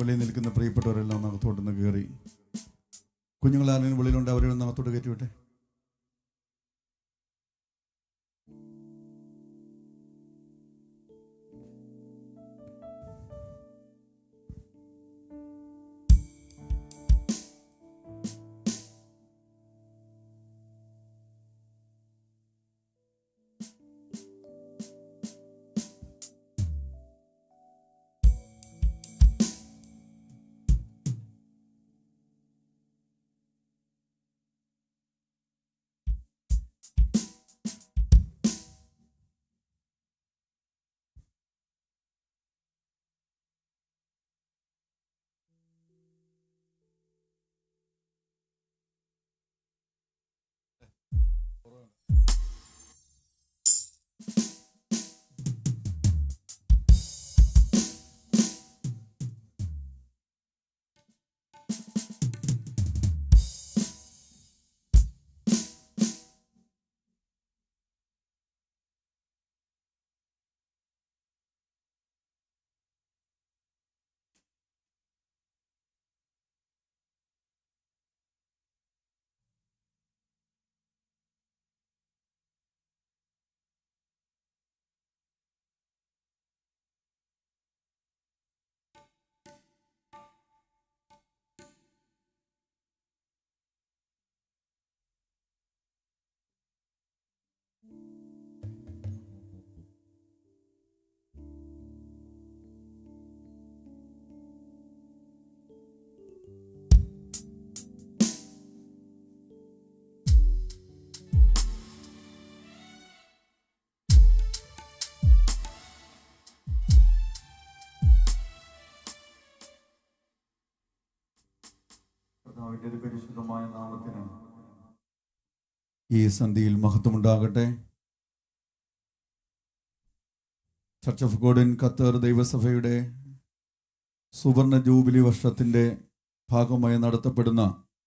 വെളിയിൽ നിൽക്കുന്ന പ്രിയപ്പെട്ടവരെല്ലാം അകത്തോട്ട് കയറി കുഞ്ഞുങ്ങളാരെങ്കിലും വെളിയിലുണ്ട് അവരെ ഒന്ന് അകത്തോട്ട് കയറ്റി വിട്ടെ കർത്താവിന്റെ പരിശുദ്ധമായ നാമത്തിന് ഈ സന്ധിയിൽ മഹത്വമുണ്ടാകട്ടെ church of God in Qatar ദൈവസഭയുടെ സുവർണ ജൂബിലി വർഷത്തിന്റെ ഭാഗമായി നടത്തപ്പെടുന്ന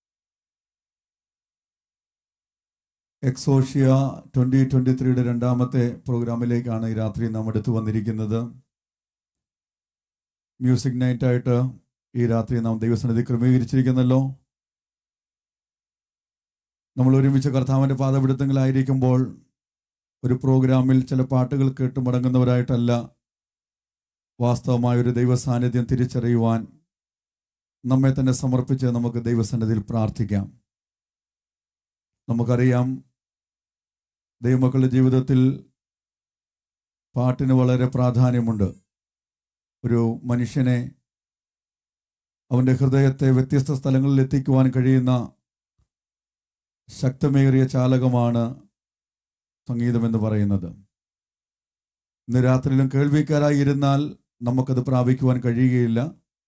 എക്സോഷ്യ ട്വന്റി ട്വന്റി ത്രീയുടെ രണ്ടാമത്തെ പ്രോഗ്രാമിലേക്കാണ് ഈ രാത്രി നാം എടുത്തു വന്നിരിക്കുന്നത് മ്യൂസിക് നൈറ്റായിട്ട് ഈ രാത്രി നാം ദൈവസന്നിധി ക്രമീകരിച്ചിരിക്കുന്നല്ലോ നമ്മൾ ഒരുമിച്ച് കർത്താവിൻ്റെ പാതപിടുത്തങ്ങളായിരിക്കുമ്പോൾ ഒരു പ്രോഗ്രാമിൽ ചില പാട്ടുകൾ കേട്ട് മടങ്ങുന്നവരായിട്ടല്ല വാസ്തവമായ ഒരു ദൈവ സാന്നിധ്യം തിരിച്ചറിയുവാൻ നമ്മെ തന്നെ സമർപ്പിച്ച് നമുക്ക് ദൈവസന്നിധിയിൽ പ്രാർത്ഥിക്കാം നമുക്കറിയാം ദൈവമക്കളുടെ ജീവിതത്തിൽ പാട്ടിന് വളരെ പ്രാധാന്യമുണ്ട് ഒരു മനുഷ്യനെ അവൻ്റെ ഹൃദയത്തെ വ്യത്യസ്ത സ്ഥലങ്ങളിൽ എത്തിക്കുവാൻ കഴിയുന്ന ശക്തമേറിയ ചാലകമാണ് സംഗീതമെന്ന് പറയുന്നത് ഇന്ന് രാത്രിയിലും കേൾവിക്കാരായി ഇരുന്നാൽ നമുക്കത് പ്രാപിക്കുവാൻ കഴിയുകയില്ല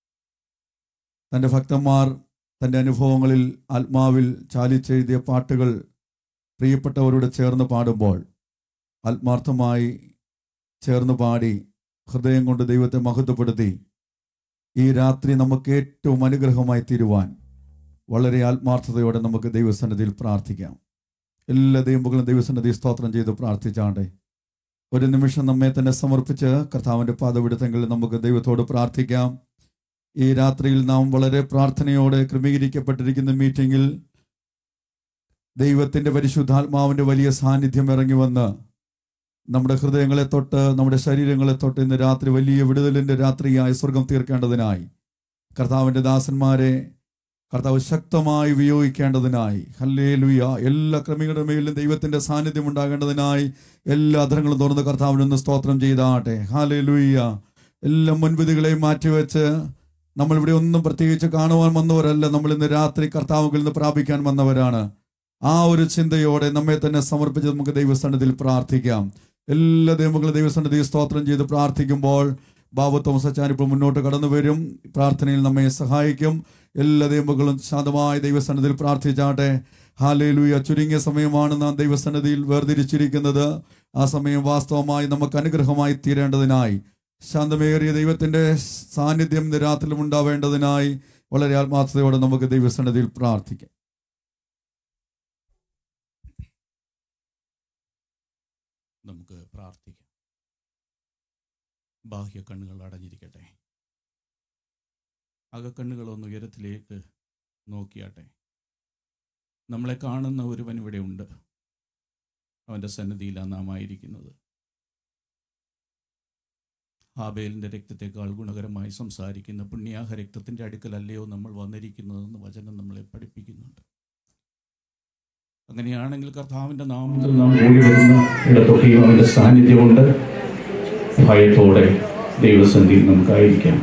തൻ്റെ ഭക്തന്മാർ തൻ്റെ അനുഭവങ്ങളിൽ ആത്മാവിൽ ചാലിച്ചെഴുതിയ പാട്ടുകൾ പ്രിയപ്പെട്ടവരോട് ചേർന്ന് പാടുമ്പോൾ ആത്മാർത്ഥമായി ചേർന്ന് പാടി ഹൃദയം കൊണ്ട് ദൈവത്തെ മഹത്വപ്പെടുത്തി ഈ രാത്രി നമുക്ക് ഏറ്റവും അനുഗ്രഹമായി തീരുവാൻ വളരെ ആത്മാർത്ഥതയോടെ നമുക്ക് ദൈവസന്നിധിയിൽ പ്രാർത്ഥിക്കാം എല്ലാ ദൈവമക്കളും ദൈവസന്നിധി സ്തോത്രം ചെയ്ത് പ്രാർത്ഥിച്ചാണ്ടേ ഒരു നിമിഷം നമ്മെ തന്നെ സമർപ്പിച്ച് കർത്താവിൻ്റെ പാതപിടുത്തങ്ങളിൽ നമുക്ക് ദൈവത്തോട് പ്രാർത്ഥിക്കാം ഈ രാത്രിയിൽ നാം വളരെ പ്രാർത്ഥനയോടെ ക്രമീകരിക്കപ്പെട്ടിരിക്കുന്ന മീറ്റിങ്ങിൽ ദൈവത്തിൻ്റെ പരിശുദ്ധാത്മാവിൻ്റെ വലിയ സാന്നിധ്യം ഇറങ്ങി വന്ന് നമ്മുടെ ഹൃദയങ്ങളെ തൊട്ട് നമ്മുടെ ശരീരങ്ങളെ തൊട്ട് ഇന്ന് രാത്രി വലിയ വിടുതലിൻ്റെ രാത്രിയായി സ്വർഗം തീർക്കേണ്ടതിനായി കർത്താവിൻ്റെ ദാസന്മാരെ കർത്താവ് ശക്തമായി ഉപയോഗിക്കേണ്ടതിനായി ഹല്ലേ ലുയ എല്ലാ ക്രമികളുടെ മേലും ദൈവത്തിൻ്റെ സാന്നിധ്യം ഉണ്ടാകേണ്ടതിനായി എല്ലാ അധരങ്ങളും തുറന്ന് കർത്താവിനൊന്ന് സ്തോത്രം ചെയ്താട്ടെ ഹാലേ ലുയ്യ എല്ലാ മുൻവിധികളെയും മാറ്റിവെച്ച് നമ്മളിവിടെ ഒന്നും പ്രത്യേകിച്ച് കാണുവാൻ വന്നവരല്ല നമ്മൾ ഇന്ന് രാത്രി കർത്താവുകളിൽ നിന്ന് പ്രാപിക്കാൻ വന്നവരാണ് ആ ഒരു ചിന്തയോടെ നമ്മെ തന്നെ സമർപ്പിച്ച് നമുക്ക് ദൈവസന്നിധിയിൽ പ്രാർത്ഥിക്കാം എല്ലാ ദൈവങ്ങളും ദൈവസന്നിധി സ്തോത്രം ചെയ്ത് പ്രാർത്ഥിക്കുമ്പോൾ ബാബു തോമസ് അച്ചാൻ ഇപ്പോൾ മുന്നോട്ട് കടന്നു വരും പ്രാർത്ഥനയിൽ നമ്മെ സഹായിക്കും എല്ലാ ദൈവങ്ങളും ശാന്തമായ ദൈവസന്നിധിയിൽ പ്രാർത്ഥിച്ചാട്ടെ ഹാലേലൂയ ചുരുങ്ങിയ സമയമാണ് നാം ദൈവസന്നിധിയിൽ വേർതിരിച്ചിരിക്കുന്നത് ആ സമയം വാസ്തവമായി നമുക്ക് അനുഗ്രഹമായി തീരേണ്ടതിനായി ശാന്തമേറിയ ദൈവത്തിന്റെ സാന്നിധ്യം ഇന്ന് രാത്രിയിലും ഉണ്ടാവേണ്ടതിനായി വളരെ ആത്മാർത്ഥതയോടെ നമുക്ക് ദൈവസന്നിധിയിൽ പ്രാർത്ഥിക്കാം നമുക്ക് പ്രാർത്ഥിക്കാം ബാഹ്യ കണ്ണുകൾ അടഞ്ഞിരിക്കട്ടെ അകക്കണ്ണുകളൊന്ന് ഉയരത്തിലേക്ക് നോക്കിയാട്ടെ നമ്മളെ കാണുന്ന ഒരുവൻ ഇവിടെ ഉണ്ട് അവൻ്റെ സന്നിധിയിലാണ് നാം ആയിരിക്കുന്നത് ഹാബേലിൻ്റെ രക്തത്തെക്കാൾ ഗുണകരമായി സംസാരിക്കുന്ന പുണ്യാഹ രക്തത്തിൻ്റെ അടുക്കലല്ലയോ നമ്മൾ വന്നിരിക്കുന്നതെന്ന് വചനം നമ്മളെ പഠിപ്പിക്കുന്നുണ്ട് അങ്ങനെയാണെങ്കിൽ കർത്താവിൻ്റെ നാമത്തിൽ നാം കൂടി വരുന്ന ഇടത്തൊക്കെയും അവൻ്റെ സാന്നിധ്യമുണ്ട് ഭയത്തോടെ ദൈവസന്ധിയിൽ നമുക്കായിരിക്കാം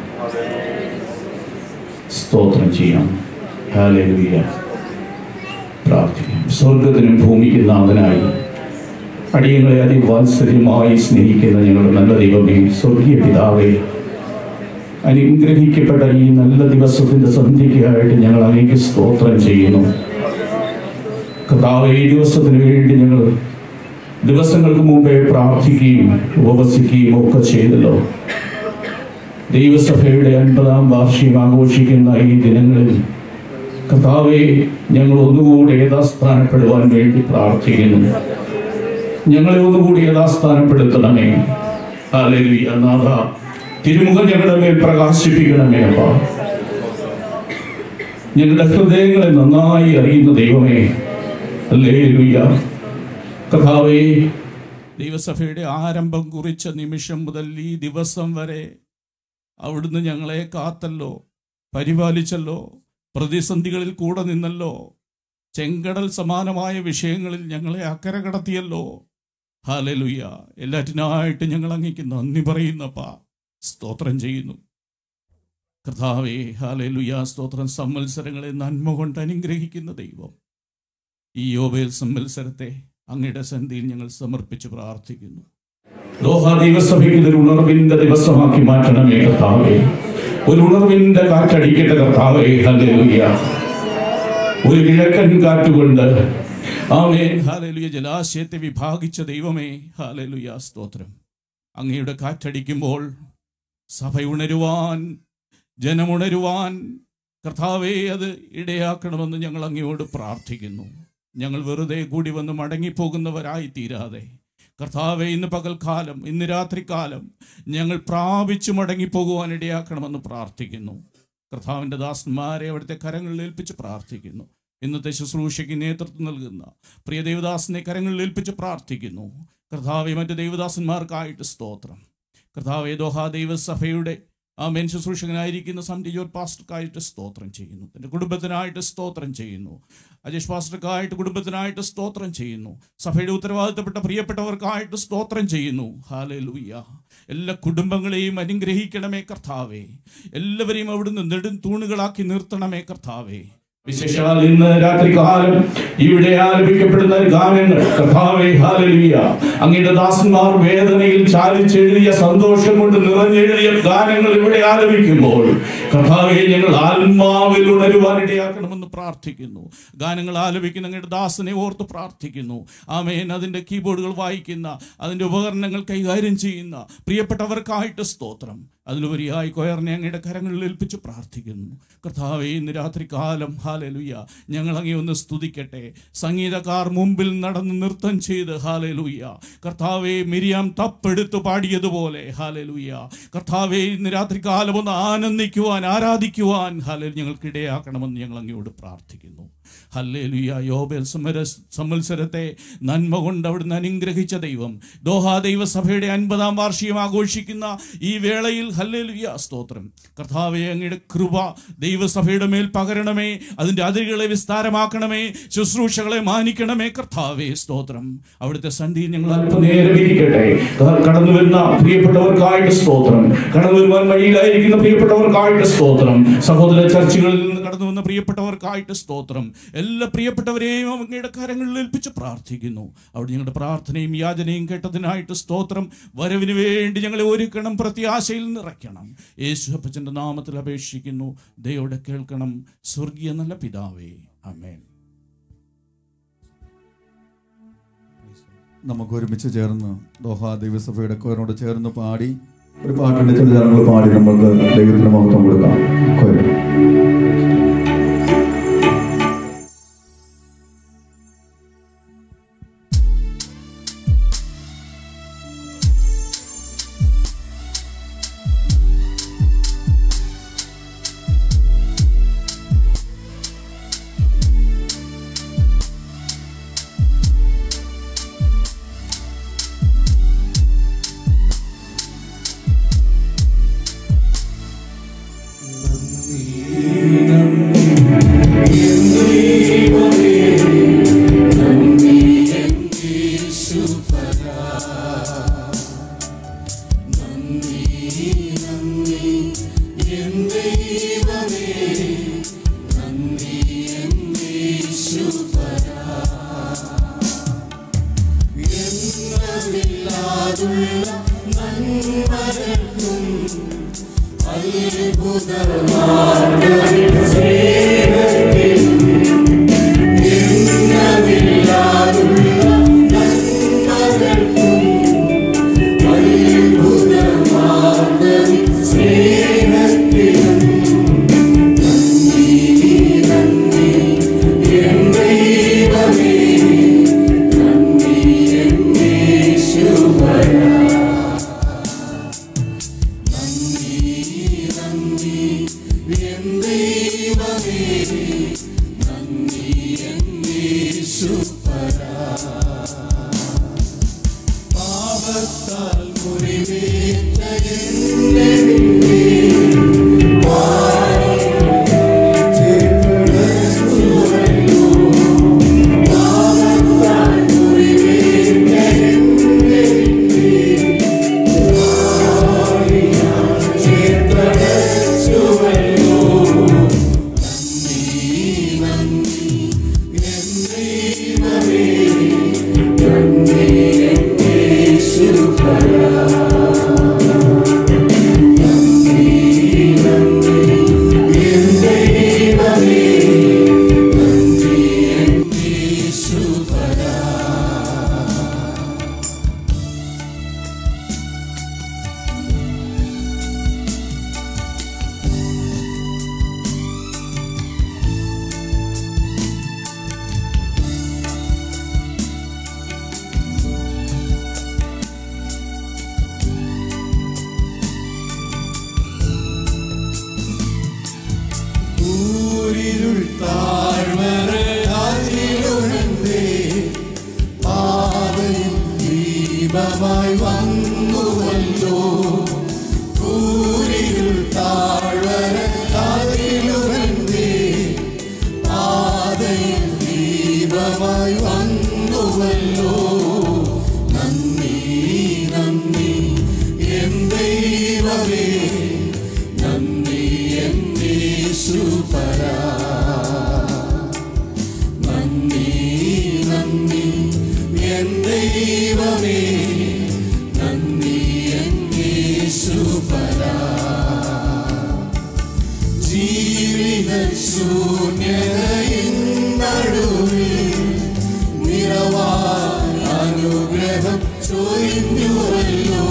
സ്തോത്രം ചെയ്യാം ഹാലലുയ പ്രാർത്ഥിക്കാം സ്വർഗത്തിനും ഭൂമിക്കും നാഥനായി അടിയങ്ങളെ അതിവാത്സര്യമായി സ്നേഹിക്കുന്ന ഞങ്ങളുടെ നല്ല ദൈവമേ സ്വർഗീയ പിതാവേ അനുഗ്രഹിക്കപ്പെട്ട ഈ നല്ല ദിവസത്തിന്റെ സന്ധ്യയ്ക്കായിട്ട് ഞങ്ങൾ അങ്ങേക്ക് സ്തോത്രം ചെയ്യുന്നു കർത്താവ് ഈ ദിവസത്തിന് വേണ്ടി ഞങ്ങൾ ദിവസങ്ങൾക്ക് മുമ്പേ പ്രാർത്ഥിക്കുകയും ഉപവസിക്കുകയും ഒക്കെ ചെയ്തല്ലോ ദൈവസഭയുടെ അൻപതാം വാർഷികം ആഘോഷിക്കുന്ന ഈ ദിനങ്ങളിൽ കർത്താവെ ഞങ്ങൾ ഒന്നുകൂടി യഥാസ്ഥാനപ്പെടുവാൻ വേണ്ടി പ്രാർത്ഥിക്കുന്നു ഞങ്ങളെ ഒന്നുകൂടി യഥാസ്ഥാനപ്പെടുത്തണമേ ഹാലേലുയ നാഥ തിരുമുഖം ഞങ്ങളുടെ മേൽ പ്രകാശിപ്പിക്കണമേ അപ്പ ഞങ്ങളുടെ ഹൃദയങ്ങളെ നന്നായി അറിയുന്ന ദൈവമേ ഹല്ലേലൂയ കഥാവേ ദൈവസഭയുടെ ആരംഭം കുറിച്ച നിമിഷം മുതൽ ഈ ദിവസം വരെ അവിടുന്ന് ഞങ്ങളെ കാത്തല്ലോ പരിപാലിച്ചല്ലോ പ്രതിസന്ധികളിൽ കൂടെ നിന്നല്ലോ ചെങ്കടൽ സമാനമായ വിഷയങ്ങളിൽ ഞങ്ങളെ അക്കരെ കടത്തിയല്ലോ ഹാലലുയ്യ എല്ലാറ്റിനായിട്ട് ഞങ്ങൾ അങ്ങേക്ക് നന്ദി പറയുന്നപ്പാ സ്തോത്രം ചെയ്യുന്നു കർത്താവേ ഹാലലുയ്യ സ്തോത്രം സമ്മത്സരങ്ങളെ നന്മ കൊണ്ട് അനുഗ്രഹിക്കുന്ന ദൈവം ഈ യോബേൽ സമ്മത്സരത്തെ അങ്ങയുടെ സന്ധിയിൽ ഞങ്ങൾ സമർപ്പിച്ച് പ്രാർത്ഥിക്കുന്നു ദോഹ ദൈവസഭയ്ക്ക് ഇതൊരു ഉണർവിന്റെ ദിവസമാക്കി മാറ്റണമേ കർത്താവേ ഒരു ഉണർവിന്റെ കാറ്റടിക്കട്ടെ കർത്താവേ ഹല്ലേലൂയ ഒരു കിഴക്കൻ കാറ്റുകൊണ്ട് ആമേൻ ഹാലലുയ ജലാശയത്തെ വിഭാഗിച്ച ദൈവമേ ഹാലലുയ സ്തോത്രം അങ്ങയുടെ കാറ്റടിക്കുമ്പോൾ സഭ ഉണരുവാൻ ജനമുണരുവാൻ കർത്താവേ അത് ഇടയാക്കണമെന്ന് ഞങ്ങൾ അങ്ങയോട് പ്രാർത്ഥിക്കുന്നു ഞങ്ങൾ വെറുതെ കൂടി വന്ന് മടങ്ങിപ്പോകുന്നവരായി തീരാതെ കർത്താവെ ഇന്ന് പകൽക്കാലം ഇന്ന് രാത്രികാലം ഞങ്ങൾ പ്രാപിച്ചു മടങ്ങിപ്പോകുവാൻ ഇടയാക്കണമെന്ന് പ്രാർത്ഥിക്കുന്നു കർത്താവിൻ്റെ ദാസന്മാരെ അവിടുത്തെ കരങ്ങളിൽ ഏൽപ്പിച്ച് പ്രാർത്ഥിക്കുന്നു ഇന്നത്തെ ശുശ്രൂഷയ്ക്ക് നേതൃത്വം നൽകുന്ന പ്രിയ ദേവദാസിനെ കരങ്ങളിൽ ഏൽപ്പിച്ച് പ്രാർത്ഥിക്കുന്നു കർത്താവെ മറ്റ് ദൈവദാസന്മാർക്കായിട്ട് സ്തോത്രം കർത്താവെ ദോഹ ദൈവസഭയുടെ ആ മെൻ ശുശ്രൂഷകനായിരിക്കുന്ന സംഡി ജോർ പാസ്റ്റർക്കായിട്ട് സ്തോത്രം ചെയ്യുന്നു എൻ്റെ കുടുംബത്തിനായിട്ട് സ്തോത്രം ചെയ്യുന്നു അജേഷ് പാസ്റ്റർക്കായിട്ട് കുടുംബത്തിനായിട്ട് സ്തോത്രം ചെയ്യുന്നു സഭയുടെ ഉത്തരവാദിത്തപ്പെട്ട പ്രിയപ്പെട്ടവർക്കായിട്ട് സ്തോത്രം ചെയ്യുന്നു ഹാലേ ലൂയ്യ എല്ലാ കുടുംബങ്ങളെയും അനുഗ്രഹിക്കണമേ കർത്താവേ എല്ലാവരെയും അവിടുന്ന് നെടും തൂണുകളാക്കി നിർത്തണമേ കർത്താവേ വിശേഷാൽ ഇന്ന് രാത്രികാലം ഇവിടെ ആലപിക്കപ്പെടുന്ന ഗാനങ്ങൾ കഥാവേ ഹാലലിയ അങ്ങയുടെ ദാസന്മാർ വേദനയിൽ ചാലിച്ചെഴുതിയ സന്തോഷം കൊണ്ട് നിറഞ്ഞെഴുതിയ ഗാനങ്ങൾ ഇവിടെ ആലപിക്കുമ്പോൾ കഥാവെ ഞങ്ങൾ ആത്മാവിൽ ഉണരുവാൻ ഇടയാക്കണമെന്ന് പ്രാർത്ഥിക്കുന്നു ഗാനങ്ങൾ ആലപിക്കുന്ന അങ്ങയുടെ ദാസനെ ഓർത്ത് പ്രാർത്ഥിക്കുന്നു ആമേൻ അതിൻ്റെ കീബോർഡുകൾ വായിക്കുന്ന അതിൻ്റെ ഉപകരണങ്ങൾ കൈകാര്യം ചെയ്യുന്ന പ്രിയപ്പെട്ടവർക്കായിട്ട് സ്തോത്രം അതിലുപരിയായി കൊയറിനെ അങ്ങയുടെ കരങ്ങളിൽ ഏൽപ്പിച്ച് പ്രാർത്ഥിക്കുന്നു കർത്താവെ ഇന്ന് രാത്രി കാലം ഹാലലുയ്യ ഞങ്ങൾ അങ്ങേ ഒന്ന് സ്തുതിക്കട്ടെ സംഗീതക്കാർ മുമ്പിൽ നടന്ന് നൃത്തം ചെയ്ത് ഹാലലുയ്യ കർത്താവെ മിരിയാം തപ്പെടുത്തു പാടിയതുപോലെ ഹാലലുയ്യ കർത്താവെ ഇന്ന് രാത്രി കാലം ഒന്ന് ആനന്ദിക്കുവാൻ ആരാധിക്കുവാൻ ഹാലൽ ഞങ്ങൾക്ക് ഇടയാക്കണമെന്ന് ഞങ്ങൾ അങ്ങയോട് പ്രാർത്ഥിക്കുന്നു ഹല്ലേലുയ യോബേൽ സമര സമ്മത്സരത്തെ നന്മ കൊണ്ട് അവിടുന്ന് അനുഗ്രഹിച്ച ദൈവം ദോഹ ദൈവസഭയുടെ അൻപതാം വാർഷികം ആഘോഷിക്കുന്ന ഈ വേളയിൽ ഹല്ലേലുയ സ്തോത്രം കർത്താവെ അങ്ങയുടെ കൃപ ദൈവസഭയുടെ മേൽ പകരണമേ അതിൻ്റെ അതിരുകളെ വിസ്താരമാക്കണമേ ശുശ്രൂഷകളെ മാനിക്കണമേ കർത്താവേ സ്തോത്രം അവിടുത്തെ സന്ധിയിൽ ഞങ്ങൾ അല്പനേരം ഇരിക്കട്ടെ കടന്നു വരുന്ന പ്രിയപ്പെട്ടവർക്കായിട്ട് സ്തോത്രം കടന്നു വരുവാൻ വഴിയിലായിരിക്കുന്ന പ്രിയപ്പെട്ടവർക്കായിട്ട് സ്തോത്രം സഹോദര ചർച്ചകളിൽ നിന്ന് കടന്നു വന്ന പ്രിയപ്പെട്ടവർക്കായിട്ട് സ്തോത്രം എല്ലാ പ്രിയപ്പെട്ടവരെയും അങ്ങയുടെ കരങ്ങളിൽ ഏൽപ്പിച്ച് പ്രാർത്ഥിക്കുന്നു അവിടെ ഞങ്ങളുടെ പ്രാർത്ഥനയും യാചനയും കേട്ടതിനായിട്ട് സ്തോത്രം വരവിന് വേണ്ടി ഞങ്ങളെ ഒരുക്കണം പ്രത്യാശയിൽ നിറയ്ക്കണം യേശു അപ്പച്ചൻ്റെ നാമത്തിൽ അപേക്ഷിക്കുന്നു ദയോടെ കേൾക്കണം സ്വർഗീയ നല്ല പിതാവേ അമേൻ നമുക്ക് ഒരുമിച്ച് ചേർന്ന് ദോഹ ദൈവസഭയുടെ കോരനോട് ചേർന്ന് പാടി ഒരു പാട്ടിന്റെ ചില ചരണങ്ങൾ പാടി നമുക്ക് ദൈവത്തിന് മഹത്വം കൊടുക്കാം കോരം യേശുവേ ൂരിരുൾ താഴ്വര അതിലുണർന്നേ പാതയിൽ ദീപമായി വന്നുവല്ലോ ൂരിരുൾ താഴ്വര അതിലുണർന്നേ പാതയിൽ ദീപമായി വന്നുവല്ലോ നന്ദി നന്ദി എൻ ദൈവമേ നന്ദി എൻ യേശുപര നന്ദി നന്ദി എൻ ദൈവമേ നന്ദി എൻ യേശുപര ജീവിത ശൂന്യതയിൻ നടുവിൽ നിറവാൻ അനുഗ്രഹം ചൊരിഞ്ഞുവല്ലോ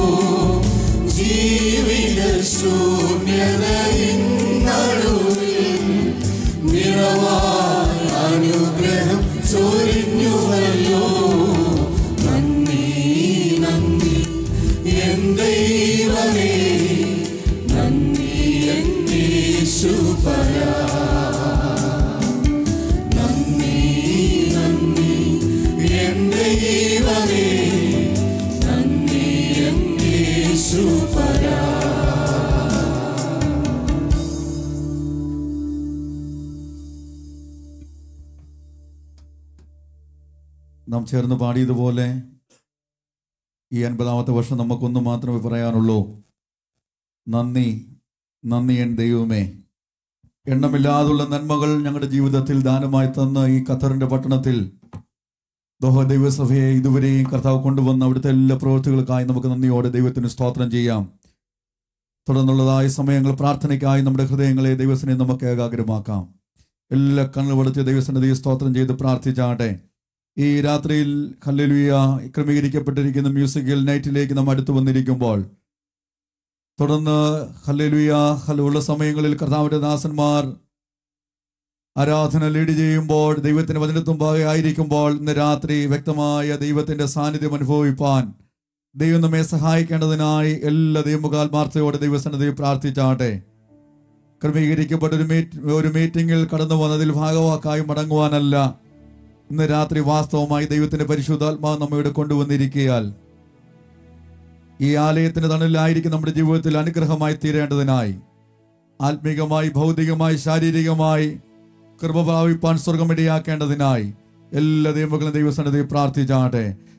ജീവിത ശൂന്യതയിൻ നടുവിൽ നിറവാൻ അനുഗ്രഹം ചൊരിഞ്ഞുവല്ലോ നന്ദി നന്ദി എൻ ദൈവമേ നന്ദി എൻ യേശുപര നന്ദി നന്ദി എൻ ദൈവമേ നന്ദി എൻ യേശുപര നാം ചേർന്ന് പാടിയതുപോലെ ഈ അൻപതാമത്തെ വർഷം നമുക്കൊന്ന് മാത്രമേ പറയാനുള്ളൂ നന്ദി നന്ദി എൻ ദൈവമേ എണ്ണമില്ലാതുള്ള നന്മകൾ ഞങ്ങളുടെ ജീവിതത്തിൽ ദാനമായി തന്ന ഈ ഖത്തറിന്റെ പട്ടണത്തിൽ ദോഹ ദൈവസഭയെ ഇതുവരെയും കർത്താവ് കൊണ്ടുവന്ന അവിടുത്തെ എല്ലാ പ്രവൃത്തികൾക്കായി നമുക്ക് നന്ദിയോടെ ദൈവത്തിന് സ്തോത്രം ചെയ്യാം തുടർന്നുള്ളതായ സമയങ്ങൾ പ്രാർത്ഥനയ്ക്കായി നമ്മുടെ ഹൃദയങ്ങളെ ദൈവത്തിനെ നമുക്ക് ഏകാഗ്രമാക്കാം എല്ലാ കണ്ണുപടച്ച് ദൈവസന്നിധിയെ സ്തോത്രം ചെയ്ത് പ്രാർത്ഥിച്ചാട്ടെ ഈ രാത്രിയിൽ ഹല്ലേലൂയ ക്രമീകരിക്കപ്പെട്ടിരിക്കുന്ന മ്യൂസിക്കൽ നൈറ്റിലേക്ക് നാം അടുത്തു വന്നിരിക്കുമ്പോൾ തുടർന്ന് ഹല്ലേലൂയ ഹല ഉള്ള സമയങ്ങളിൽ കർത്താവിന്റെ ദാസന്മാർ ആരാധന ലീഡ് ചെയ്യുമ്പോൾ ദൈവത്തിന്റെ വചനത്തുമ്പാകെ ആയിരിക്കുമ്പോൾ ഇന്ന് രാത്രി വ്യക്തമായ ദൈവത്തിന്റെ സാന്നിധ്യം അനുഭവിപ്പാൻ ദൈവം നമ്മെ സഹായിക്കേണ്ടതിനായി എല്ലാ ദൈവമുഖാത്മാർത്ഥയോടെ ദൈവസന്നിധി പ്രാർത്ഥിച്ചാട്ടെ ക്രമീകരിക്കപ്പെട്ട ഒരു മീറ്റ് ഒരു മീറ്റിംഗിൽ കടന്നു വന്നതിൽ ഭാഗവാക്കായി മടങ്ങുവാനല്ല ഇന്ന് രാത്രി വാസ്തവമായി ദൈവത്തിന്റെ പരിശുദ്ധാത്മാവ് നമ്മയുടെ കൊണ്ടുവന്നിരിക്കയാൽ ഈ ആലയത്തിന് തണലിലായിരിക്കും നമ്മുടെ ജീവിതത്തിൽ അനുഗ്രഹമായി തീരേണ്ടതിനായി ആത്മീകമായി ഭൗതികമായി ശാരീരികമായി കൃപ പ്രാപിപ്പാൻ സ്വർഗമിടയാക്കേണ്ടതിനായി എല്ലാ ദൈവങ്ങളും ദൈവസന്നിധി പ്രാർത്ഥിച്ചാട്ടെ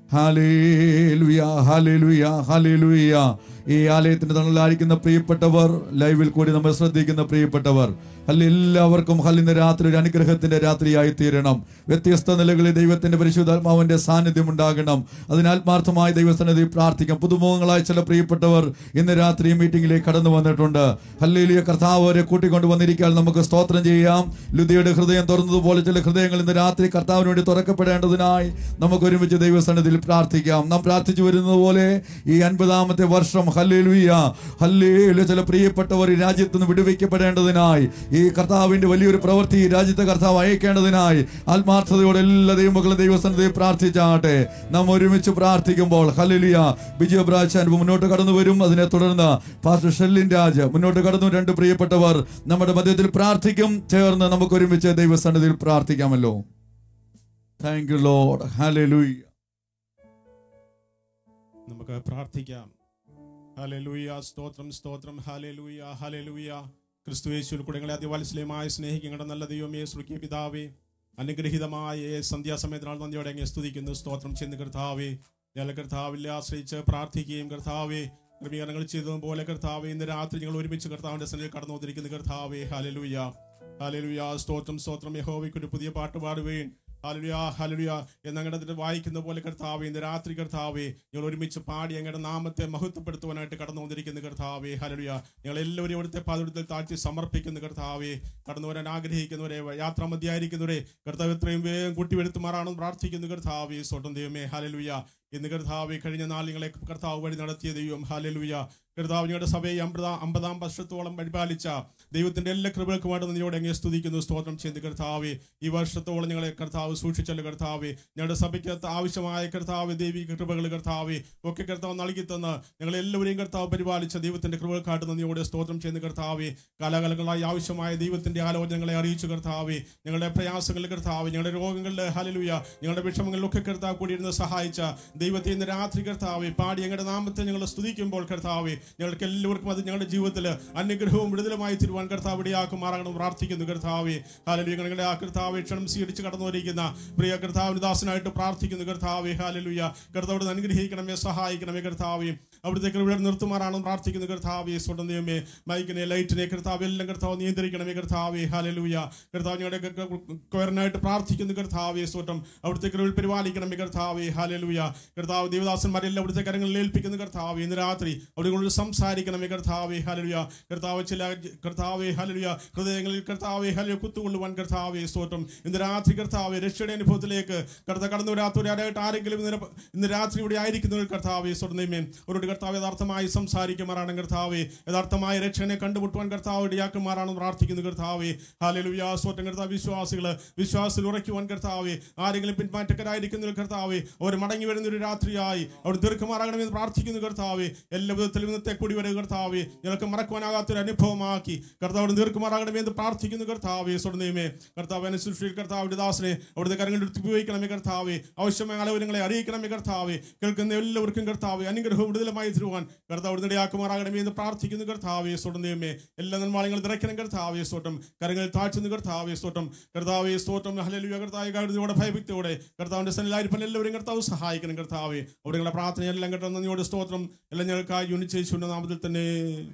ഹാലേലുയ ഹാലേലുയ ഹാലേലുയ ഈ ആലയത്തിന്റെ തണലായിരിക്കുന്ന പ്രിയപ്പെട്ടവർ ലൈവിൽ കൂടി നമ്മൾ ശ്രദ്ധിക്കുന്ന പ്രിയപ്പെട്ടവർ അല്ല എല്ലാവർക്കും ഹല്ലിന്ന് രാത്രി ഒരു അനുഗ്രഹത്തിന്റെ രാത്രിയായി തീരണം വ്യത്യസ്ത നിലകളിൽ ദൈവത്തിന്റെ പരിശുദ്ധാത്മാവിന്റെ സാന്നിധ്യം ഉണ്ടാകണം അതിനാത്മാർത്ഥമായി ദൈവസന്നിധി പ്രാർത്ഥിക്കാം പുതുമുഖങ്ങളായ ചില പ്രിയപ്പെട്ടവർ ഇന്ന് രാത്രി ഈ മീറ്റിംഗിലേക്ക് കടന്നു വന്നിട്ടുണ്ട് ഹല്ലേലിയ കർത്താവ് അവരെ കൂട്ടിക്കൊണ്ട് വന്നിരിക്കാൻ നമുക്ക് സ്തോത്രം ചെയ്യാം ലുതിയുടെ ഹൃദയം തുറന്നതുപോലെ ചില ഹൃദയങ്ങൾ ഇന്ന് രാത്രി കർത്താവിന് വേണ്ടി തുറക്കപ്പെടേണ്ടതിനായി നമുക്ക് ഒരുമിച്ച് ദൈവസന്നിധിയിൽ പ്രാർത്ഥിക്കാം നാം പ്രാർത്ഥിച്ചു വരുന്നത് പോലെ ഈ അൻപതാമത്തെ വർഷം ഹല്ലേലുയ ഹല്ലേലു ചില പ്രിയപ്പെട്ടവർ ഈ രാജ്യത്ത് നിന്ന് വിടുവിക്കപ്പെടേണ്ടതിനായി ഈ കർത്താവിന്റെ വലിയൊരു പ്രവൃത്തി ഈ രാജ്യത്തെ കർത്താവ് അയക്കേണ്ടതിനായി ആത്മാർത്ഥതയോടെ എല്ലാ ദൈവമക്കളും ദൈവസന്നിധിയിൽ പ്രാർത്ഥിച്ചാട്ടെ നാം ഒരുമിച്ച് പ്രാർത്ഥിക്കുമ്പോൾ ഹല്ലേലുയ വിജയ ബ്രാച്ചാൻ മുന്നോട്ട് കടന്നു വരും അതിനെ തുടർന്ന് പാസ്റ്റർ ഷെല്ലിൻ രാജ് മുന്നോട്ട് കടന്നു രണ്ട് പ്രിയപ്പെട്ടവർ നമ്മുടെ മധ്യത്തിൽ പ്രാർത്ഥിക്കും ചേർന്ന് നമുക്ക് ഒരുമിച്ച് ദൈവസന്നിധിയിൽ പ്രാർത്ഥിക്കാമല്ലോ താങ്ക് യു ലോഡ് ഹല്ലേലൂയ നമുക്ക് പ്രാർത്ഥിക്കാം ഹലലൂയ സ്തോത്രം സ്തോത്രം ഹലലൂയ ഹലലൂയ ക്രിസ്തു യേശുവിൽ കുടങ്ങളെ അതിവാത്സല്യമായി സ്നേഹിക്കേണ്ട നല്ല ദൈവമേ സ്വർഗീയ പിതാവേ അനുഗ്രഹീതമായ ഈ സന്ധ്യാസമയത്തിനാൾ നന്ദിയോടെ അങ്ങ് സ്തുതിക്കുന്നു സ്തോത്രം ചെയ്യുന്ന കർത്താവേ ഞങ്ങൾ കർത്താവിൽ ആശ്രയിച്ച് പ്രാർത്ഥിക്കുകയും കർത്താവേ ക്രമീകരണങ്ങൾ ചെയ്തതുപോലെ കർത്താവേ ഇന്ന് രാത്രി ഞങ്ങൾ ഒരുമിച്ച് കർത്താവിന്റെ സന്നിധിയിൽ കടന്നു വന്നിരിക്കുന്ന കർത്താവേ ഹലലൂയ ഹലലുയ സ്തോത്രം സ്തോത്രം യഹോവയ്ക്ക് ഒരു പുതിയ പാട്ട് പാടുകയും ഹലലുയ ഹലലുയ എന്നങ്ങനെ വായിക്കുന്ന പോലെ കർത്താവേ ഇന്ന് രാത്രി കർത്താവേ ഞങ്ങൾ ഒരുമിച്ച് പാടി അങ്ങയുടെ നാമത്തെ മഹത്വപ്പെടുത്തുവാനായിട്ട് കടന്നു വന്നിരിക്കുന്ന കർത്താവേ ഹലലുയ ഞങ്ങൾ എല്ലാവരും ഇവിടുത്തെ പാതത്തിൽ താഴ്ത്തി സമർപ്പിക്കുന്ന കർത്താവേ കടന്നു വരാൻ ആഗ്രഹിക്കുന്നവരെ യാത്രാ മധ്യായിരിക്കുന്നവരെ കർത്താവ് എത്രയും വേഗം കൂട്ടിവെടുത്തുമാറാണെന്ന് പ്രാർത്ഥിക്കുന്നു കർത്താവേ സ്വട്ടം ദൈവമേ ഹലലുയ ഇന്ന് കർത്താവെ കഴിഞ്ഞ നാൾ നിങ്ങളെ കർത്താവ് വഴി നടത്തിയ ദൈവം ഹാലലുയ കർത്താവ് ഞങ്ങളുടെ സഭയെ അമ്പതാ അമ്പതാം വർഷത്തോളം പരിപാലിച്ച ദൈവത്തിന്റെ എല്ലാ കൃപകൾക്കുമായിട്ട് നന്ദിയോടെ അങ്ങേ സ്തുതിക്കുന്നു സ്തോത്രം ചെയ്ത് കർത്താവെ ഈ വർഷത്തോളം ഞങ്ങളെ കർത്താവ് സൂക്ഷിച്ചല്ലോ കർത്താവെ ഞങ്ങളുടെ സഭയ്ക്ക് ആവശ്യമായ കർത്താവ് ദൈവിക കൃപകൾ കർത്താവെ ഒക്കെ കർത്താവ് നൽകി തന്ന് ഞങ്ങളെ എല്ലാവരെയും കർത്താവ് പരിപാലിച്ച ദൈവത്തിന്റെ കൃപകൾക്കായിട്ട് നന്ദിയോടെ സ്തോത്രം ചെയ്യുന്ന കർത്താവെ കാലാകാലങ്ങളായി ആവശ്യമായ ദൈവത്തിന്റെ ആലോചനകളെ അറിയിച്ചു കർത്താവെ ഞങ്ങളുടെ പ്രയാസങ്ങളിൽ കർത്താവ് ഞങ്ങളുടെ രോഗങ്ങളിൽ ഹലലുയ ഞങ്ങളുടെ വിഷമങ്ങളിലൊക്കെ കർത്താവ് കൂടിയിരുന്ന് സഹായിച്ച ദൈവത്തെ ഇന്ന് രാത്രി കർത്താവെ പാടി ഞങ്ങളുടെ നാമത്തെ ഞങ്ങൾ സ്തുതിക്കുമ്പോൾ കർത്താവെ ഞങ്ങൾക്ക് എല്ലാവർക്കും അത് ഞങ്ങളുടെ ജീവിതത്തിൽ അനുഗ്രഹവും വിടുതലുമായി തിരുവാൻ കർത്താവ് ഇടയാക്കുമാറാകണം പ്രാർത്ഥിക്കുന്നു കർത്താവെ ഹാലലുയ ഞങ്ങളുടെ ആ കർത്താവെ ക്ഷണം സ്വീകരിച്ച് കടന്നുവരിക്കുന്ന പ്രിയ കർത്താവിന് ദാസനായിട്ട് പ്രാർത്ഥിക്കുന്നു കർത്താവെ ഹാലലുയ കർത്താവിടെ അനുഗ്രഹിക്കണമേ സഹായിക്കണമേ കർത്താവെ അവിടുത്തെ ഇവിടെ നിർത്തുമാറാണെന്ന് പ്രാർത്ഥിക്കുന്നു കർത്താവെ സ്വന്തം ദൈവമേ മൈക്കിനെ ലൈറ്റിനെ കർത്താവ് എല്ലാം കർത്താവ് നിയന്ത്രിക്കണമേ കർത്താവെ ഹാലലുയ കർത്താവ് ഞങ്ങളുടെ കൊയറിനായിട്ട് പ്രാർത്ഥിക്കുന്നു കർത്താവെ സ്വട്ടം അവിടുത്തെ കൃപയിൽ പരിപാലിക്കണമേ കർത്താവെ ഹാലലുയ കർത്താവ് ദേവദാസന്മാരെല്ലാം അവിടുത്തെ കരങ്ങളിൽ ഏൽപ്പിക്കുന്ന കർത്താവ് ഇന്ന് രാത്രി അവിടെ സംസാരിക്കണമേ കർത്താവെ ഹലലുയ കർത്താവ് ചില കർത്താവെ ഹലലുയ ഹൃദയങ്ങളിൽ കർത്താവെ ഹലു കുത്തുകൊള്ളുവാൻ കർത്താവെ സ്വട്ടം ഇന്ന് രാത്രി കർത്താവെ രക്ഷയുടെ അനുഭവത്തിലേക്ക് കർത്ത കടന്നു വരാത്തവരായിട്ട് ആരെങ്കിലും ഇന്ന് ഇന്ന് രാത്രി ഇവിടെ ആയിരിക്കുന്നവർ കർത്താവെ സ്വർണ്ണമേ അവരോട് കർത്താവ് യഥാർത്ഥമായി സംസാരിക്കുമാറാണ് കർത്താവെ യഥാർത്ഥമായ രക്ഷനെ കണ്ടുമുട്ടുവാൻ കർത്താവ് ഇടയാക്കുമാറാണ് പ്രാർത്ഥിക്കുന്നു കർത്താവെ ഹാലലുയ സ്വട്ടം കർത്താവ് വിശ്വാസികൾ വിശ്വാസത്തിൽ ഉറയ്ക്കുവാൻ കർത്താവെ ആരെങ്കിലും പിന്മാറ്റക്കാരായിരിക്കുന്ന കർത്താവെ അവർ മടങ്ങി വരുന്ന ഒരു രാത്രിയായി അവർ ദീർഘമാറാകണമെന്ന് പ്രാർത്ഥിക്കുന്നു കർത്താവെ എല്ലാ വിധത്തിലും ഇന്നത്തെ കൂടി വരെ കർത്താവെ ഞങ്ങൾക്ക് മറക്കുവാനാകാത്തൊരു അനുഭവമാക്കി കർത്താവ് ദീർഘമാറാകണമെന്ന് പ്രാർത്ഥിക്കുന്നു കർത്താവെ സ്വർണ്ണമേ കർത്താവിനെ സൃഷ്ടിയിൽ കർത്താവിന്റെ ദാസനെ അവിടുത്തെ കരങ്ങളിൽ എടുത്ത് ഉപയോഗിക്കണമേ കർത്താവെ ആവശ്യമായ അളവുകളെ അറിയിക്കണമേ കർത്താവെ കേൾക്കുന്ന എല്ലാവർക്കും കർത്താവെ അനുഗ്രഹവും വിടുതലമായി തരുവാൻ കർത്താവ് ഇടയാക്കുമാറാകണമേ എന്ന് പ്രാർത്ഥിക്കുന്നു കർത്താവെ സ്വർണ്ണമേ എല്ലാ നന്മാളങ്ങൾ നിറയ്ക്കണം കർത്താവെ സ്വട്ടം കരങ്ങളിൽ താഴ്ത്തുന്നു കർത്താവെ സ്വട്ടം കർത്താവെ സ്തോത്രം ഹലലുയ കർത്താവ് കരുതിയോടെ ഭയഭക്തിയോടെ കർത്താവിന്റെ സന്നിലായിരിപ്പം എല്ലാവരും കർത്താവ് സഹായിക്കണം കർത്താവെ അവിടെ നിങ്ങളുടെ പ്രാർത്ഥന എല്ലാം കേട്ടോ നന്ദിയോടെ സ്തോത്രം എല്ലാം ഞങ്ങൾക്കായി യുനിച്ചേശുവിന്റെ നാമത്തിൽ തന്നെ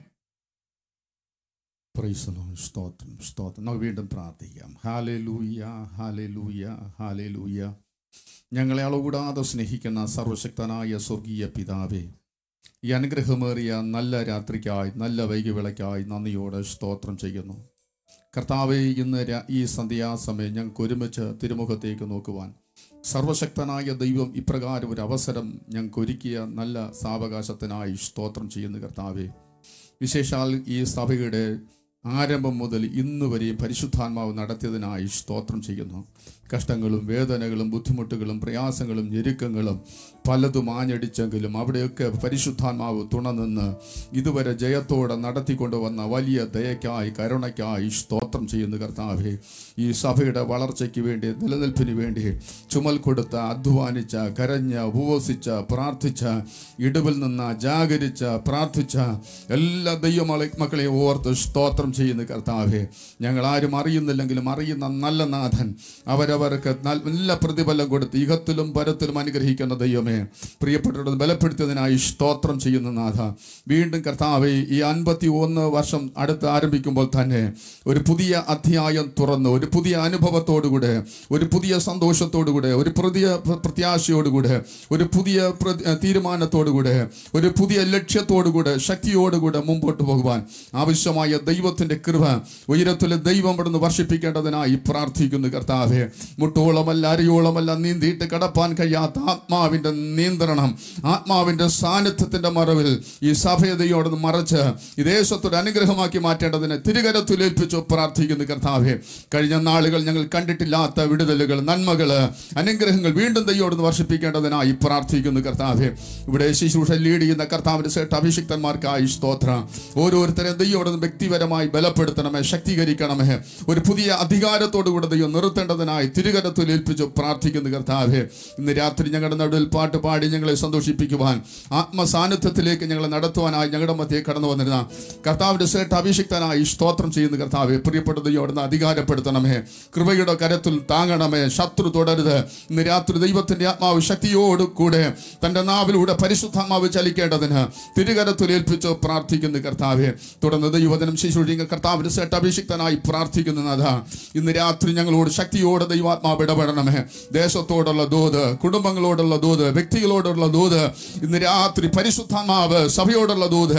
Praise the Lord. സ്തോത്രം സ്തോത്രം നമുക്ക് വീണ്ടും പ്രാർത്ഥിക്കാം ഹാലലൂയ ഹാലലൂയ ഹാലലൂയ ഞങ്ങളെ അളകൂടാതെ സ്നേഹിക്കുന്ന സർവശക്തനായ സ്വർഗീയ പിതാവേ ഈ അനുഗ്രഹമേറിയ നല്ല രാത്രിക്കായി നല്ല വൈകിവിളക്കായി നന്ദിയോടെ സ്തോത്രം ചെയ്യുന്നു കർത്താവെ ഇന്ന് രാ- ഈ സന്ധ്യാസമയം ഞങ്ങൾക്ക് ഒരുമിച്ച് തിരുമുഖത്തേക്ക് നോക്കുവാൻ സർവശക്തനായ ദൈവം ഇപ്രകാരം ഒരു അവസരം ഞങ്ങൾക്ക് ഒരുക്കിയ നല്ല സാവകാശത്തിനായി സ്തോത്രം ചെയ്യുന്നു കർത്താവെ വിശേഷാൽ ഈ സഭയുടെ ആരംഭം മുതൽ ഇന്ന് വരെയും പരിശുദ്ധാത്മാവ് നടത്തിയതിനായി സ്തോത്രം ചെയ്യുന്നു കഷ്ടങ്ങളും വേദനകളും ബുദ്ധിമുട്ടുകളും പ്രയാസങ്ങളും ഞെരുക്കങ്ങളും പലതും ആഞ്ഞടിച്ചെങ്കിലും അവിടെയൊക്കെ പരിശുദ്ധാത്മാവ് തുണനിന്ന് ഇതുവരെ ജയത്തോടെ നടത്തിക്കൊണ്ടുവന്ന വലിയ ദയക്കായി കരുണയ്ക്കായി സ്തോത്രം ചെയ്യുന്നു കർത്താവെ ഈ സഭയുടെ വളർച്ചയ്ക്ക് വേണ്ടി നിലനിൽപ്പിന് വേണ്ടി ചുമൽ കൊടുത്ത അധ്വാനിച്ച കരഞ്ഞ ഉപവസിച്ച പ്രാർത്ഥിച്ച ഇടിവിൽ നിന്ന് ജാഗരിച്ച പ്രാർത്ഥിച്ച എല്ലാ ദൈവമള മക്കളെയും ഓർത്ത് സ്തോത്രം സ്തോത്രം ചെയ്യുന്നു കർത്താവെ ഞങ്ങൾ ആരും അറിയുന്നില്ലെങ്കിലും അറിയുന്ന നല്ല നാഥൻ അവരവർക്ക് നല്ല പ്രതിഫലം കൊടുത്ത് ഇഹത്തിലും പരത്തിലും അനുഗ്രഹിക്കുന്ന ദൈവമേ പ്രിയപ്പെട്ടവരുടെ ബലപ്പെടുത്തിയതിനായി സ്തോത്രം ചെയ്യുന്ന നാഥ വീണ്ടും കർത്താവെ ഈ അൻപത്തി ഒന്ന് വർഷം അടുത്ത് ആരംഭിക്കുമ്പോൾ തന്നെ ഒരു പുതിയ അധ്യായം തുറന്ന് ഒരു പുതിയ അനുഭവത്തോടുകൂടെ ഒരു പുതിയ സന്തോഷത്തോടുകൂടെ ഒരു പുതിയ പ്ര- പ്രത്യാശയോടുകൂടെ ഒരു പുതിയ പ്ര- തീരുമാനത്തോടുകൂടെ ഒരു പുതിയ ലക്ഷ്യത്തോടുകൂടെ ശക്തിയോടുകൂടെ മുമ്പോട്ട് പോകുവാൻ ആവശ്യമായ ദൈവത്തിന്റെ കൃപ ഉയരത്തിലെ ദൈവം ഇവിടുന്ന് വർഷിപ്പിക്കേണ്ടതിനായി പ്രാർത്ഥിക്കുന്നു കർത്താവെ മുട്ടോളമല്ല അരിയോളമല്ല നീന്തിയിട്ട് കടപ്പാൻ കഴിയാത്ത ആത്മാവിന്റെ നിയന്ത്രണം ആത്മാവിന്റെ സാന്നിധ്യത്തിന്റെ മറവിൽ ഈ സഭയെ ദൈവോടൊന്ന് മറച്ച് ഈ ദേശത്തൊരു അനുഗ്രഹമാക്കി മാറ്റേണ്ടതിന് തിരുകരത്തിലേൽപ്പിച്ചു പ്രാർത്ഥിക്കുന്നു കർത്താവെ കഴിഞ്ഞ നാളുകൾ ഞങ്ങൾ കണ്ടിട്ടില്ലാത്ത വിടുതലുകൾ നന്മകൾ അനുഗ്രഹങ്ങൾ വീണ്ടും ദൈവോടൊന്ന് വർഷിപ്പിക്കേണ്ടതിനായി പ്രാർത്ഥിക്കുന്നു കർത്താവെ ഇവിടെ ശുശ്രൂഷ ലീഡ് ചെയ്യുന്ന കർത്താവിന്റെ സേട്ട് അഭിഷിക്തന്മാർക്കായി സ്തോത്രം ഓരോരുത്തരെയും ദൈവോടൊന്ന് വ്യക്തിപരമായി ബലപ്പെടുത്തണമേ ശക്തീകരിക്കണമേ ഒരു പുതിയ അധികാരത്തോടുകൂടെ ദൈവം നിർത്തേണ്ടതിനായി തിരുകരത്തിൽ ഏൽപ്പിച്ചു പ്രാർത്ഥിക്കുന്നു കർത്താവെ ഇന്ന് രാത്രി ഞങ്ങളുടെ നടുവിൽ പാട്ട് പാടി ഞങ്ങളെ സന്തോഷിപ്പിക്കുവാൻ ആത്മസാന്നിധ്യത്തിലേക്ക് ഞങ്ങളെ നടത്തുവാനായി ഞങ്ങളുടെ മധ്യേ കടന്നു വന്നിരുന്ന കർത്താവിന്റെ സേട്ട് അഭിഷിക്തനായി സ്തോത്രം ചെയ്യുന്ന കർത്താവെ പ്രിയപ്പെട്ട ദൈവോടൊന്ന് അധികാരപ്പെടുത്തണമേ കൃപയുടെ കരത്തിൽ താങ്ങണമേ ശത്രു തുടരുത് ഇന്ന് രാത്രി ദൈവത്തിന്റെ ആത്മാവ് ശക്തിയോട് കൂടെ തന്റെ നാവിലൂടെ പരിശുദ്ധാത്മാവ് ചലിക്കേണ്ടതിന് തിരുകരത്തിൽ ഏൽപ്പിച്ച് പ്രാർത്ഥിക്കുന്നു കർത്താവെ തുടർന്ന് ദൈവവചനം ശിശുഷിങ്ങൾ കർത്താവിന്റെ സേട്ട് അഭിഷിക്തനായി പ്രാർത്ഥിക്കുന്നത ഇന്ന് രാത്രി ഞങ്ങളോട് ശക്തിയോടെ ദൈവാത്മാവ് ഇടപെടണമേ ദേശത്തോടുള്ള ദൂത് കുടുംബങ്ങളോടുള്ള ദൂത് വ്യക്തികളോടുള്ള ദൂത് ഇന്ന് രാത്രി പരിശുദ്ധാത്മാവ് സഭയോടുള്ള ദൂത്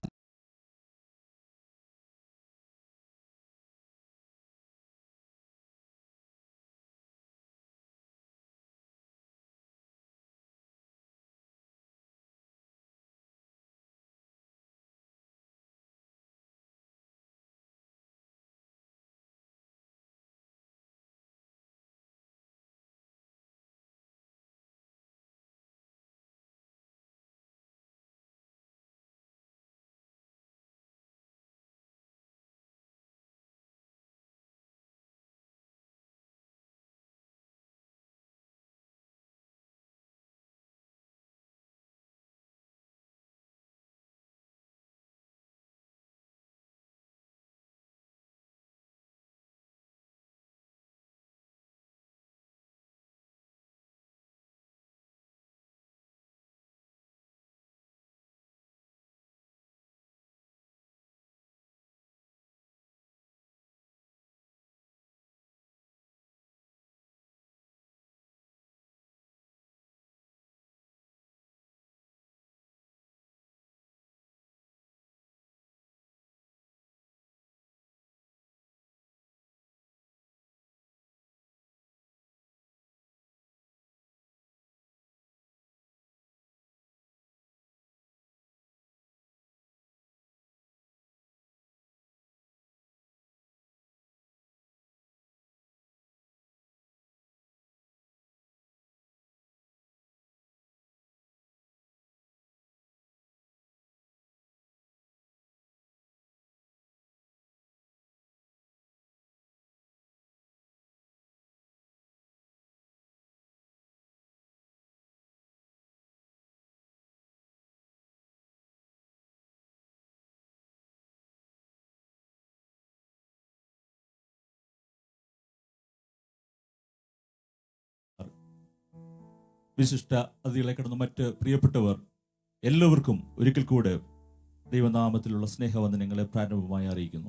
വിശിഷ്ട അതികളെ കിടന്ന് മറ്റ് പ്രിയപ്പെട്ടവർ എല്ലാവർക്കും ഒരിക്കൽ കൂടെ ദൈവനാമത്തിലുള്ള സ്നേഹവന്ദനങ്ങളെ പ്രാരംഭമായി അറിയിക്കുന്നു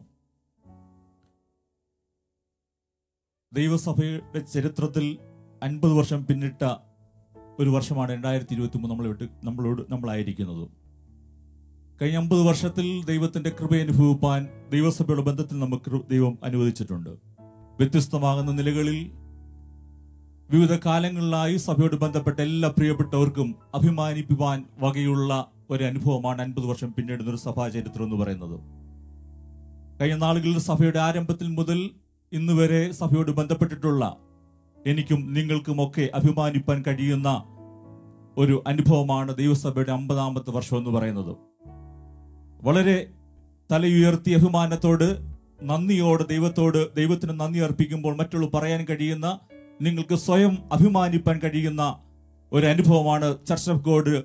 ദൈവസഭയുടെ ചരിത്രത്തിൽ അൻപത് വർഷം പിന്നിട്ട ഒരു വർഷമാണ് രണ്ടായിരത്തി ഇരുപത്തി മൂന്ന് നമ്മളെ വിട്ട് നമ്മളോട് നമ്മളായിരിക്കുന്നത് കഴിഞ്ഞ അമ്പത് വർഷത്തിൽ ദൈവത്തിന്റെ കൃപ അനുഭവിപ്പാൻ ദൈവസഭയുടെ ബന്ധത്തിൽ നമുക്ക് ദൈവം അനുവദിച്ചിട്ടുണ്ട് വ്യത്യസ്തമാകുന്ന നിലകളിൽ വിവിധ കാലങ്ങളിലായി സഭയോട് ബന്ധപ്പെട്ട എല്ലാ പ്രിയപ്പെട്ടവർക്കും അഭിമാനിക്കുവാൻ വകയുള്ള ഒരു അനുഭവമാണ് അൻപത് വർഷം പിന്നിടുന്ന ഒരു സഭാ ചരിത്രം എന്ന് പറയുന്നത് കഴിഞ്ഞ നാളുകളിൽ സഭയുടെ ആരംഭത്തിൽ മുതൽ ഇന്ന് വരെ സഭയോട് ബന്ധപ്പെട്ടിട്ടുള്ള എനിക്കും നിങ്ങൾക്കുമൊക്കെ അഭിമാനിപ്പാൻ കഴിയുന്ന ഒരു അനുഭവമാണ് ദൈവസഭയുടെ അമ്പതാമത്തെ വർഷം എന്ന് പറയുന്നത് വളരെ തലയുയർത്തി അഭിമാനത്തോട് നന്ദിയോട് ദൈവത്തോട് ദൈവത്തിന് നന്ദി അർപ്പിക്കുമ്പോൾ മറ്റുള്ള പറയാൻ കഴിയുന്ന നിങ്ങൾക്ക് സ്വയം അഭിമാനിപ്പാൻ കഴിയുന്ന ഒരു അനുഭവമാണ് ചർച്ച് ഓഫ് ഗോഡ്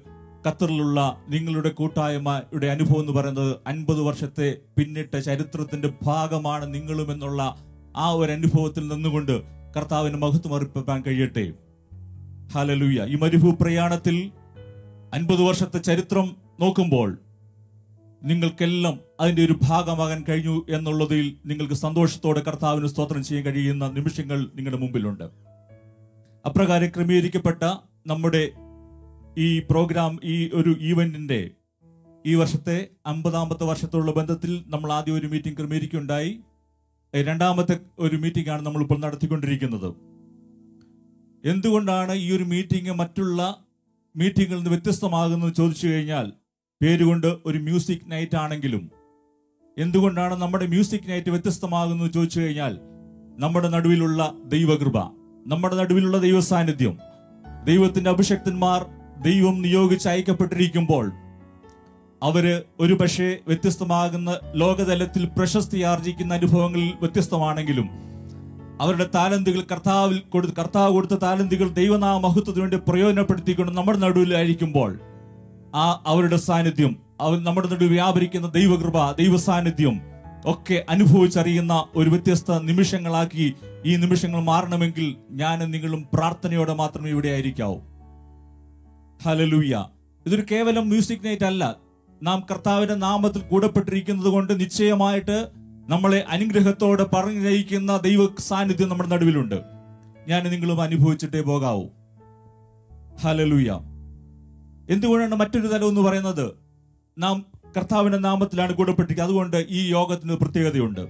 ഖത്തറിലുള്ള നിങ്ങളുടെ കൂട്ടായ്മയുടെ അനുഭവം എന്ന് പറയുന്നത് അൻപത് വർഷത്തെ പിന്നിട്ട ചരിത്രത്തിന്റെ ഭാഗമാണ് നിങ്ങളും എന്നുള്ള ആ ഒരു അനുഭവത്തിൽ നിന്നുകൊണ്ട് കർത്താവിന് മഹത്വം അർപ്പിക്കാൻ കഴിയട്ടെ ഹലലൂയ ഈ മരുഭൂ പ്രയാണത്തിൽ അൻപത് വർഷത്തെ ചരിത്രം നോക്കുമ്പോൾ നിങ്ങൾക്കെല്ലാം അതിന്റെ ഒരു ഭാഗമാകാൻ കഴിഞ്ഞു എന്നുള്ളതിൽ നിങ്ങൾക്ക് സന്തോഷത്തോടെ കർത്താവിന് സ്തോത്രം ചെയ്യാൻ കഴിയുന്ന നിമിഷങ്ങൾ നിങ്ങളുടെ മുമ്പിലുണ്ട് അപ്രകാരം ക്രമീകരിക്കപ്പെട്ട നമ്മുടെ ഈ പ്രോഗ്രാം ഈ ഒരു ഈവന്റിന്റെ ഈ വർഷത്തെ അമ്പതാമത്തെ വർഷത്തോടുള്ള ബന്ധത്തിൽ നമ്മൾ ആദ്യം ഒരു മീറ്റിംഗ് ക്രമീകരിക്കുകയുണ്ടായി ഏ, രണ്ടാമത്തെ ഒരു മീറ്റിംഗ് ആണ് നമ്മൾ ഇപ്പോൾ നടത്തിക്കൊണ്ടിരിക്കുന്നത് എന്തുകൊണ്ടാണ് ഈ ഒരു മീറ്റിംഗ് മറ്റുള്ള മീറ്റിംഗിൽ നിന്ന് വ്യത്യസ്തമാകുന്നത് ചോദിച്ചു കഴിഞ്ഞാൽ പേരുകൊണ്ട് ഒരു മ്യൂസിക് നൈറ്റ് ആണെങ്കിലും എന്തുകൊണ്ടാണ് നമ്മുടെ മ്യൂസിക് നൈറ്റ് വ്യത്യസ്തമാകുന്നത് ചോദിച്ചു കഴിഞ്ഞാൽ നമ്മുടെ നടുവിലുള്ള ദൈവകൃപ നമ്മുടെ നടുവിലുള്ള ദൈവ സാന്നിധ്യം ദൈവത്തിന്റെ അഭിഷക്തന്മാർ ദൈവം നിയോഗിച്ച് അയക്കപ്പെട്ടിരിക്കുമ്പോൾ അവര് ഒരു പക്ഷേ വ്യത്യസ്തമാകുന്ന ലോകതലത്തിൽ പ്രശസ്തി ആർജിക്കുന്ന അനുഭവങ്ങളിൽ വ്യത്യസ്തമാണെങ്കിലും അവരുടെ താലന്തുകൾ കർത്താവിൽ കൊടുത്ത് കർത്താവ് കൊടുത്ത താലന്തുകൾ ദൈവനാമ മഹത്വത്തിന് വേണ്ടി പ്രയോജനപ്പെടുത്തിക്കൊണ്ട് നമ്മുടെ നടുവിലായിരിക്കുമ്പോൾ ആ അവരുടെ സാന്നിധ്യം അവർ നമ്മുടെ നടുവിൽ വ്യാപരിക്കുന്ന ദൈവകൃപ ദൈവ സാന്നിധ്യം ഒക്കെ അനുഭവിച്ചറിയുന്ന ഒരു വ്യത്യസ്ത നിമിഷങ്ങളാക്കി ഈ നിമിഷങ്ങൾ മാറണമെങ്കിൽ ഞാനും നിങ്ങളും പ്രാർത്ഥനയോടെ മാത്രമേ ഇവിടെ ആയിരിക്കാവൂ ഹലലൂയ ഇതൊരു കേവലം മ്യൂസിക് നൈറ്റ് അല്ല നാം കർത്താവിന്റെ നാമത്തിൽ കൂടപ്പെട്ടിരിക്കുന്നത് കൊണ്ട് നിശ്ചയമായിട്ട് നമ്മളെ അനുഗ്രഹത്തോടെ പറഞ്ഞു നയിക്കുന്ന ദൈവ സാന്നിധ്യം നമ്മുടെ നടുവിലുണ്ട് ഞാൻ നിങ്ങളും അനുഭവിച്ചിട്ടേ പോകാവൂ ഹലലൂയ എന്തുകൊണ്ടാണ് മറ്റൊരു തലം എന്ന് പറയുന്നത് നാം കർത്താവിന്റെ നാമത്തിലാണ് കൂടപ്പെട്ടിരിക്കുന്നത് അതുകൊണ്ട് ഈ യോഗത്തിന് ഒരു പ്രത്യേകതയുണ്ട്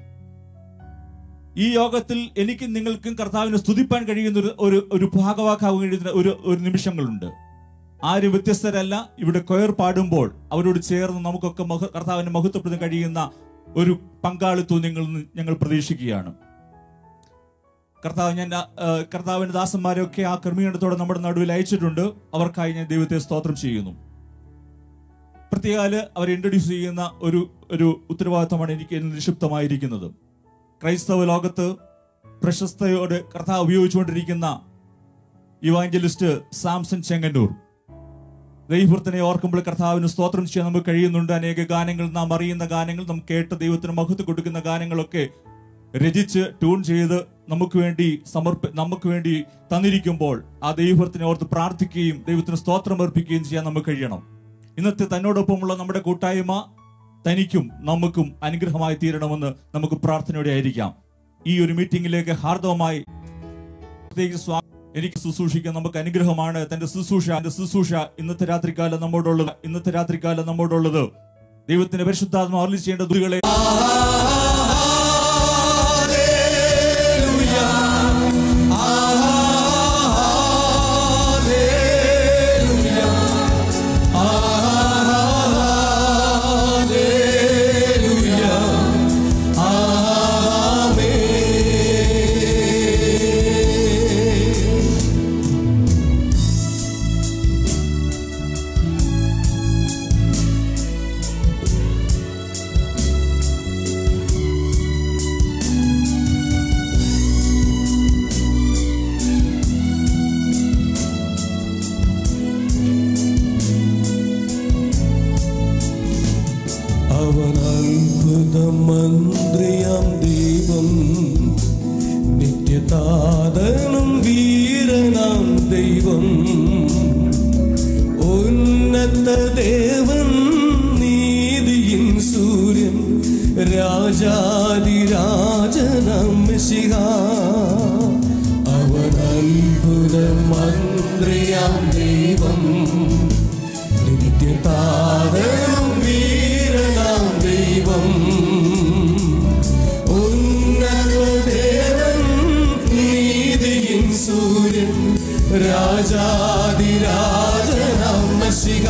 ഈ യോഗത്തിൽ എനിക്കും നിങ്ങൾക്കും കർത്താവിനെ സ്തുതിപ്പാൻ കഴിയുന്ന ഒരു ഒരു ഒരു ഭാഗവാക്കാവാൻ കഴിയുന്ന ഒരു ഒരു നിമിഷങ്ങളുണ്ട് ആരും വ്യത്യസ്തരല്ല ഇവിടെ കൊയർ പാടുമ്പോൾ അവരോട് ചേർന്ന് നമുക്കൊക്കെ മഹ കർത്താവിനെ മഹത്വപ്പെടുത്താൻ കഴിയുന്ന ഒരു പങ്കാളിത്തവും നിങ്ങൾ ഞങ്ങൾ പ്രതീക്ഷിക്കുകയാണ് കർത്താവ് ഞാൻ ആ, ആ, കർത്താവിന്റെ ദാസന്മാരെയൊക്കെ ആ ക്രമീകരണത്തോടെ നമ്മുടെ നടുവിൽ അയച്ചിട്ടുണ്ട് അവർക്കായി ഞാൻ ദൈവത്തെ സ്തോത്രം ചെയ്യുന്നു പ്രത്യേകാല് അവരെ ഇൻട്രൊഡ്യൂസ് ചെയ്യുന്ന ഒരു ഒരു ഉത്തരവാദിത്തമാണ് എനിക്ക് എന്നിൽ നിക്ഷിപ്തമായിരിക്കുന്നത് ക്രൈസ്തവ ലോകത്ത് പ്രശസ്തയോട് കർത്താവ് ഉപയോഗിച്ചുകൊണ്ടിരിക്കുന്ന ഇവാഞ്ചലിസ്റ്റ് സാംസൺ ചെങ്ങന്നൂർ ദൈവത്തിനെ ഓർക്കുമ്പോൾ കർത്താവിന് സ്തോത്രം ചെയ്യാൻ നമുക്ക് കഴിയുന്നുണ്ട് അനേക ഗാനങ്ങൾ നാം അറിയുന്ന ഗാനങ്ങൾ നാം കേട്ട് ദൈവത്തിന് മഹത്വം കൊടുക്കുന്ന ഗാനങ്ങളൊക്കെ രചിച്ച് ട്യൂൺ ചെയ്ത് നമുക്ക് വേണ്ടി സമർപ്പ നമുക്ക് വേണ്ടി തന്നിരിക്കുമ്പോൾ ആ ദൈവത്തിനെ ഓർത്ത് പ്രാർത്ഥിക്കുകയും ദൈവത്തിന് സ്തോത്രം അർപ്പിക്കുകയും ചെയ്യാൻ നമുക്ക് കഴിയണം ഇന്നത്തെ തന്നോടൊപ്പമുള്ള നമ്മുടെ കൂട്ടായ്മ തനിക്കും നമുക്കും അനുഗ്രഹമായി തീരണമെന്ന് നമുക്ക് പ്രാർത്ഥനയോടെ ആയിരിക്കാം ഈ ഒരു മീറ്റിംഗിലേക്ക് ഹാർദവമായി പ്രത്യേകിച്ച് സ്വാ എനിക്ക് ശുശ്രൂഷിക്കാൻ നമുക്ക് അനുഗ്രഹമാണ് തന്റെ ശുശ്രൂഷ എന്റെ ശുശ്രൂഷ ഇന്നത്തെ രാത്രികാലം നമ്മോടുള്ളത് ഇന്നത്തെ രാത്രികാലം നമ്മോടുള്ളത് ദൈവത്തിന്റെ പരിശുദ്ധാത്മ അർലി ചെയ്യേണ്ട ദുരികളെ അവൻ അത്ഭുതം മന്ത്രിയാം ദൈവം നിത്യതാതനും വീരനാം ദൈവം ഉന്നത ദേവൻ നീതിയിൻ സൂര്യൻ രാജാതിരാജനം ശിഹ അവൻ അത്ഭുത മന്ത്രിയാം ദൈവം നിത്യതാരം വീരനാം ദൈവം ഉന്നതദേവൻ നീതിയിൻ സൂര്യൻ രാജാതിരാജനാം മഷിക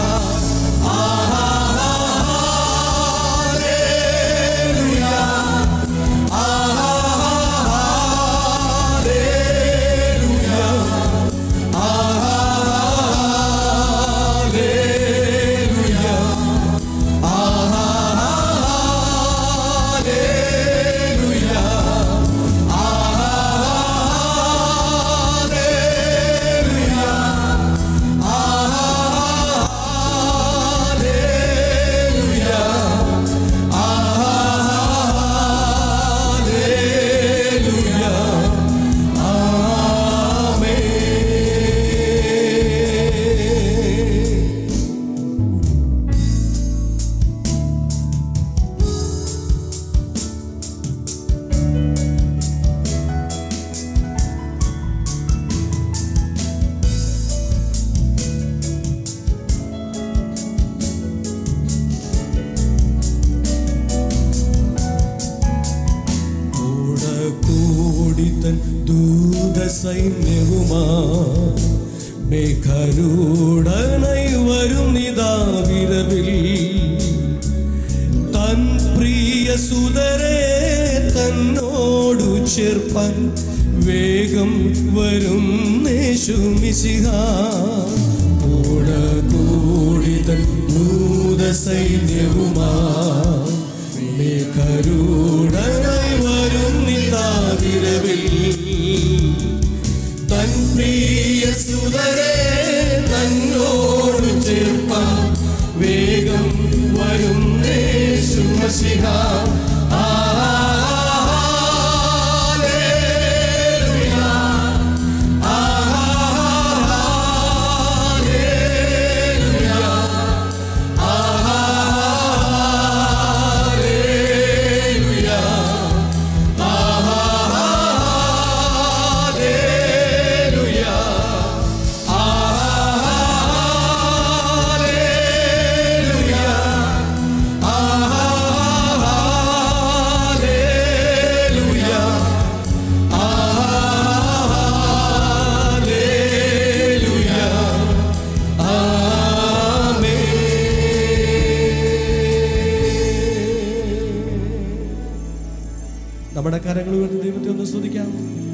സൈന്യവുമാ മേഘരൂടനായി വരും നിതാവിരവിൽ തൻ പ്രിയ സുതരെ തന്നോടു ചേർപ്പാൻ വേഗം വരും യേശുമിശിഹ കൂട കൂടി തൻ ഭൂത സൈന്യവുമാ മേഘരൂടനായി വരും നിതാവിരവിൽ തൻ പ്രിയ സുതരെ തന്നോട് ചേർപ്പാൻ വേഗം വരും യേശുമശിഹ നമ്മുടെ കരങ്ങൾ ഉയർത്തി ദൈവത്തെ ഒന്ന് സ്തുതിക്കാം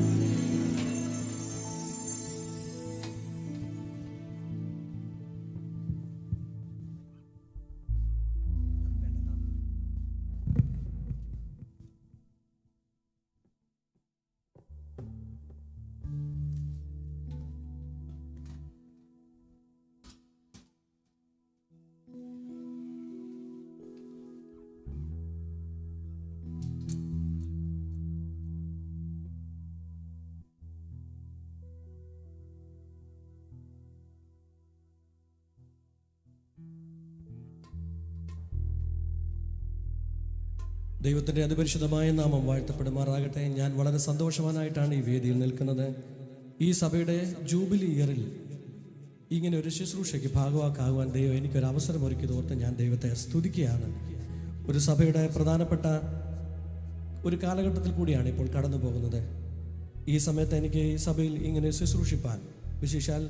ദൈവത്തിൻ്റെ അതിപരിശുദ്ധമായ നാമം വാഴ്ത്തപ്പെടുമാറാകട്ടെ ഞാൻ വളരെ സന്തോഷവാനായിട്ടാണ് ഈ വേദിയിൽ നിൽക്കുന്നത് ഈ സഭയുടെ ജൂബിലി ഇയറിൽ ഇങ്ങനെ ഒരു ശുശ്രൂഷയ്ക്ക് ഭാഗവാക്കാകുവാൻ ദൈവം എനിക്കൊരു അവസരം ഒരുക്കിയത് ഓർത്ത് ഞാൻ ദൈവത്തെ സ്തുതിക്കുകയാണ് ഒരു സഭയുടെ പ്രധാനപ്പെട്ട ഒരു കാലഘട്ടത്തിൽ കൂടിയാണ് ഇപ്പോൾ കടന്നു പോകുന്നത് ഈ സമയത്ത് എനിക്ക് ഈ സഭയിൽ ഇങ്ങനെ ശുശ്രൂഷിപ്പാൻ വിശേഷാൽ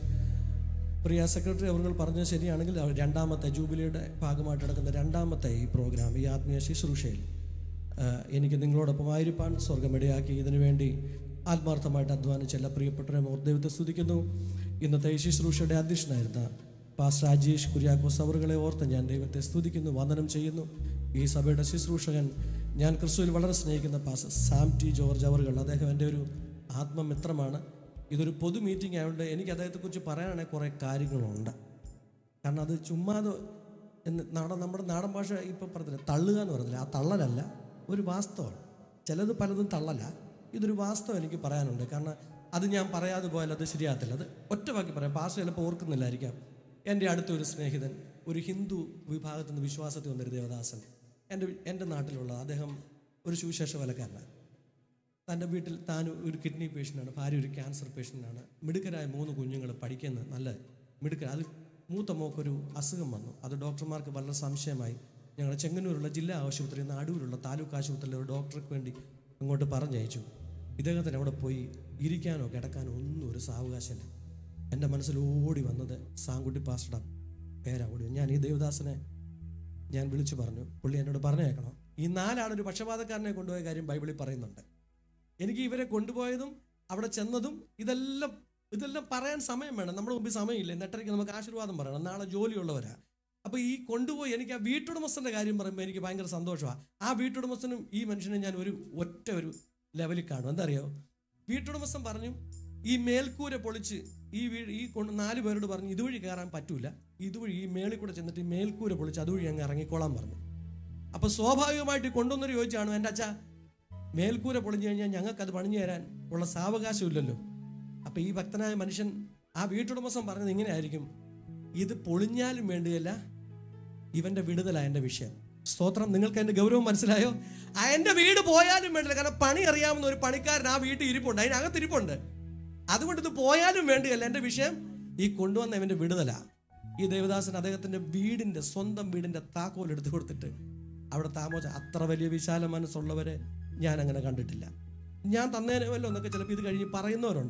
പ്രിയ സെക്രട്ടറി അവർ പറഞ്ഞത് ശരിയാണെങ്കിൽ അവർ രണ്ടാമത്തെ ജൂബിലിയുടെ ഭാഗമായിട്ട് നടക്കുന്ന രണ്ടാമത്തെ ഈ പ്രോഗ്രാം ഈ ആത്മീയ ശുശ്രൂഷയിൽ ആ, എനിക്ക് നിങ്ങളോടൊപ്പം ആയിരിക്കാൻ സ്വർഗമിടയാക്കി ഇതിനു വേണ്ടി ആത്മാർത്ഥമായിട്ട് അധ്വാനിച്ച എല്ലാ പ്രിയപ്പെട്ടവരെ ഓർ ദൈവത്തെ സ്തുതിക്കുന്നു ഇന്നത്തെ ഈ ശുശ്രൂഷയുടെ അധ്യക്ഷനായിരുന്ന പാസ് രാജേഷ് കുര്യാക്കോസ് അവറുകളെ ഓർത്ത് ഞാൻ ദൈവത്തെ സ്തുതിക്കുന്നു വന്ദനം ചെയ്യുന്നു ഈ സഭയുടെ ശുശ്രൂഷകൻ ഞാൻ ക്രിസ്തുവിൽ വളരെ സ്നേഹിക്കുന്ന പാസ് സാം ടി ജോർജ് അവറുകൾ അദ്ദേഹം എൻ്റെ ഒരു ആത്മമിത്രമാണ് ഇതൊരു പൊതു മീറ്റിംഗ് ആയതുകൊണ്ട് എനിക്ക് അദ്ദേഹത്തെക്കുറിച്ച് പറയാനാണെങ്കിൽ കുറേ കാര്യങ്ങളുണ്ട് കാരണം അത് ചുമ്മാതെ എന്ന് നാടൻ നമ്മുടെ നാടൻ ഭാഷ ഇപ്പം പറഞ്ഞില്ല തള്ളുക എന്ന് പറഞ്ഞില്ല ആ തള്ളലല്ല ഒരു വാസ്തവമാണ് ചിലത് പലതും തള്ളല ഇതൊരു വാസ്തവം എനിക്ക് പറയാനുണ്ട് കാരണം അത് ഞാൻ പറയാതെ പോയാൽ അത് ശരിയാകത്തില്ല അത് ഒറ്റ വാക്കി പറയാം ഭാഷ ചിലപ്പോൾ ഓർക്കുന്നില്ലായിരിക്കാം എൻ്റെ അടുത്തൊരു സ്നേഹിതൻ ഒരു ഹിന്ദു വിഭാഗത്തിൽ നിന്ന് വിശ്വാസത്തിൽ വന്നൊരു ദേവദാസൻ എൻ്റെ എൻ്റെ നാട്ടിലുള്ള അദ്ദേഹം ഒരു സുവിശേഷ വലക്കാരനാണ് തൻ്റെ വീട്ടിൽ താൻ ഒരു കിഡ്നി പേഷ്യൻ്റാണ് ഭാര്യ ഒരു ക്യാൻസർ പേഷ്യൻ്റാണ് മിടുക്കരായ മൂന്ന് കുഞ്ഞുങ്ങൾ പഠിക്കുന്ന നല്ല മിടുക്കർ അത് മൂത്ത മോക്കൊരു അസുഖം വന്നു അത് ഡോക്ടർമാർക്ക് വളരെ സംശയമായി ഞങ്ങളുടെ ചെങ്ങന്നൂരുള്ള ജില്ലാ ആശുപത്രി നാടൂരുള്ള താലൂക്ക് ആശുപത്രിയിലെ ഒരു ഡോക്ടർക്ക് വേണ്ടി അങ്ങോട്ട് പറഞ്ഞയച്ചു ഇദ്ദേഹത്തിന് അവിടെ പോയി ഇരിക്കാനോ കിടക്കാനോ ഒന്നും ഒരു സാവകാശമില്ല എൻ്റെ മനസ്സിൽ ഓടി വന്നത് സാങ്കുട്ടി പാസ്റ്ററുടെ പേരാ ഓടി വന്നത്. ഞാൻ ഈ ദേവദാസനെ ഞാൻ വിളിച്ചു പറഞ്ഞു പുള്ളി എന്നോട് പറഞ്ഞേക്കണം ഈ നാലാളൊരു പക്ഷപാതക്കാരനെ കൊണ്ടുപോയ കാര്യം ബൈബിളിൽ പറയുന്നുണ്ട് എനിക്ക് ഇവരെ കൊണ്ടുപോയതും അവിടെ ചെന്നതും ഇതെല്ലാം ഇതെല്ലാം പറയാൻ സമയം വേണം നമ്മുടെ മുമ്പിൽ സമയമില്ല നെട്ടരയ്ക്ക് നമുക്ക് ആശീർവാദം പറയണം നാളെ ജോലിയുള്ളവരാ അപ്പോൾ ഈ കൊണ്ടുപോയി എനിക്ക് ആ വീട്ടുടമസ്ഥൻ്റെ കാര്യം പറയുമ്പോൾ എനിക്ക് ഭയങ്കര സന്തോഷമാണ് ആ വീട്ടുടമസ്ഥനും ഈ മനുഷ്യനെ ഞാൻ ഒരു ഒറ്റ ഒരു ലെവലിൽ കാണും എന്താ അറിയോ വീട്ടുടമസ്ഥൻ പറഞ്ഞു ഈ മേൽക്കൂര പൊളിച്ച് ഈ വീട് ഈ കൊണ്ട് നാല് പേരോട് പറഞ്ഞു ഇതുവഴി കയറാൻ പറ്റൂല ഇതുവഴി ഈ മേളിൽ കൂടെ ചെന്നിട്ട് ഈ മേൽക്കൂര പൊളിച്ച് അതുവഴി അങ്ങ് ഇറങ്ങിക്കോളാൻ പറഞ്ഞു അപ്പൊ സ്വാഭാവികമായിട്ട് കൊണ്ടുവന്നൊരു ചോദിച്ചാണ് എൻ്റെ അച്ഛ മേൽക്കൂര പൊളിഞ്ഞു കഴിഞ്ഞാൽ ഞങ്ങൾക്ക് അത് പണിഞ്ഞു തരാൻ ഉള്ള സാവകാശമില്ലല്ലോ അപ്പൊ ഈ ഭക്തനായ മനുഷ്യൻ ആ വീട്ടുടമസ്ഥൻ പറഞ്ഞത് ഇങ്ങനെയായിരിക്കും ഇത് പൊളിഞ്ഞാലും വേണ്ടിയല്ല ഇവന്റെ വിടുതല എന്റെ വിഷയം സ്തോത്രം നിങ്ങൾക്ക് എന്റെ ഗൗരവം മനസ്സിലായോ ആ എന്റെ വീട് പോയാലും വേണ്ടില്ല കാരണം പണി അറിയാവുന്ന ഒരു പണിക്കാരൻ ആ വീട്ടിൽ ഇരിപ്പുണ്ട് അതിനകത്ത് ഇരിപ്പുണ്ട് അതുകൊണ്ട് ഇത് പോയാലും വേണ്ടിയല്ല എന്റെ വിഷയം ഈ കൊണ്ടുവന്ന ഇവന്റെ വിടുതല ഈ ദേവദാസൻ അദ്ദേഹത്തിന്റെ വീടിന്റെ സ്വന്തം വീടിന്റെ താക്കോൽ എടുത്തു കൊടുത്തിട്ട് അവിടെ താമസ അത്ര വലിയ വിശാല മനസ്സുള്ളവരെ ഞാൻ അങ്ങനെ കണ്ടിട്ടില്ല ഞാൻ തന്നേനെ വല്ലോ എന്നൊക്കെ ചിലപ്പോൾ ഇത് കഴിഞ്ഞ് പറയുന്നവരുണ്ട്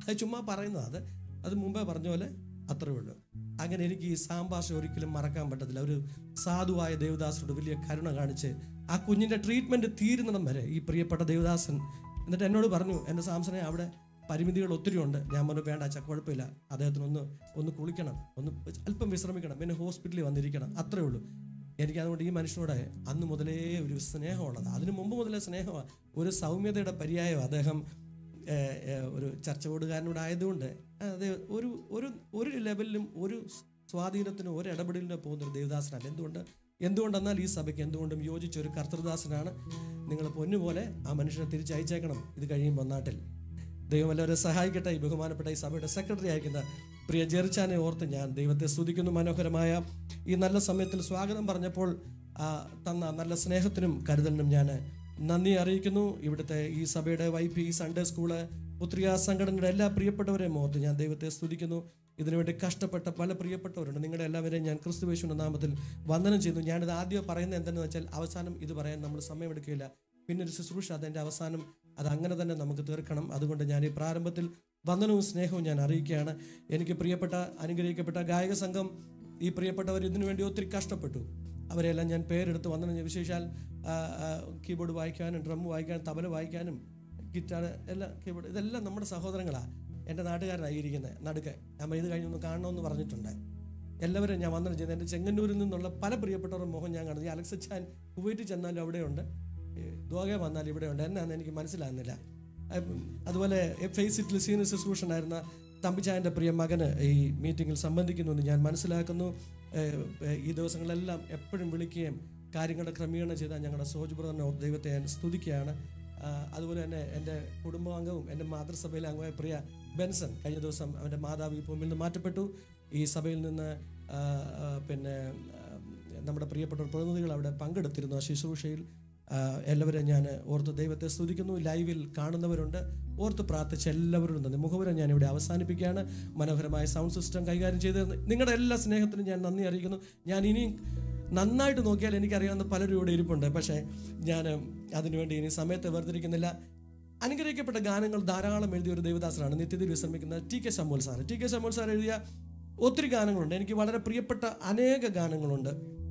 അത് ചുമ്മാ പറയുന്നത് അത് അത് മുമ്പേ പറഞ്ഞ പോലെ അത്രേ ഉള്ളൂ അങ്ങനെ എനിക്ക് ഈ സാമ്പാഷ ഒരിക്കലും മറക്കാൻ പറ്റത്തില്ല ഒരു സാധുവായ ദേവദാസനോട് വലിയ കരുണ കാണിച്ച് ആ കുഞ്ഞിൻ്റെ ട്രീറ്റ്മെൻറ്റ് തീരുന്നിടം വരെ ഈ പ്രിയപ്പെട്ട ദേവദാസൻ എന്നിട്ട് എന്നോട് പറഞ്ഞു എൻ്റെ സാംസനെ അവിടെ പരിമിതികൾ ഒത്തിരി ഉണ്ട് ഞാൻ പറഞ്ഞു വേണ്ട അച്ഛാ കുഴപ്പമില്ല അദ്ദേഹത്തിന് ഒന്ന് ഒന്ന് കുളിക്കണം ഒന്ന് അല്പം വിശ്രമിക്കണം പിന്നെ ഹോസ്പിറ്റലിൽ വന്നിരിക്കണം അത്രേ ഉള്ളൂ എനിക്ക് അതുകൊണ്ട് ഈ മനുഷ്യനോട് അന്ന് മുതലേ ഒരു സ്നേഹമുള്ളത് അതിന് മുമ്പ് മുതലേ സ്നേഹമാണ് ഒരു സൗമ്യതയുടെ പര്യായം അദ്ദേഹം ഏഹ്, ഏഹ്, ഒരു ചർച്ചകോടുകാരനോട് ആയതുകൊണ്ട് അത് ഒരു ഒരു ഒരു ലെവലിലും ഒരു സ്വാധീനത്തിനും ഒരു ഇടപെടലിനോ പോകുന്ന ഒരു ദേവദാസനല്ല എന്തുകൊണ്ട് എന്തുകൊണ്ടെന്നാൽ ഈ സഭയ്ക്ക് എന്തുകൊണ്ടും യോജിച്ച ഒരു കർത്തൃദാസനാണ് നിങ്ങൾ പൊന്നുപോലെ ആ മനുഷ്യനെ തിരിച്ചയച്ചേക്കണം ഇത് കഴിയുമ്പോൾ നാട്ടിൽ ദൈവം എല്ലാവരെ സഹായിക്കട്ടെ ഈ ബഹുമാനപ്പെട്ട ഈ സഭയുടെ സെക്രട്ടറി ആയിരിക്കുന്ന പ്രിയ ജെറിച്ചാനെ ഓർത്ത് ഞാൻ ദൈവത്തെ സ്തുതിക്കുന്നു മനോഹരമായ ഈ നല്ല സമയത്തിൽ സ്വാഗതം പറഞ്ഞപ്പോൾ ആ, തന്ന നല്ല സ്നേഹത്തിനും കരുതലിനും ഞാൻ നന്ദി അറിയിക്കുന്നു ഇവിടുത്തെ ഈ സഭയുടെ വൈ പി സൺഡേ സ്കൂള് പുത്രിക സംഘടനയുടെ എല്ലാ പ്രിയപ്പെട്ടവരെയും ഓർത്ത് ഞാൻ ദൈവത്തെ സ്തുതിക്കുന്നു ഇതിനുവേണ്ടി കഷ്ടപ്പെട്ട പല പ്രിയപ്പെട്ടവരുണ്ട് നിങ്ങളുടെ എല്ലാവരെയും ഞാൻ ക്രിസ്തുവേശുവിൻ്റെ നാമത്തിൽ വന്ദനം ചെയ്യുന്നു ഞാനിത് ആദ്യം പറയുന്നത് എന്തെന്ന് വെച്ചാൽ അവസാനം ഇത് പറയാൻ നമ്മൾ സമയമെടുക്കില്ല പിന്നെ ഒരു ശുശ്രൂഷ അതിൻ്റെ അവസാനം അത് അങ്ങനെ തന്നെ നമുക്ക് തീർക്കണം അതുകൊണ്ട് ഞാൻ ഈ പ്രാരംഭത്തിൽ വന്ദനവും സ്നേഹവും ഞാൻ അറിയിക്കുകയാണ് എനിക്ക് പ്രിയപ്പെട്ട അനുഗ്രഹിക്കപ്പെട്ട ഗായക സംഘം ഈ പ്രിയപ്പെട്ടവർ ഇതിനു വേണ്ടി ഒത്തിരി കഷ്ടപ്പെട്ടു അവരെല്ലാം ഞാൻ പേരെടുത്ത് വന്ദനം ചെയ്യും. വിശേഷാൽ ആ, ആ, കീബോർഡ് വായിക്കാനും ഡ്രം വായിക്കാനും തബല വായിക്കാനും ഗിറ്റാർ എല്ലാം കീബോർഡ് ഇതെല്ലാം നമ്മുടെ സഹോദരങ്ങളാണ് എൻ്റെ നാട്ടുകാരനായിരിക്കുന്നത് നടുക്ക് നമ്മൾ ഇത് കഴിഞ്ഞൊന്ന് കാണണമെന്ന് പറഞ്ഞിട്ടുണ്ട് എല്ലാവരും ഞാൻ വന്ദനം ചെയ്തു എൻ്റെ ചെങ്ങന്നൂരിൽ നിന്നുള്ള പല പ്രിയപ്പെട്ടവരുടെ മുഖം ഞാൻ കാണുന്നു ഈ അലക്സ് ഖാൻ കുവൈറ്റ് ചെന്നാലും അവിടെയുണ്ട് ദോഗ വന്നാൽ ഇവിടെയുണ്ട് എന്നാന്ന് എനിക്ക് മനസ്സിലാകുന്നില്ല അപ്പം അതുപോലെ ഫേസിറ്റിൽ സീനിയർ ശുശ്രൂഷൻ ആയിരുന്ന തമ്പിച്ചായൻ്റെ പ്രിയ മകന് ഈ മീറ്റിങ്ങിൽ സംബന്ധിക്കുന്നുവെന്ന് ഞാൻ മനസ്സിലാക്കുന്നു ഏഹ്, ഏഹ്, ഈ ദിവസങ്ങളെല്ലാം എപ്പോഴും വിളിക്കുകയും കാര്യങ്ങളുടെ ക്രമീകരണം ചെയ്ത ഞങ്ങളുടെ സോജ് ബ്രദറിനെ ഓർത്ത് ദൈവത്തെ ഞാൻ സ്തുതിക്കുകയാണ് ആ, അതുപോലെ തന്നെ എൻ്റെ കുടുംബാംഗവും എൻ്റെ മാതൃസഭയിലെ അംഗമായ പ്രിയ ബെൻസൺ കഴിഞ്ഞ ദിവസം അവൻ്റെ മാതാവ് ഈ ഭൂമിയിൽ നിന്ന് മാറ്റപ്പെട്ടു ഈ സഭയിൽ നിന്ന് ആ, ആ, പിന്നെ ആ, നമ്മുടെ പ്രിയപ്പെട്ട പ്രതിനിധികൾ അവിടെ പങ്കെടുത്തിരുന്നു ആ ശുശ്രൂഷയിൽ ആ, എല്ലാവരെയും ഞാൻ ഓർത്ത് ദൈവത്തെ സ്തുതിക്കുന്നു ലൈവിൽ കാണുന്നവരുണ്ട് ഓർത്ത് പ്രാർത്ഥിച്ച എല്ലാവരും നന്ദി മുഖവരം ഞാൻ ഇവിടെ അവസാനിപ്പിക്കുകയാണ് മനോഹരമായ സൗണ്ട് സിസ്റ്റം കൈകാര്യം ചെയ്ത് നിങ്ങളുടെ എല്ലാ സ്നേഹത്തിനും ഞാൻ നന്ദി അറിയിക്കുന്നു ഞാൻ ഇനിയും നന്നായിട്ട് നോക്കിയാൽ എനിക്കറിയാവുന്ന പലരും ഇവിടെ ഇരിപ്പുണ്ട് പക്ഷേ ഞാൻ അതിനുവേണ്ടി ഇനി സമയത്തെ വേർതിരിക്കുന്നില്ല അനുഗ്രഹിക്കപ്പെട്ട ഗാനങ്ങൾ ധാരാളം എഴുതിയ ഒരു ദേവദാസനാണ് നിത്യത്തിൽ വിശ്രമിക്കുന്ന T K Shamuel sir T K Shamuel sir എഴുതിയ ഒത്തിരി ഗാനങ്ങളുണ്ട് എനിക്ക് വളരെ പ്രിയപ്പെട്ട അനേക ഗാനങ്ങളുണ്ട്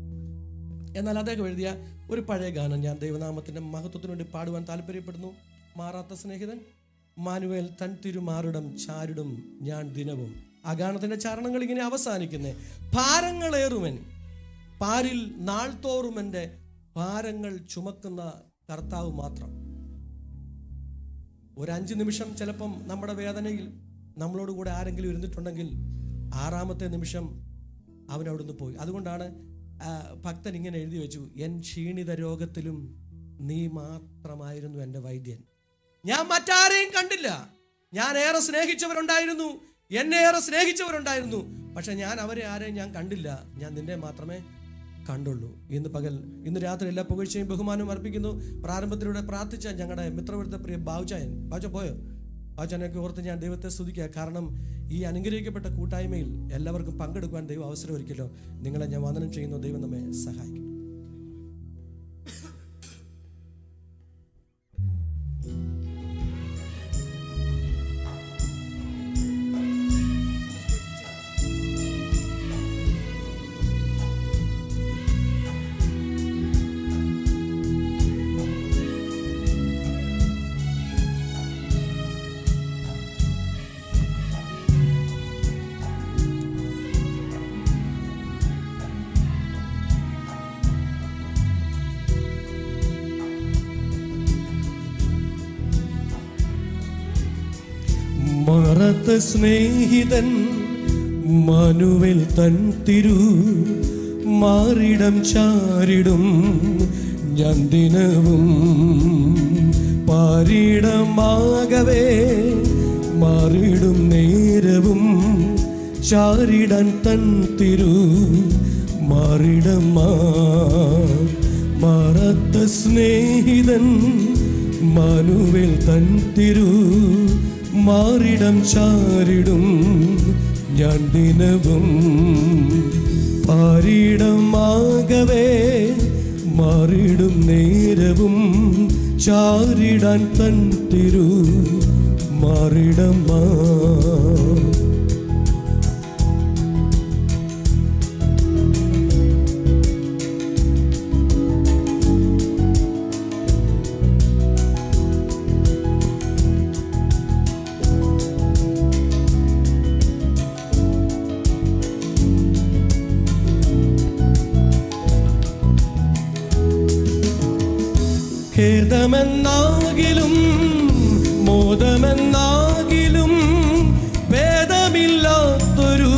എന്നാൽ അദ്ദേഹം എഴുതിയ ഒരു പഴയ ഗാനം ഞാൻ ദൈവനാമത്തിന്റെ മഹത്വത്തിനു വേണ്ടി പാടുവാൻ താല്പര്യപ്പെടുന്നു മാറാത്ത സ്നേഹിതൻ മാനുവേൽ തൻ തിരുമാറിടം ചാരിടും ഞാൻ ദിനവും ആ ഗാനത്തിന്റെ ചരണങ്ങൾ ഇങ്ങനെ അവസാനിക്കുന്നേ ഭാരങ്ങളേറുമൻ പാരിൽ നാൾതോറും എൻ്റെ ഭാരങ്ങൾ ചുമക്കുന്ന കർത്താവ് മാത്രം ഒരു അഞ്ച് നിമിഷം ചിലപ്പം നമ്മുടെ വേദനയിൽ നമ്മളോട് കൂടെ ആരെങ്കിലും ഇരുന്നിട്ടുണ്ടെങ്കിൽ ആറാമത്തെ നിമിഷം അവൻ അവിടുന്ന് പോയി അതുകൊണ്ടാണ് ആ, ഭക്തൻ ഇങ്ങനെ എഴുതി വെച്ചു എൻ ക്ഷീണിത രോഗത്തിലും നീ മാത്രമായിരുന്നു എൻ്റെ വൈദ്യൻ ഞാൻ മറ്റാരെയും കണ്ടില്ല ഞാൻ ഏറെ സ്നേഹിച്ചവരുണ്ടായിരുന്നു എന്നെ ഏറെ സ്നേഹിച്ചവരുണ്ടായിരുന്നു പക്ഷെ ഞാൻ അവരെ ആരെയും ഞാൻ കണ്ടില്ല ഞാൻ നിന്നെ മാത്രമേ കണ്ടുള്ളൂ ഇന്ന് പകൽ ഇന്ന് രാത്രി എല്ലാ പുകഴ്ചയും ബഹുമാനവും അർപ്പിക്കുന്നു പ്രാരംഭത്തിലൂടെ പ്രാർത്ഥിച്ച ഞങ്ങളുടെ മിത്രവൃത്ത പ്രിയ ബാവുചായൻ ബാവുച്ച പോയോ ബാവുച്ചാനൊക്കെ ഓർത്ത് ഞാൻ ദൈവത്തെ സ്തുതിക്കുക കാരണം ഈ അനുഗ്രഹിക്കപ്പെട്ട കൂട്ടായ്മയിൽ എല്ലാവർക്കും പങ്കെടുക്കുവാൻ ദൈവം അവസരം ഒരുക്കല്ലോ നിങ്ങളെ ഞാൻ വന്ദനം ചെയ്യുന്നു ദൈവം നമ്മെ സഹായിക്കും മറത്ത സ്നേഹിതൻ മനുവിൽ തൻ തിരു മാറിടം ചാരിടും ഞാൻ ദിനവും പാരിടമാകവേ മാറിടും നേരവും ചാരിടൻ തൻ തിരു മാറിടമാ മറത്ത സ്നേഹിതൻ മനുവിൽ തൻ തിരു മാറിടം ചാരിടും ഞാൻ ദിനവും പാരിടമാകവേ മാറിടും നേരവും ചാരിടാൻ തൻ തിരു മാറിടമാ ഖേദമെന്നാകിലും മോദമെന്നാകിലും ഭേദമില്ലാത്തൊരു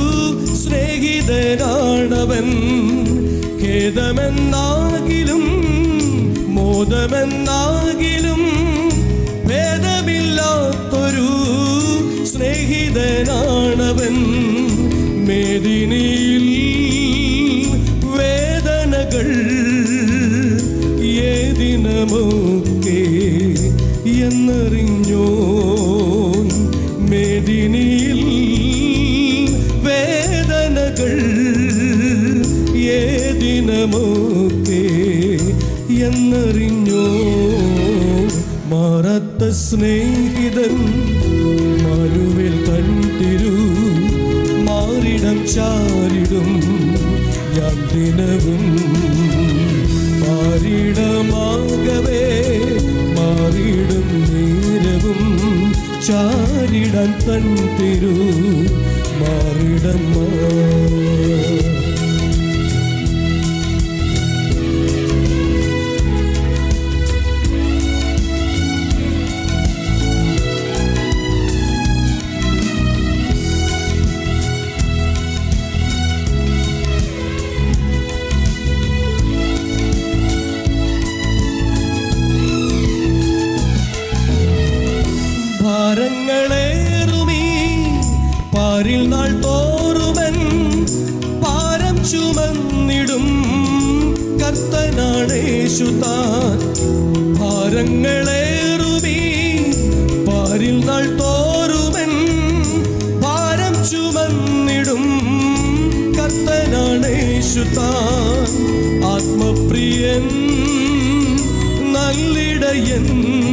സ്നേഹിതനാണവൻ ഖേദമെന്നാകിലും മോദമെന്നാകിലും ഭേദമില്ലാത്തൊരു സ്നേഹിതനാണവൻ മേദിനിയിൽ വേദനകൾ ഏതിനമൊക്കെ എന്നറിഞ്ഞോ മേദിനിയിൽ വേദനകൾ ഏതിനമൊക്കെ എന്നറിഞ്ഞോ മാറാത്ത സ്നേഹിതൻ മനുവിൽ തൻ തിരു മാറിടം ചാരിടും ഞാൻ ദിനവും മാറിടമാകവേ മാറിടും നേരവും ചാരിടം തൻ തിരു മാറിടം ഭാരങ്ങളേറുമീ പാരിൽ നാൾ തോറുമൻ പാരം ചുമന്നിടും കർത്തനാണേശു താൻ ഭാരങ്ങളേറുമീ പാരിൽ നാൾ തോറുമൻ പാരം ചുമന്നിടും കർത്തനാണേശു താൻ ആത്മപ്രിയൻ നല്ലിടയൻ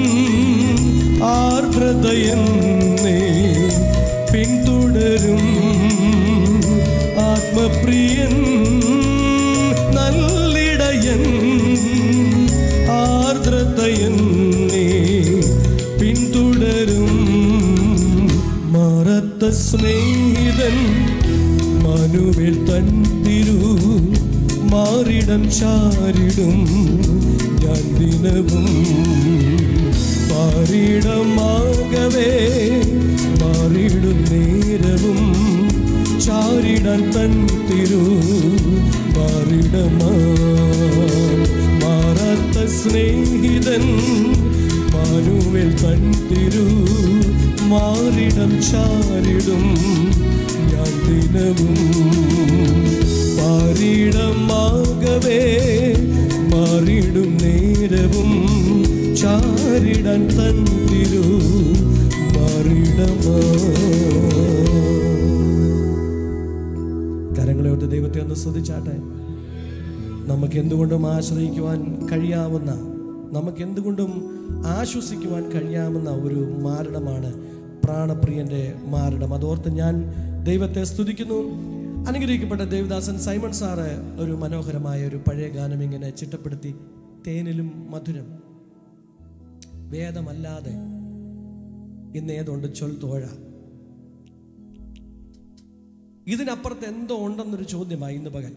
ആർദ്രതയെന്നേ പിന്തുടരും ആത്മപ്രിയൻ നല്ലിടയൻ ആർദ്രതയെന്നേ പിന്തുടരും മറത്ത സ്നേഹിതൻ മനുവിൽ തൻ തിരു മാറിടം ചാരിടും ഞാൻ ദിനവും പാരിടമാകവേ മാറിടും നേരവും ചാരിടാൻ തൻ തിരു മാറിടമാ മാറാത്ത സ്നേഹിതൻ മാനുവിൽ തൻ തിരു മാറിടം ചാരിടും ഞാൻ ദിനവും പാരിടമാകവേ മാറിടും നേരവും ചാരിടാൻ തൻ തിരു മാറിടമാ കരങ്ങളോട്ട് ദൈവത്തെ ഒന്ന് സ്തുതിച്ചാട്ടെ നമുക്ക് എന്തുകൊണ്ടും ആശ്രയിക്കുവാൻ കഴിയാവുന്ന നമുക്ക് എന്തുകൊണ്ടും ആശ്വസിക്കുവാൻ കഴിയാവുന്ന ഒരു മാരടമാണ് പ്രാണപ്രിയന്റെ മാരടം അതോർത്ത് ഞാൻ ദൈവത്തെ സ്തുതിക്കുന്നു അനുഗ്രഹിക്കപ്പെട്ട ദേവദാസൻ സൈമൺ സാറ് ഒരു മനോഹരമായ ഒരു പഴയ ഗാനം ഇങ്ങനെ ചിട്ടപ്പെടുത്തി തേനിലും മധുരം വേദമല്ലാതെ ഇന്ന് ഏതുണ്ട് ചൊൽ തോഴ ഇതിനപ്പുറത്ത് എന്തോ ഉണ്ടെന്നൊരു ചോദ്യമായി ഇന്ന് പകൽ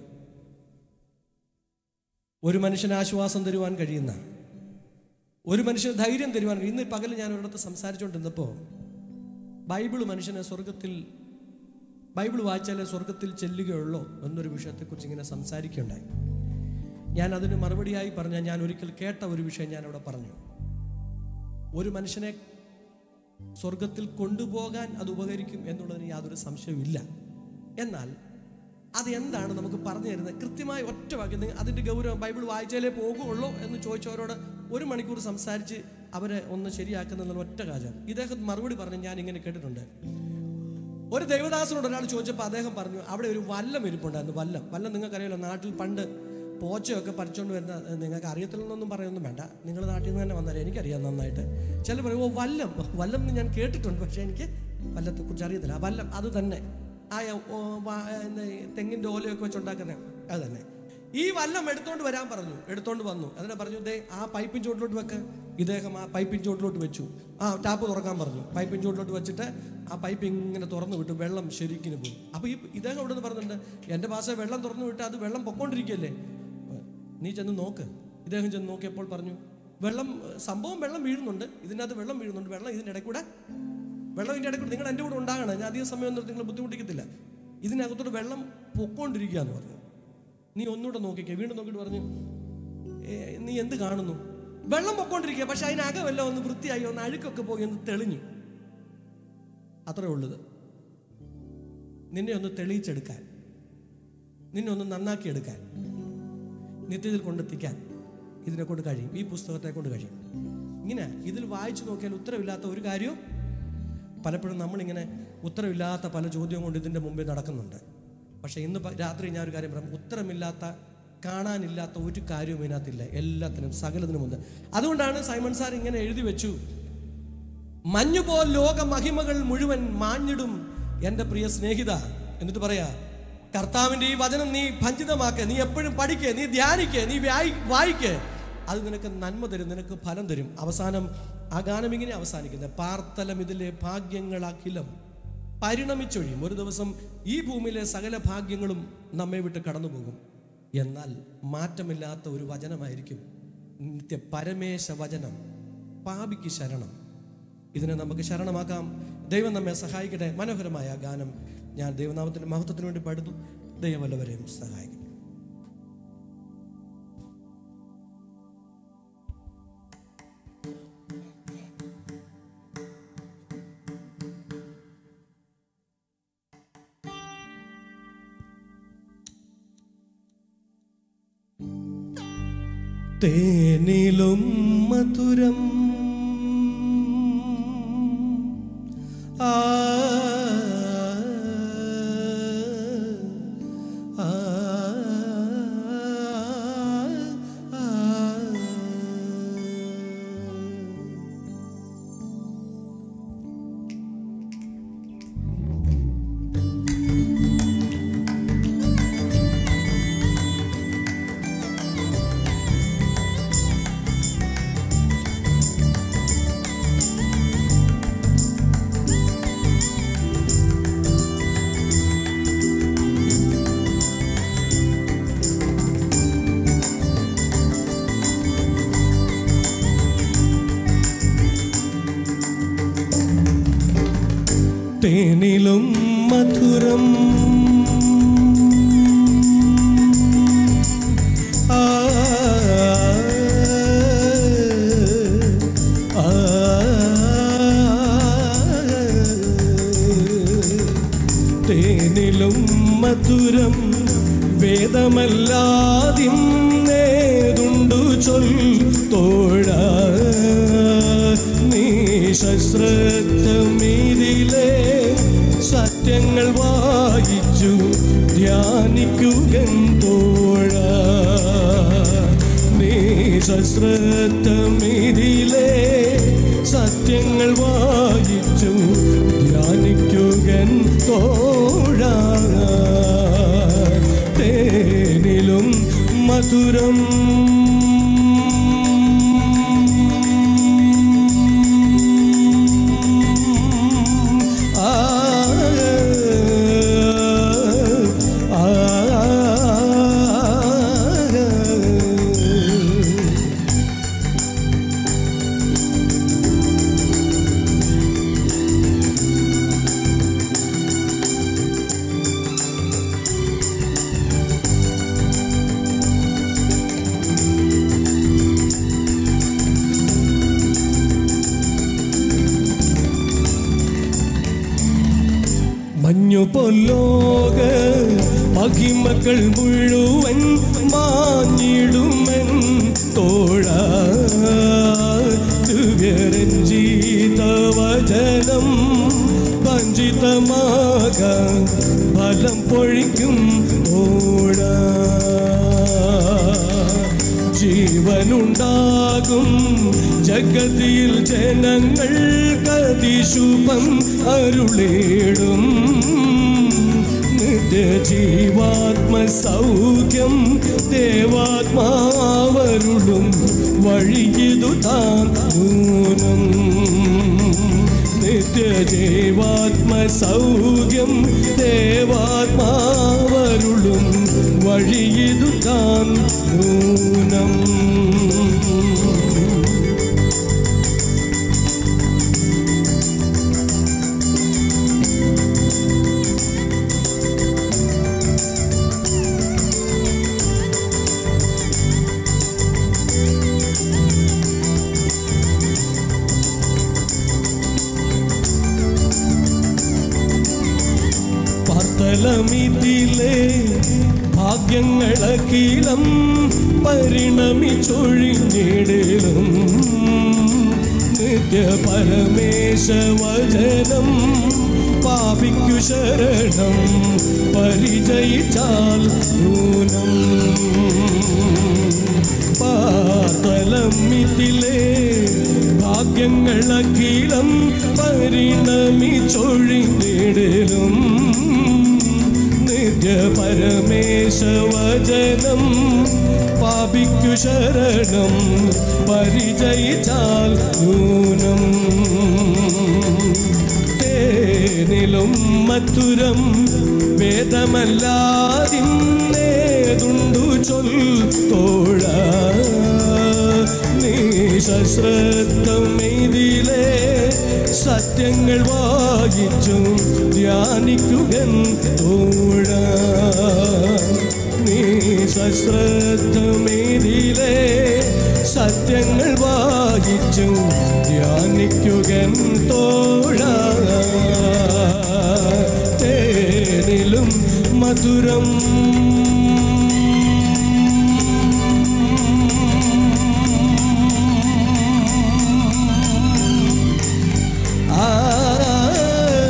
ഒരു മനുഷ്യന് ആശ്വാസം തരുവാൻ കഴിയുന്ന ഒരു മനുഷ്യന് ധൈര്യം തരുവാൻ കഴിയും ഇന്ന് പകൽ ഞാൻ ഒരിടത്ത് സംസാരിച്ചുകൊണ്ടിരുന്നപ്പോൾ ബൈബിൾ മനുഷ്യനെ സ്വർഗത്തിൽ ബൈബിൾ വായിച്ചാലേ സ്വർഗത്തിൽ ചെല്ലുകയുള്ളൂ എന്നൊരു വിഷയത്തെക്കുറിച്ച് ഇങ്ങനെ സംസാരിക്കുകയുണ്ടായി ഞാൻ അതിന് മറുപടിയായി പറഞ്ഞ ഞാൻ ഒരിക്കൽ കേട്ട ഒരു വിഷയം ഞാൻ അവിടെ പറഞ്ഞു ഒരു മനുഷ്യനെ സ്വർഗത്തിൽ കൊണ്ടുപോകാൻ അത് ഉപകരിക്കും എന്നുള്ളതിന് യാതൊരു സംശയവുമില്ല എന്നാൽ അത് എന്താണ് നമുക്ക് പറഞ്ഞു തരുന്നത് കൃത്യമായി ഒറ്റ വാക്യം നിങ്ങൾ അതിൻ്റെ ഗൗരവം ബൈബിൾ വായിച്ചാലേ പോകുള്ളൂ എന്ന് ചോദിച്ചവരോട് ഒരു മണിക്കൂർ സംസാരിച്ച് അവരെ ഒന്ന് ശരിയാക്കുന്ന ഒറ്റ കാര്യം ഇദ്ദേഹം മറുപടി പറഞ്ഞ് ഞാൻ ഇങ്ങനെ കേട്ടിട്ടുണ്ട് ഒരു ദൈവദാസനോട് ഒരാൾ ചോദിച്ചപ്പോൾ അദ്ദേഹം പറഞ്ഞു അവിടെ ഒരു വല്ലം ഇരിപ്പുണ്ടായിരുന്നു വല്ലം വല്ലം നിങ്ങൾക്കറിയാലോ നാട്ടിൽ പണ്ട് പോച്ചയൊക്കെ പറിച്ചുകൊണ്ട് വരുന്ന ഏഹ്, നിങ്ങൾക്ക് അറിയത്തില്ലെന്നൊന്നും പറയൊന്നും വേണ്ട നിങ്ങൾ നാട്ടിൽ നിന്ന് തന്നെ വന്നാലേ എനിക്കറിയാം നന്നായിട്ട് ചില പറയും ഓ വല്ലം വല്ലം എന്ന് ഞാൻ കേട്ടിട്ടുണ്ട് പക്ഷേ എനിക്ക് വല്ലത്തെക്കുറിച്ച് അറിയത്തില്ല ആ വല്ലം അത് തന്നെ ആ ഓ, വാ- എന്താ ഈ തെങ്ങിൻ്റെ ഓലയൊക്കെ വെച്ചുണ്ടാക്കുന്നത് അത് തന്നെ ഈ വല്ലം എടുത്തോണ്ട് വരാൻ പറഞ്ഞു എടുത്തോണ്ട് വന്നു അതിനെ പറഞ്ഞു ദേ ആ പൈപ്പിൻ ചോട്ടിലോട്ട് വെക്ക് ഇദ്ദേഹം ആ പൈപ്പിൻ ചോട്ടിലോട്ട് വെച്ചു ആ ടാപ്പ് തുറക്കാൻ പറഞ്ഞു പൈപ്പിൻ ചോട്ടിലോട്ട് വെച്ചിട്ട് ആ പൈപ്പ് ഇങ്ങനെ തുറന്നു വിട്ടു വെള്ളം ശരിക്കിന് പോയി അപ്പോൾ ഈ ഇദ്ദേഹം ഇവിടെ നിന്ന് പറഞ്ഞിട്ടുണ്ട് എൻ്റെ ഭാഷ വെള്ളം തുറന്നു വിട്ട് അത് വെള്ളം പൊക്കോണ്ടിരിക്കുകയല്ലേ നീ ചെന്ന് നോക്ക് ഇദ്ദേഹം ചെന്ന് നോക്കിയപ്പോൾ പറഞ്ഞു വെള്ളം സംഭവം വെള്ളം വീഴുന്നുണ്ട് ഇതിനകത്ത് വെള്ളം വീഴുന്നുണ്ട് വെള്ളം ഇതിൻ്റെ ഇടയിൽ കൂടെ വെള്ളം ഇതിൻ്റെ ഇടയിൽ കൂടെ നിങ്ങൾ എൻ്റെ കൂടെ ഉണ്ടാകണം ഞാൻ അധികം സമയം ഒന്നും നിങ്ങൾ ബുദ്ധിമുട്ടിക്കത്തില്ല ഇതിനകത്തോട്ട് വെള്ളം പൊക്കോണ്ടിരിക്കുക എന്ന് പറഞ്ഞു നീ ഒന്നുകൂടെ നോക്കിക്കേ വീണ്ടും നോക്കിയിട്ട് പറഞ്ഞു "ഏ, നീ എന്ത് കാണുന്നു വെള്ളം പൊക്കോണ്ടിരിക്കുക പക്ഷെ അതിനകമല്ല ഒന്ന് വൃത്തിയായി ഒന്ന് അഴുക്കൊക്കെ പോയി ഒന്ന് തെളിഞ്ഞു അത്രേ ഉള്ളത് നിന്നെ ഒന്ന് തെളിയിച്ചെടുക്കാൻ നിന്നെ ഒന്ന് നന്നാക്കിയെടുക്കാൻ നിത്യത്തിൽ കൊണ്ടെത്തിക്കാൻ ഇതിനെ കൊണ്ട് കഴിയും ഈ പുസ്തകത്തെ കൊണ്ട് കഴിയും ഇങ്ങനെ ഇതിൽ വായിച്ചു നോക്കിയാൽ ഉത്തരവില്ലാത്ത ഒരു കാര്യവും പലപ്പോഴും നമ്മളിങ്ങനെ ഉത്തരവില്ലാത്ത പല ചോദ്യവും കൊണ്ട് ഇതിൻ്റെ മുമ്പിൽ നടക്കുന്നുണ്ട് പക്ഷേ ഇന്ന് പ- രാത്രി ഞാൻ ഒരു കാര്യം പറയാം ഉത്തരമില്ലാത്ത കാണാനില്ലാത്ത ഒരു കാര്യവും ഇതിനകത്തില്ല എല്ലാത്തിനും സകലത്തിനും ഉണ്ട് അതുകൊണ്ടാണ് സൈമൺ സാർ ഇങ്ങനെ എഴുതി വെച്ചു മഞ്ഞുപോൽ ലോക മഹിമകൾ മുഴുവൻ മാഞ്ഞിടും എൻ്റെ പ്രിയ സ്നേഹിത എന്നിട്ട് പറയാ കർത്താവിൻ്റെ ഈ വചനം നീ ഭഞ്ചിതമാക്ക നീ എപ്പോഴും പഠിക്കുക നീ ധ്യാനിക്കുക നീ വായി വായിക്കുക അത് നിനക്ക് നന്മ തരും നിനക്ക് ഫലം തരും അവസാനം ആ ഗാനം ഇങ്ങനെ അവസാനിക്കുന്നത് പാർത്തലം ഇതിലെ ഭാഗ്യങ്ങളഖിലം പരിണമിച്ചൊഴിയും ഒരു ദിവസം ഈ ഭൂമിയിലെ സകല ഭാഗ്യങ്ങളും നമ്മെ വിട്ട് കടന്നു പോകും എന്നാൽ മാറ്റമില്ലാത്ത ഒരു വചനമായിരിക്കും നിത്യ പരമേശ വചനം പാപിക്ക് ശരണം ഇതിനെ നമുക്ക് ശരണമാക്കാം ദൈവം നമ്മെ സഹായിക്കട്ടെ മനോഹരമായ ആ ഗാനം ഞാൻ ദൈവനാമത്തിന്റെ മഹത്വത്തിന് വേണ്ടി പാടുന്നു ദൈവം വല്ലവരെയും സഹായിക്കട്ടെ തേനിലും മധുരം ആ ആ, ആ, തേനിലും മധുരം ആ, ആ, തേനിലും മധുരം വേദമല്ലാതിം നേതുണ്ടു ചൊൽ തോഴ നീ ശസ്ത്രത്തമീതിലെ സത്യങ്ങൾ വായിച്ചു ധ്യാനിക്കുകൻ തോഴ നീ ശസ്ത്രത്തമീതിലെ സത്യങ്ങൾ വായിച്ചു ധ്യാനിക്കുകൻ തോഴ തേനിലും മധുരം ആ ആ മഞ്ഞു പൊല്ലോക മഹിമകൾ മുഴുവൻ മാഞ്ഞിടുമൻ തോഴ ദിവ്യരഞ്ജീത വചനം പഞ്ചിതമാക ഫലം പൊഴിക്കും ഓട ജീവനുണ്ടാകും ജഗതിയിൽ ജനങ്ങൾ കതിശുഭം അരുളേടും നിത്യജീവാത്മ സൗഖ്യം ദേവാത്മാവരുളും വഴിയിതു താൻ നൂനം നിത്യജീവാത്മ സൗഖ്യം ദേവാത്മാവരുളും വഴിയിതു താൻ നൂനം ഭാഗ്യങ്ങളഖിലം പരിണമിച്ചൊഴിഞ്ഞിടലും നിത്യ പരമേശ വചനം പാപിക്കു ശരണം പരിചയിച്ചാൽ നൂനം പാതലം ഇതിലേ ഭാഗ്യങ്ങളഖിലം പരിണമിച്ചൊഴിഞ്ഞിടലും നിത്യ പരമേശ വചനം പാപിക്കു ശരണം പരിചയിച്ചാൽ നൂനം തേനിലും മധുരം വേദമല്ലാതിന്നേതുണ്ടു ചൊൽ തോഴ നീ സശ്രദ്ധം ഇതിലേ സത്യങ്ങൾ വായിച്ചും ധ്യാനിക്കുകൻ തോഴ നീ സശ്രദ്ധമേതിലേ സത്യങ്ങൾ വായിച്ചും ധ്യാനിക്കുകൻ തോഴ തേനിലും മധുരം ആ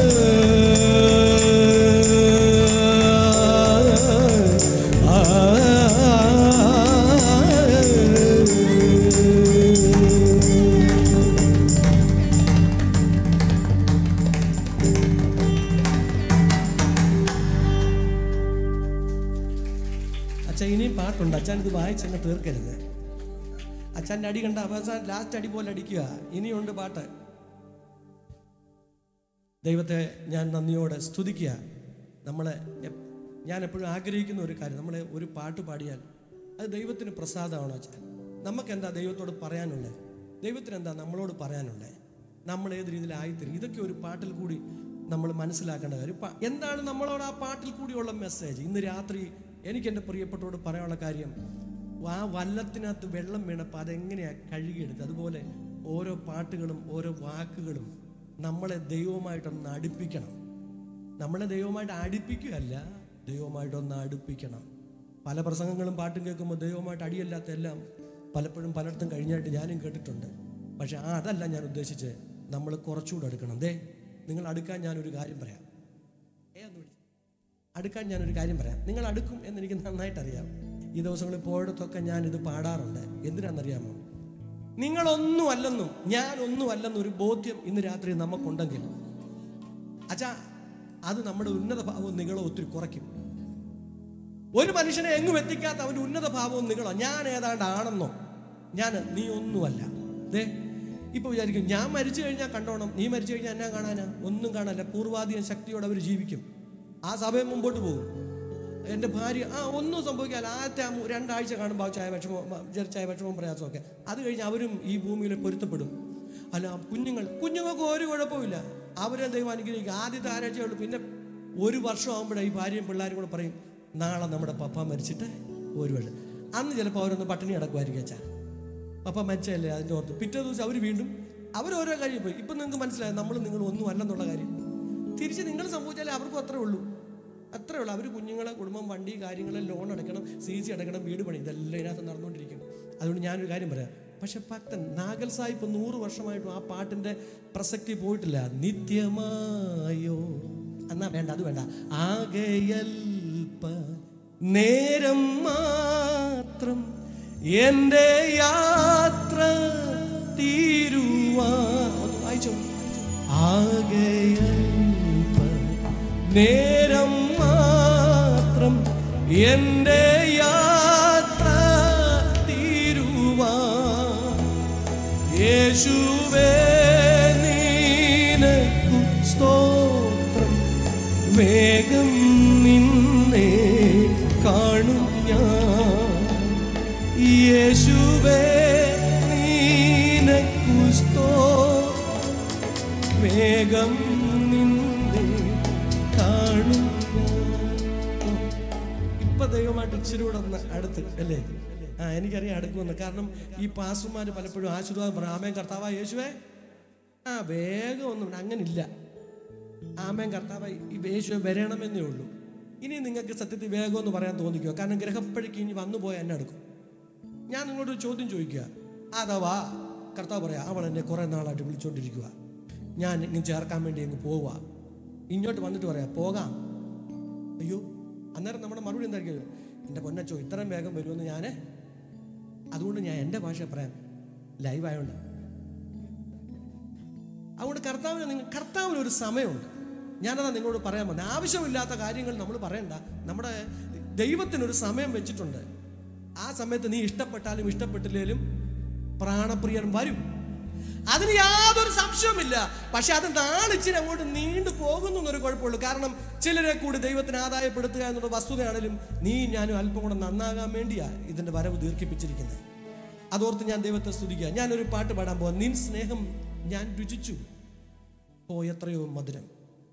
അച്ഛൻ ഇനിയും പാട്ടുണ്ട് അച്ഛൻ ഇത് വായിച്ചങ്ങ് തീർക്കരുത് അച്ഛൻ്റെ അടി കണ്ട അവസാനം ലാസ്റ്റ് അടി പോലെ അടിക്കുക ഇനിയുണ്ട് പാട്ട് ദൈവത്തെ ഞാൻ നന്ദിയോടെ സ്തുതിക്കുക നമ്മളെ എപ്- ഞാൻ എപ്പോഴും ആഗ്രഹിക്കുന്ന ഒരു കാര്യം നമ്മൾ ഒരു പാട്ട് പാടിയാൽ അത് ദൈവത്തിന് പ്രസാദമാണോ അച്ഛൻ നമുക്ക് എന്താ ദൈവത്തോട് പറയാനുള്ളത് ദൈവത്തിന് എന്താ നമ്മളോട് പറയാനുള്ളത് നമ്മൾ ഏത് രീതിയിലായിത്തീരും ഇതൊക്കെ ഒരു പാട്ടിൽ കൂടി നമ്മൾ മനസ്സിലാക്കേണ്ട കാര്യം പ- എന്താണ് നമ്മളോട് ആ പാട്ടിൽ കൂടിയുള്ള മെസ്സേജ് ഇന്ന് രാത്രി എനിക്ക് എൻ്റെ പ്രിയപ്പെട്ടവരോട് പറയാനുള്ള കാര്യം ആ വല്ലത്തിനകത്ത് വെള്ളം വീണപ്പോൾ അതെങ്ങനെയാണ് കഴുകിയെടുത്ത് അതുപോലെ ഓരോ പാട്ടുകളും ഓരോ വാക്കുകളും നമ്മളെ ദൈവമായിട്ടൊന്ന് അടുപ്പിക്കണം നമ്മളെ ദൈവമായിട്ട് അടുപ്പിക്കുകയല്ല ദൈവമായിട്ടൊന്ന് അടുപ്പിക്കണം പല പ്രസംഗങ്ങളും പാട്ടും കേൾക്കുമ്പോൾ ദൈവമായിട്ട് അടിയല്ലാത്ത എല്ലാം പലപ്പോഴും പലയിടത്തും കഴിഞ്ഞായിട്ട് ഞാനും കേട്ടിട്ടുണ്ട് പക്ഷെ ആ അതല്ല ഞാൻ ഉദ്ദേശിച്ചത് നമ്മൾ കുറച്ചുകൂടെ അടുക്കണം ദേ നിങ്ങൾ അടുക്കാൻ ഞാനൊരു കാര്യം പറയാം ഏ ഒന്ന് വിളിച്ച്. അടുക്കാൻ ഞാനൊരു കാര്യം പറയാം നിങ്ങൾ അടുക്കും എന്ന് എനിക്ക് നന്നായിട്ട് അറിയാം ഈ ദിവസങ്ങളിൽ പോയിടത്തൊക്കെ ഞാൻ ഇത് പാടാറുണ്ട് എന്തിനാണെന്നറിയാമോ നിങ്ങളൊന്നും അല്ലെന്നും ഞാൻ ഒന്നും അല്ലെന്നും ഒരു ബോധ്യം ഇന്ന് രാത്രി നമുക്കുണ്ടെങ്കിൽ അച്ഛാ അത് നമ്മുടെ ഉന്നത ഭാവവും നിങ്ങളോ ഒത്തിരി കുറയ്ക്കും ഒരു മനുഷ്യനെ എങ്ങും എത്തിക്കാത്ത അവന്റെ ഉന്നത ഭാവവും നിങ്ങളോ ഞാൻ ഏതാണ്ട് ആണെന്നോ ഞാൻ നീ ഒന്നുമല്ല ദേ ഇപ്പൊ വിചാരിക്കും ഞാൻ മരിച്ചു കഴിഞ്ഞാൽ കണ്ടോണം നീ മരിച്ചു കഴിഞ്ഞാൽ എന്നാ കാണാനാ ഒന്നും കാണാനില്ല പൂർവാധികം ശക്തിയോടെ അവർ ജീവിക്കും ആ സഭയും മുമ്പോട്ട് പോകും എൻ്റെ ഭാര്യ ആ ഒന്നും സംഭവിക്കാല്ല ആദ്യത്തെ ആ മൂ- രണ്ടാഴ്ച കാണുമ്പോൾ ചായ വിഷമം ചായ വിഷമവും പ്രയാസമൊക്കെ അത് കഴിഞ്ഞ് അവരും ഈ ഭൂമിയിൽ പൊരുത്തപ്പെടും അല്ല കുഞ്ഞുങ്ങൾ കുഞ്ഞുങ്ങൾക്ക് ഒരു കുഴപ്പമില്ല അവരെ ദൈവം അനുഗ്രഹിക്കുക ആദ്യത്തെ ആരാഴ്ചയുള്ളൂ പിന്നെ ഒരു വർഷം ആകുമ്പോഴേ ഈ ഭാര്യയും പിള്ളേരും കൂടെ പറയും നാളെ നമ്മുടെ പപ്പ മരിച്ചിട്ട് ഒരു വേള അന്ന് ചിലപ്പോൾ അവരൊന്ന് പട്ടിണി അടക്കുമായിരിക്കും അച്ഛാ പപ്പ മരിച്ചല്ലേ അതിൻ്റെ ഓർത്ത് പിറ്റേ ദിവസം അവർ വീണ്ടും അവരോരോ കാര്യം പോയി ഇപ്പം നിങ്ങൾക്ക് മനസ്സിലായി നമ്മൾ നിങ്ങൾ ഒന്നും അല്ലെന്നുള്ള കാര്യം തിരിച്ച് നിങ്ങൾ സംഭവിച്ചാലേ അവർക്കും അത്രേ ഉള്ളൂ അത്രേ ഉള്ളൂ അവർ കുഞ്ഞുങ്ങളെ കുടുംബം വണ്ടി കാര്യങ്ങൾ ലോൺ അടയ്ക്കണം സി സി അടയ്ക്കണം വീട് പണി ഇതെല്ലാം ഇതിനകത്ത് നടന്നുകൊണ്ടിരിക്കും അതുകൊണ്ട് ഞാനൊരു കാര്യം പറയാം പക്ഷെ ഭക്തൻ നാഗൽ സാഹിബ് നൂറ് വർഷമായിട്ടും ആ പാട്ടിന്റെ പ്രസക്തി പോയിട്ടില്ല നിത്യമായോ എന്നാ വേണ്ട അത് വേണ്ട ആകെയൽപ്പ നേരം മാത്രം എൻ്റെ യാത്ര തീരുവാ ഒന്ന് വായിച്ചോ ആകെയൽപ്പ നേരം മാത്രം എൻ്റെ യാത്ര തീരുവാ യേശുവേ നീനക്കു സ്തോത്രം വേഗം നിന്നെ കാണും ഞാൻ യേശുവേ നീനക്കു സ്തോത്രം വേഗം നിന്നെ കാണും ഞാൻ. ഇപ്പൊ ദൈവമായിട്ട് ഇച്ചിരി കൂടെ ഒന്ന് അടുത്ത് അല്ലേ ആ എനിക്കറിയാം അടുക്കുമെന്ന് കാരണം ഈ പാസ്റ്റർമാർ പലപ്പോഴും ആശീർവാദം പറയും ആമേൻ കർത്താവ യേശുവേ ആ വേഗം ഒന്നും അങ്ങനെ ഇല്ല ആമേൻ കർത്താവ ഈ യേശുവെ വരണമെന്നേ ഉള്ളൂ ഇനി നിങ്ങൾക്ക് സത്യത്തിൽ വേഗം എന്ന് പറയാൻ തോന്നിക്കുക കാരണം ഗ്രഹപ്പഴിക്ക് ഇനി വന്നു പോയാൽ എന്നെ എടുക്കും ഞാൻ നിങ്ങളോടൊരു ചോദ്യം ചോദിക്കുക അഥവാ കർത്താവ് പറയാ അവൾ എന്നെ കുറേ നാളായിട്ട് വിളിച്ചുകൊണ്ടിരിക്കുക ഞാൻ ഇങ്ങ് ചേർക്കാൻ വേണ്ടി അങ്ങ് പോവുക ഇങ്ങോട്ട് വന്നിട്ട് പറയാം പോകാം അയ്യോ അന്നേരം നമ്മുടെ മറുപടി എന്തായിരിക്കും എൻ്റെ പൊന്നച്ചോ ഇത്രയും വേഗം വരുമെന്ന് ഞാൻ അതുകൊണ്ട് ഞാൻ എൻ്റെ ഭാഷ പറയാം ലൈവ് ആയതുകൊണ്ട് അതുകൊണ്ട് കർത്താവിന് നിങ്ങൾ കർത്താവിന് ഒരു സമയമുണ്ട് ഞാനതാ നിങ്ങളോട് പറയാൻ വന്നത് ആവശ്യമില്ലാത്ത കാര്യങ്ങൾ നമ്മൾ പറയണ്ട നമ്മുടെ ദൈവത്തിനൊരു സമയം വെച്ചിട്ടുണ്ട് ആ സമയത്ത് നീ ഇഷ്ടപ്പെട്ടാലും ഇഷ്ടപ്പെട്ടില്ലേലും പ്രാണപ്രിയൻ വരും അതിന് യാതൊരു സംശയവുമില്ല പക്ഷെ അത് നാളിച്ചിരി അങ്ങോട്ട് നീണ്ടു പോകുന്നു എന്നൊരു കുഴപ്പമുള്ളൂ കാരണം ചിലരെ കൂടി ദൈവത്തിന് ആദായപ്പെടുത്തുക എന്നുള്ള വസ്തുതയാണെങ്കിലും നീ ഞാനും അല്പം കൂടെ നന്നാകാൻ വേണ്ടിയാ ഇതിന്റെ വരവ് ദീർഘിപ്പിച്ചിരിക്കുന്നത് അതോർത്ത് ഞാൻ ദൈവത്തെ സ്തുതിക്കുക ഞാനൊരു പാട്ട് പാടാൻ പോവാം നിൻ സ്നേഹം ഞാൻ രുചിച്ചു ഓ എത്രയോ മധുരം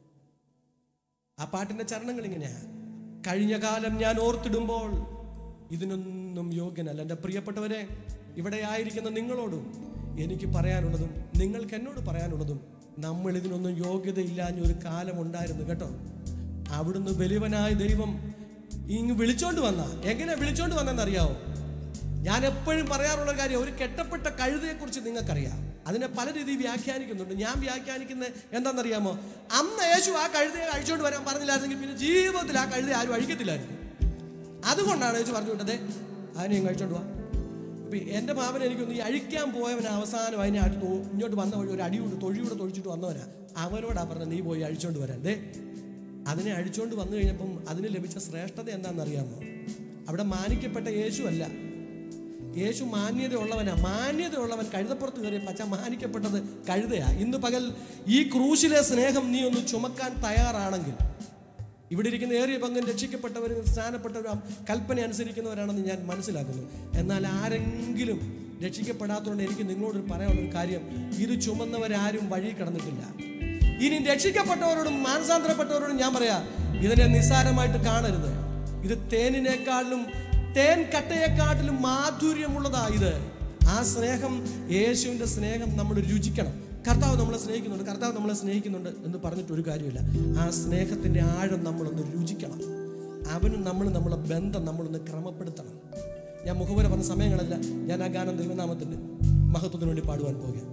ആ പാട്ടിന്റെ ചരണങ്ങൾ ഇങ്ങനെയാ കഴിഞ്ഞ കാലം ഞാൻ ഓർത്തിടുമ്പോൾ ഇതിനൊന്നും യോഗ്യനല്ല എൻ്റെ പ്രിയപ്പെട്ടവരെ ഇവിടെ ആയിരിക്കുന്ന നിങ്ങളോടും എനിക്ക് പറയാനുള്ളതും നിങ്ങൾക്ക് എന്നോട് പറയാനുള്ളതും നമ്മൾ ഇതിനൊന്നും യോഗ്യതയില്ലാഞ്ഞ ഒരു കാലം ഉണ്ടായിരുന്നു കേട്ടോ അവിടുന്ന് വലിയവനായ ദൈവം ഇങ്ങ് വിളിച്ചോണ്ട് വന്ന എങ്ങനെ വിളിച്ചോണ്ട് വന്നെന്നറിയാവോ ഞാൻ എപ്പോഴും പറയാറുള്ള ഒരു കാര്യം ഒരു കെട്ടപ്പെട്ട കഴുതയെക്കുറിച്ച് നിങ്ങൾക്കറിയാം അതിനെ പല രീതിയിൽ വ്യാഖ്യാനിക്കുന്നുണ്ട് ഞാൻ വ്യാഖ്യാനിക്കുന്നത് എന്താണെന്നറിയാമോ അന്ന് യേശു ആ കഴുതയെ അഴിച്ചുകൊണ്ട് വരാൻ പറഞ്ഞില്ലായിരുന്നെങ്കിൽ പിന്നെ ജീവിതത്തിൽ ആ കഴുത ആരും അഴിക്കത്തില്ലായിരുന്നു അതുകൊണ്ടാണ് യേശു പറഞ്ഞു വിട്ടത് അതിനെയും കഴിച്ചോണ്ട് വാ ഇപ്പൊ എൻ്റെ മാവൻ എനിക്കൊന്ന് ഈ അഴിക്കാൻ പോയവൻ അവസാനം അതിനെ അടുത്ത് ഓ- ഇങ്ങോട്ട് വന്ന വഴി ഒരു അടിയുണ്ട് തൊഴിയൂടെ തൊഴിച്ചിട്ട് വന്നവനാ അവനോടാ പറഞ്ഞത് നീ പോയി അഴിച്ചോണ്ട് വരാൻ ദേ അതിനെ അഴിച്ചോണ്ട് വന്നു കഴിഞ്ഞപ്പം അതിന് ലഭിച്ച ശ്രേഷ്ഠത എന്താണെന്നറിയാമോ അവിടെ മാനിക്കപ്പെട്ട യേശു അല്ല യേശു മാന്യതയുള്ളവനാ മാന്യതയുള്ളവൻ കഴുതപ്പുറത്ത് കയറിയ പച്ച മാനിക്കപ്പെട്ടത് കഴുതയാ ഇന്ന് പകൽ ഈ ക്രൂശിലെ സ്നേഹം നീ ഒന്ന് ചുമക്കാൻ തയ്യാറാണെങ്കിൽ ഇവിടെ ഇരിക്കുന്ന ഏറിയ പങ്കും രക്ഷിക്കപ്പെട്ടവരും സ്നാനപ്പെട്ടവരും കൽപ്പന അനുസരിക്കുന്നവരാണെന്ന് ഞാൻ മനസ്സിലാക്കുന്നു എന്നാൽ ആരെങ്കിലും രക്ഷിക്കപ്പെടാത്തതുകൊണ്ട് എനിക്ക് നിങ്ങളോട് പറയാനുള്ളൊരു കാര്യം ഇത് ചുമന്നവരാരും വഴി കടന്നിട്ടില്ല ഇനി രക്ഷിക്കപ്പെട്ടവരോടും മാനസാന്തരപ്പെട്ടവരോടും ഞാൻ പറയാ ഇതിനെ നിസ്സാരമായിട്ട് കാണരുത് ഇത് തേനിനേക്കാളിലും തേൻ കട്ടയെക്കാട്ടിലും മാധുര്യമുള്ളതാ ഇത് ആ സ്നേഹം യേശുവിൻ്റെ സ്നേഹം നമ്മൾ രുചിക്കണം കർത്താവ് നമ്മളെ സ്നേഹിക്കുന്നുണ്ട് കർത്താവ് നമ്മളെ സ്നേഹിക്കുന്നുണ്ട് എന്ന് പറഞ്ഞിട്ട് ഒരു കാര്യമില്ല ആ സ്നേഹത്തിൻ്റെ ആഴം നമ്മളൊന്ന് രുചിക്കണം അവനും നമ്മൾ നമ്മളെ ബന്ധം നമ്മളൊന്ന് ക്രമപ്പെടുത്തണം ഞാൻ മുഖപുര പറഞ്ഞ സമയങ്ങളല്ല ഞാൻ ആ ഗാനം ദൈവനാമത്തിൻ്റെ മഹത്വത്തിന് വേണ്ടി പാടുവാൻ പോകുകയാണ്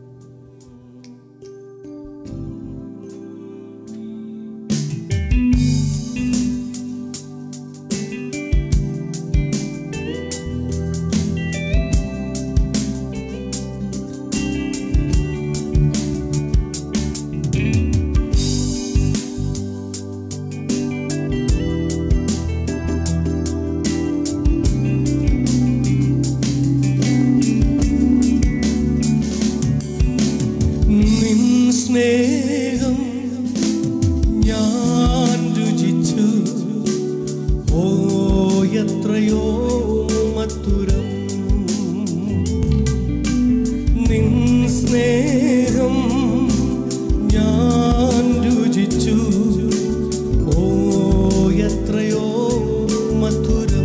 നിൻ സ്നേഹം ഞാൻ രുചിച്ചു ഓ എത്രയോ മധുരം നിൻ സ്നേഹം ഞാൻ രുചിച്ചു ഓ എത്രയോ മധുരം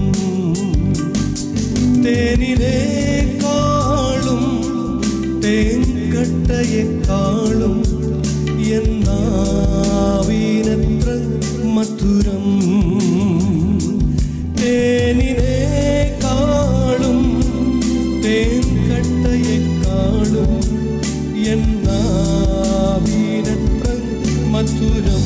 തേനിനേക്കാളും തേൻകട്ടയെക്കാളും എന്നാവീനത്ര മധുരം തേനിനേക്കാളും തേൻകട്ടയെക്കാളും എന്നാവീനത്ര മധുരം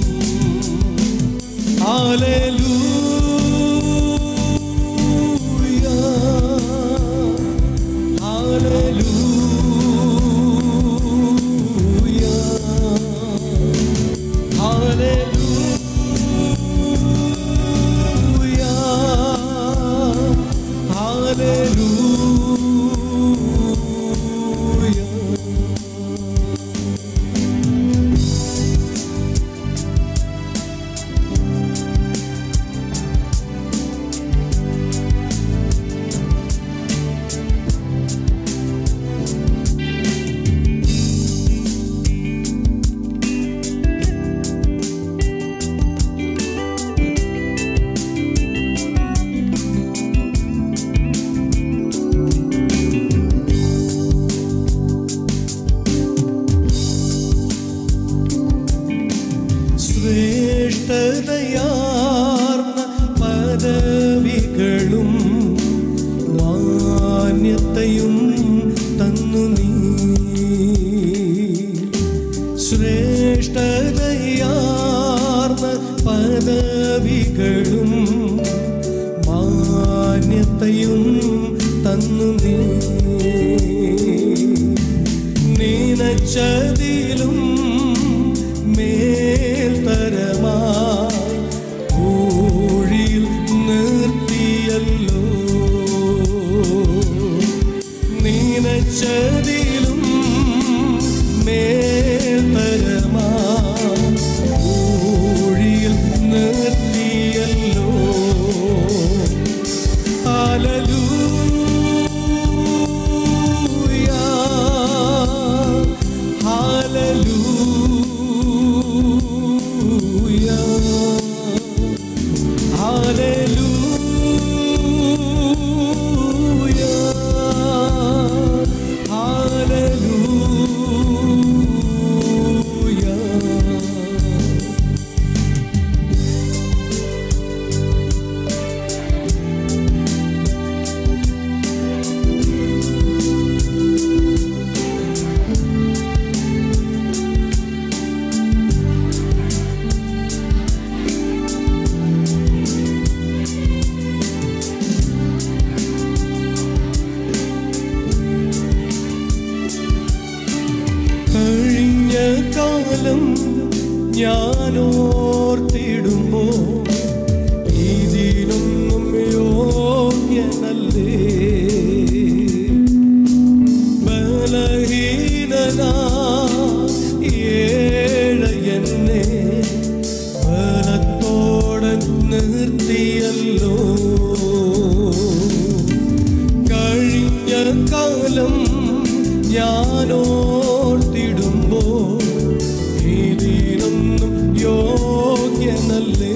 Hallelujah. തന്നു നീ നീനച്ചതിലും മേൽത്തരമായി ഊഴിയിൽ നിർത്തിയല്ലോ നീനച്ചതിലും മേൽത്തരമായി ഊഴിയിൽ നിർത്തിയല്ലോ Hallelujah. Hallelujah. Hallelujah. Hallelujah. കഴിഞ്ഞ കാലം ഞാനോർത്തിടുമ്പോ ഇതിനൊന്നും യോഗ്യനല്ലേ ബലഹീനനാ ഏഴ എന്നെ ബലത്തോടെ നിർത്തിയല്ലോ കഴിഞ്ഞ കാലം ഞാനോർത്തിടുമ്പോ ഇതിനൊന്നും യോഗ്യനല്ലേ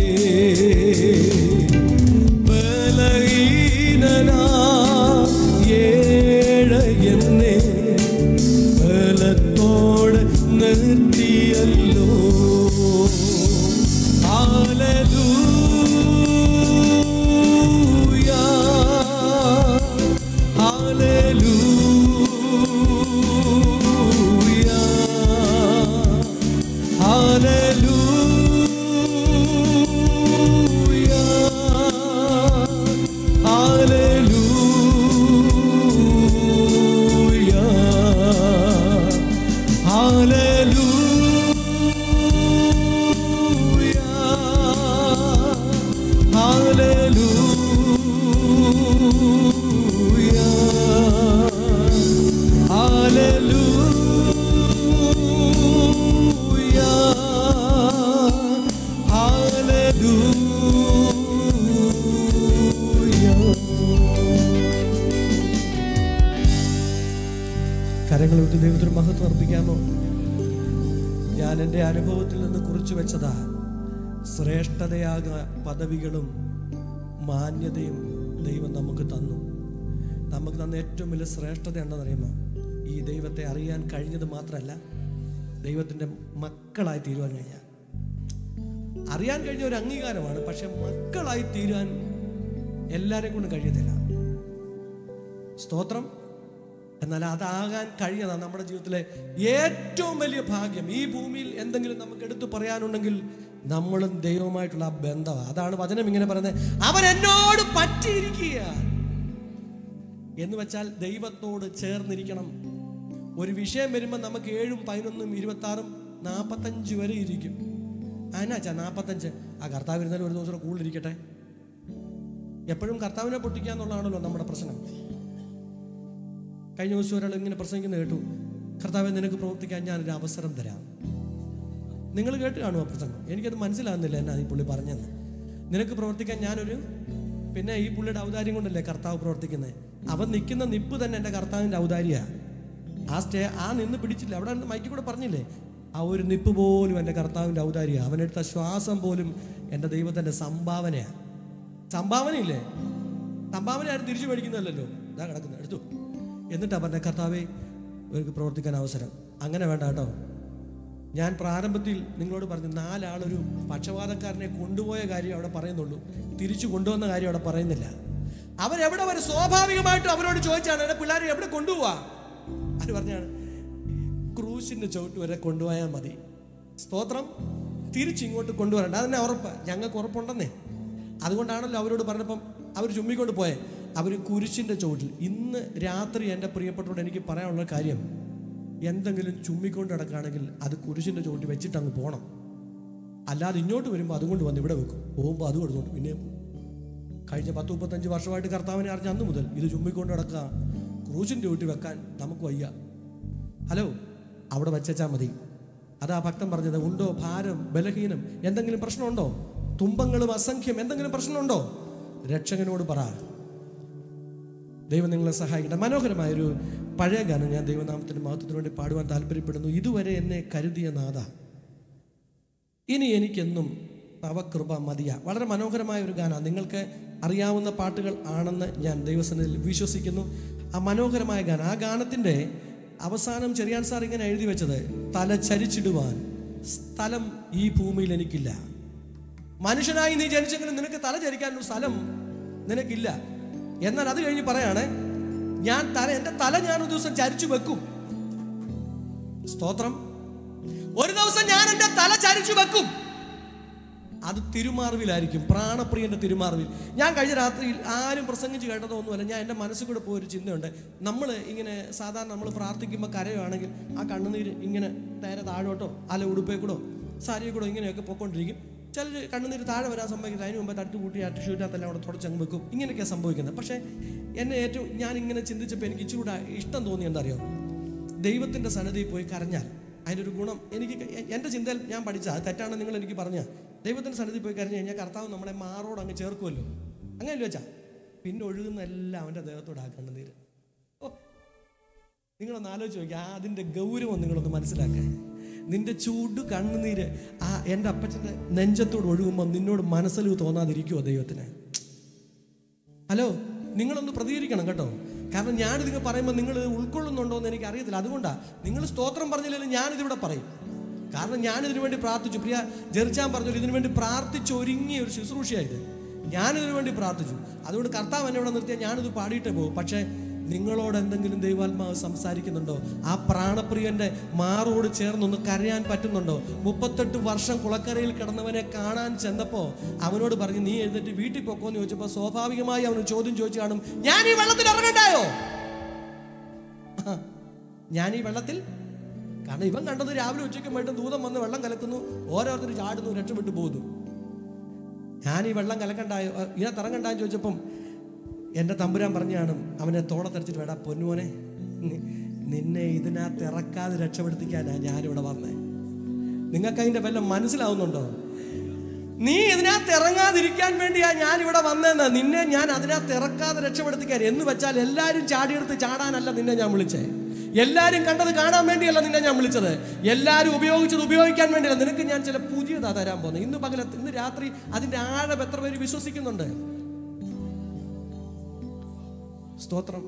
ബലഹീനനാ ഏഴ എന്നെ ബലത്തോടെ നിർത്തിയല്ലോ Hallelujah. Hallelujah. Hallelujah. Hallelujah. Hallelujah. Hallelujah. Hallelujah. കരങ്ങൾ വിട്ട് ദൈവത്തിന് മഹത്വം അർപ്പിക്കാമോ ഞാൻ എൻ്റെ അനുഭവത്തിൽ നിന്ന് കുറിച്ചു വെച്ചതാ ശ്രേഷ്ഠതയാക പദവികളും മാന്യതയും ദൈവം നമുക്ക് തന്നു നമുക്ക് തന്ന ഏറ്റവും വലിയ ശ്രേഷ്ഠത എന്താണെന്നറിയുമോ ഈ ദൈവത്തെ അറിയാൻ കഴിഞ്ഞത് മാത്രമല്ല ദൈവത്തിൻ്റെ മക്കളായി തീരുവാൻ കഴിഞ്ഞാൽ അറിയാൻ കഴിഞ്ഞ ഒരു അംഗീകാരമാണ് പക്ഷെ മക്കളായി തീരാൻ എല്ലാവരെയും കൊണ്ട് കഴിയത്തില്ല സ്തോത്രം എന്നാൽ അതാകാൻ കഴിയുന്നതാണ് നമ്മുടെ ജീവിതത്തിലെ ഏറ്റവും വലിയ ഭാഗ്യം ഈ ഭൂമിയിൽ എന്തെങ്കിലും നമുക്ക് എടുത്തു പറയാനുണ്ടെങ്കിൽ നമ്മളും ദൈവവുമായിട്ടുള്ള ആ ബന്ധമാണ് അതാണ് വചനം ഇങ്ങനെ പറയുന്നത് അവൻ എന്നോട് പറ്റിയിരിക്കുക എന്ന് വെച്ചാൽ ദൈവത്തോട് ചേർന്നിരിക്കണം ഒരു വിഷയം വരുമ്പോൾ നമുക്ക് ഏഴും പതിനൊന്നും ഇരുപത്തി ആറും നാൽപ്പത്തഞ്ച് വരെ ഇരിക്കും അതിനാച്ചാ നാൽപ്പത്തഞ്ച് ആ കർത്താവ് ഇരുന്നാലും ഒരു ദിവസം കൂടുതലിരിക്കട്ടെ എപ്പോഴും കർത്താവിനെ പൊട്ടിക്കുക എന്നുള്ളതാണല്ലോ നമ്മുടെ പ്രശ്നം കഴിഞ്ഞ ദിവസം ഒരാൾ ഇങ്ങനെ പ്രസംഗിക്കുന്നത് കേട്ടു കർത്താവെ നിനക്ക് പ്രവർത്തിക്കാൻ ഞാനൊരു അവസരം തരാം നിങ്ങൾ കേട്ട് കാണുമോ പ്രസംഗം എനിക്കത് മനസ്സിലാകുന്നില്ല എന്നാ ഈ പുള്ളി പറഞ്ഞെന്ന് നിനക്ക് പ്രവർത്തിക്കാൻ ഞാനൊരു പിന്നെ ഈ പുള്ളിയുടെ ഔദാര്യം കൊണ്ടല്ലേ കർത്താവ് പ്രവർത്തിക്കുന്നത് അവൻ നിൽക്കുന്ന നിപ്പ് തന്നെ എൻ്റെ കർത്താവിൻ്റെ ഔദാര്യ ആ സ്റ്റേ ആ നിന്ന് പിടിച്ചില്ല അവിടെ മൈക്കിൽ കൂടെ പറഞ്ഞില്ലേ ആ ഒരു നിപ്പ് പോലും എൻ്റെ കർത്താവിൻ്റെ ഔദാര്യ അവനെടുത്ത ശ്വാസം പോലും എൻ്റെ ദൈവത്തിൻ്റെ സംഭാവനയാണ് സംഭാവനയില്ലേ സംഭാവന ആരും തിരിച്ചു മേടിക്കുന്നതല്ലല്ലോ ഇതാ കിടക്കുന്നത് എടുത്തു എന്നിട്ടാ പറഞ്ഞ കർത്താവെ ഇവർക്ക് പ്രവർത്തിക്കാൻ അവസരം അങ്ങനെ വേണ്ട കേട്ടോ ഞാൻ പ്രാരംഭത്തിൽ നിങ്ങളോട് പറഞ്ഞു നാലാളൊരു പക്ഷപാതക്കാരനെ കൊണ്ടുപോയ കാര്യം അവിടെ പറയുന്നുള്ളൂ തിരിച്ചു കൊണ്ടുവന്ന കാര്യം അവിടെ പറയുന്നില്ല അവരെവിടെ വരെ സ്വാഭാവികമായിട്ടും അവരോട് ചോദിച്ചാണ് എന്നെ പിള്ളേരെ എവിടെ കൊണ്ടുപോവാ അത് പറഞ്ഞാണ് ക്രൂശിന്റെ ചവിട്ട് വരെ കൊണ്ടുപോയാൽ മതി സ്തോത്രം തിരിച്ചിങ്ങോട്ട് കൊണ്ടുവരണ്ട അതന്നെ ഉറപ്പ് ഞങ്ങൾക്ക് ഉറപ്പുണ്ടെന്നേ അതുകൊണ്ടാണല്ലോ അവരോട് പറഞ്ഞപ്പം അവർ ചുമ്മിക്കൊണ്ട് പോയെ അവർ കുരിശിൻ്റെ ചുവട്ടിൽ ഇന്ന് രാത്രി എൻ്റെ പ്രിയപ്പെട്ടവരോട് എനിക്ക് പറയാനുള്ള കാര്യം എന്തെങ്കിലും ചുമ്മിക്കൊണ്ട് കിടക്കുകയാണെങ്കിൽ അത് കുരിശിൻ്റെ ചുവട്ടിൽ വെച്ചിട്ട് അങ്ങ് പോകണം അല്ലാതെ ഇങ്ങോട്ട് വരുമ്പോൾ അതുകൊണ്ട് വന്ന് ഇവിടെ വെക്കും പോകുമ്പോൾ അത് കൊടുത്തോണ്ട് പിന്നെ കഴിഞ്ഞ പത്ത് മുപ്പത്തഞ്ച് വർഷമായിട്ട് കർത്താവിനെ അറിഞ്ഞ അന്ന് മുതൽ ഇത് ചുമ്മിക്കൊണ്ട് കിടക്കുക ക്രൂശിൻ്റെ ചുവട്ടിൽ വെക്കാൻ നമുക്ക് വയ്യ ഹലോ അവിടെ വെച്ചാൽ മതി അതാ ഭക്തൻ പറഞ്ഞത് ഉണ്ടോ ഭാരം ബലഹീനം എന്തെങ്കിലും പ്രശ്നമുണ്ടോ തുമ്പങ്ങളും അസംഖ്യം എന്തെങ്കിലും പ്രശ്നമുണ്ടോ രക്ഷകനോട് പറ ദൈവം നിങ്ങളെ സഹായിക്കട്ടെ മനോഹരമായൊരു പഴയ ഗാനം ഞാൻ ദൈവനാമത്തിന്റെ മഹത്വത്തിന് വേണ്ടി പാടുവാൻ താല്പര്യപ്പെടുന്നു ഇതുവരെ എന്നെ കരുതിയ നാഥ ഇനി എനിക്കെന്നും അവകൃപ മതിയ വളരെ മനോഹരമായ ഒരു ഗാനം നിങ്ങൾക്ക് അറിയാവുന്ന പാട്ടുകൾ ആണെന്ന് ഞാൻ ദൈവസന്നിധിയിൽ വിശ്വസിക്കുന്നു ആ മനോഹരമായ ഗാനം ആ ഗാനത്തിൻ്റെ അവസാനം ചെറിയാൻ സാർ ഇങ്ങനെ എഴുതി വെച്ചത് തല ചരിച്ചിടുവാൻ സ്ഥലം ഈ ഭൂമിയിൽ എനിക്കില്ല മനുഷ്യനായി നീ ജനിച്ചെങ്കിലും നിനക്ക് തല ചരിക്കാനൊരു സ്ഥലം നിനക്കില്ല എന്നാൽ അത് കഴിഞ്ഞ് പറയാണ് ഞാൻ തല എൻ്റെ തല ഞാൻ ഒരു ദിവസം ചരിച്ചു വെക്കും സ്തോത്രം ഒരു ദിവസം ഞാൻ എൻ്റെ തല ചരിച്ചു വെക്കും അത് തിരുമാർവിലായിരിക്കും പ്രാണപ്രിയന്റെ തിരുമാർവിൽ ഞാൻ കഴിഞ്ഞ രാത്രിയിൽ ആരും പ്രസംഗിച്ച് കേട്ടതൊന്നുമല്ല ഞാൻ എൻ്റെ മനസ്സിൽ കൂടെ പോയൊരു ചിന്തയുണ്ട് നമ്മൾ ഇങ്ങനെ സാധാരണ നമ്മൾ പ്രാർത്ഥിക്കുമ്പോൾ കരയുവാണെങ്കിൽ ആ കണ്ണുനീര് ഇങ്ങനെ നേരെ താഴോട്ടോ അല്ല ഉടുപ്പേ കൂടോ സാരിയെ കൂടോ ഇങ്ങനെയൊക്കെ പൊക്കോണ്ടിരിക്കും ചിലർ കണ്ണുനീര് താഴെ വരാൻ സംഭവിക്കുന്നത് അതിന് മുമ്പ് തട്ട് കൂട്ടി ആ ടിഷ്യൂറ്റകത്തെല്ലാം അവിടെ തുടച്ചങ്ങ് വെക്കും ഇങ്ങനെയൊക്കെയാണ് സംഭവിക്കുന്നത് പക്ഷേ എന്നെ ഏറ്റവും ഞാൻ ഇങ്ങനെ ചിന്തിച്ചപ്പോൾ എനിക്ക് ഇച്ചിരി കൂടെ ഇഷ്ടം തോന്നി എന്താ അറിയോ ദൈവത്തിൻ്റെ സന്നദ്ധിയിൽ പോയി കരഞ്ഞാൽ അതിൻ്റെ ഒരു ഗുണം എനിക്ക് ക- എ- എൻ്റെ ചിന്തയിൽ ഞാൻ പഠിച്ച അത് തെറ്റാണ് നിങ്ങൾ എനിക്ക് പറഞ്ഞ ദൈവത്തിൻ്റെ സന്നിധി പോയി കരഞ്ഞു കഴിഞ്ഞാൽ കർത്താവ് നമ്മളെ മാറോട് അങ്ങ് ചേർക്കുമല്ലോ അങ്ങനെ വെച്ചാ പിന്നെ ഒഴുകുന്ന എല്ലാം അവൻ്റെ ദേഹത്തോട് ആക്കേണ്ട നീര് ഓ നിങ്ങളൊന്ന് ആലോചിച്ച് നോക്കി ആ അതിൻ്റെ ഗൗരവം നിങ്ങളൊന്ന് മനസ്സിലാക്കുക നിന്റെ ചൂട് കണ്ണുനീര് ആ എൻ്റെ അപ്പച്ചൻ്റെ നെഞ്ചത്തോട് ഒഴുകുമ്പോൾ നിന്നോട് മനസ്സിൽ തോന്നാതിരിക്കുമോ ദൈവത്തിന് ഹലോ നിങ്ങളൊന്ന് പ്രതികരിക്കണം കേട്ടോ കാരണം ഞാനിത് നിങ്ങൾ പറയുമ്പോൾ നിങ്ങൾ ഉൾക്കൊള്ളുന്നുണ്ടോ എന്ന് എനിക്ക് അറിയത്തില്ല അതുകൊണ്ടാണ് നിങ്ങൾ സ്തോത്രം പറഞ്ഞില്ലെങ്കിലും ഞാനിതിവിടെ പറയും കാരണം ഞാനിതിനു വേണ്ടി പ്രാർത്ഥിച്ചു പ്രിയ ജെറിച്ചാൻ പറഞ്ഞു ഇതിനു വേണ്ടി പ്രാർത്ഥിച്ച് ഒരുങ്ങിയ ഒരു ശുശ്രൂഷയായത് ഞാനിതിനു വേണ്ടി പ്രാർത്ഥിച്ചു അതുകൊണ്ട് കർത്താവ് എന്നെ ഇവിടെ നിർത്തിയാൽ ഞാനിത് പാടിയിട്ടേ പോകും പക്ഷേ നിങ്ങളോട് എന്തെങ്കിലും ദൈവാത്മാവ് സംസാരിക്കുന്നുണ്ടോ ആ പ്രാണപ്രിയന്റെ മാറോട് ചേർന്നൊന്ന് കരയാൻ പറ്റുന്നുണ്ടോ മുപ്പത്തെട്ട് വർഷം കുളക്കരയിൽ കിടന്നവനെ കാണാൻ ചെന്നപ്പോ അവനോട് പറഞ്ഞു നീ എഴുന്നേറ്റ് വീട്ടിൽ പൊക്കോന്ന് ചോദിച്ചപ്പോ സ്വാഭാവികമായി അവന് ചോദ്യം ചോദിച്ചു കാണും ഞാൻ ഈ വെള്ളത്തിൽ ഇറങ്ങണ്ടായോ ആ, ഞാൻ ഈ വെള്ളത്തിൽ കാരണം ഇവൻ കണ്ടത് രാവിലെ ഉച്ചയ്ക്കും വൈകിട്ടും ദൂതം വന്ന് വെള്ളം കലക്കുന്നു ഓരോരുത്തർ ചാടുന്നു രക്ഷപ്പെട്ടു പോകുന്നു ഞാൻ ഈ വെള്ളം കലക്കണ്ടായോ അഹ് ഇതിനകത്ത് ഇറങ്ങണ്ടാന്ന് ചോദിച്ചപ്പം എൻ്റെ തമ്പുരാൻ പറഞ്ഞാണ് അവനെ തോളത്തരച്ചിട്ട് വേടാ പൊന്നുമോനെ നി- നിന്നെ ഇതിനകത്ത് ഇറക്കാതെ രക്ഷപ്പെടുത്തിക്കാനാ ഞാനിവിടെ വന്നേ നിങ്ങൾക്ക് അതിൻ്റെ വല്ലതും മനസ്സിലാവുന്നുണ്ടോ നീ ഇതിനകത്ത് ഇറങ്ങാതിരിക്കാൻ വേണ്ടിയാ ഞാൻ ഇവിടെ വന്നതെന്ന് നിന്നെ ഞാൻ അതിനകത്ത് ഇറക്കാതെ രക്ഷപ്പെടുത്തിക്കാൻ എന്ന് വെച്ചാൽ എല്ലാവരും ചാടിയെടുത്ത് ചാടാനല്ല നിന്നെ ഞാൻ വിളിച്ചേ എല്ലാവരും കണ്ടത് കാണാൻ വേണ്ടിയല്ല നിന്നെ ഞാൻ വിളിച്ചത് എല്ലാവരും ഉപയോഗിച്ചത് ഉപയോഗിക്കാൻ വേണ്ടിയല്ല നിനക്ക് ഞാൻ ചില പുതിയതാ തരാൻ പോകുന്നത് ഇന്ന് പകലത്ത് ഇന്ന് രാത്രി അതിന്റെ ആഴം എത്ര പേര് വിശ്വസിക്കുന്നുണ്ട് സ്തോത്രം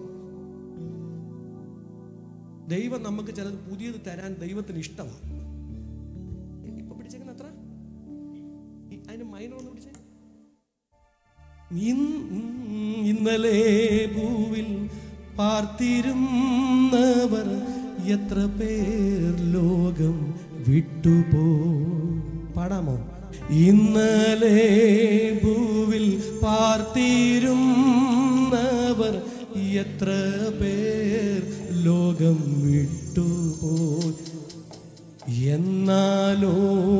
ദൈവം നമുക്ക് ചിലത് പുതിയത് തരാൻ ദൈവത്തിന് ഇഷ്ടമാണ് ഇപ്പൊ പിടിച്ചേക്കുന്ന എത്ര ഈ- അതിന്റെ മൈനർ ഒന്ന് പിടിച്ചേ ഇൻ- ഇന്നലെ ഭൂവിൽ പാർത്തിരുന്നവർ എത്ര പേർ ലോകം വിട്ടുപോ പാടാമോ ഇന്നലെ ഭൂവിൽ പാർത്തിരുന്നവർ എത്ര പേർ ലോകം വിട്ടുപോയി എന്നാലോ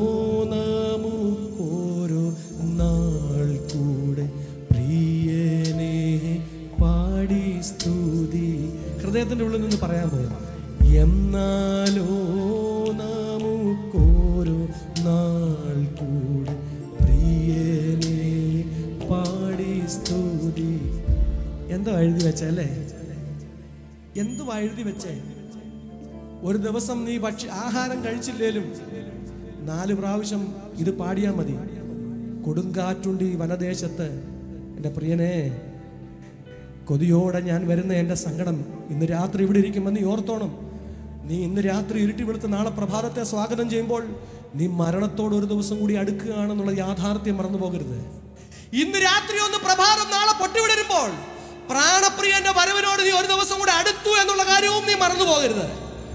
നമുക്കോരോ നാൾ കൂടെ പ്രിയനെ പാടി സ്തുതി ഹൃദയത്തിന്റെ ഉള്ളിൽ നിന്ന് പറയാൻ പോയത് എന്നാലോ നമുക്കോരോ നാൾ കൂടെ പ്രിയനെ പാടി സ്തുതി എന്തോ എഴുതി വെച്ചല്ലേ എന്തുവാ എഴുതി വെച്ചേ ഒരു ദിവസം നീ ഭക്ഷ്യ ആഹാരം കഴിച്ചില്ലേലും നാല് പ്രാവശ്യം ഇത് പാടിയാൽ മതി കൊടുങ്കാറ്റുണ്ട് ഈ വനദേശത്ത് എൻ്റെ പ്രിയനെ കൊതിയോടെ ഞാൻ വരുന്ന എൻ്റെ സങ്കടം ഇന്ന് രാത്രി ഇവിടെ ഇരിക്കുമെന്ന് നീ ഓർത്തോണം നീ ഇന്ന് രാത്രി ഇരുട്ടി വെളുത്ത് നാളെ പ്രഭാതത്തെ സ്വാഗതം ചെയ്യുമ്പോൾ നീ മരണത്തോട് ഒരു ദിവസം കൂടി അടുക്കുകയാണെന്നുള്ള യാഥാർത്ഥ്യം മറന്നു പോകരുത് ഇന്ന് രാത്രി ഒന്ന് പ്രഭാതം നാളെ പൊട്ടിവിടരുമ്പോൾ പ്രാണപ്രിയന്റെ വരവിനോട് നീ ഒരു ദിവസം കൂടി അടുത്തു എന്നുള്ള കാര്യവും നീ മറന്നു പോകരുത്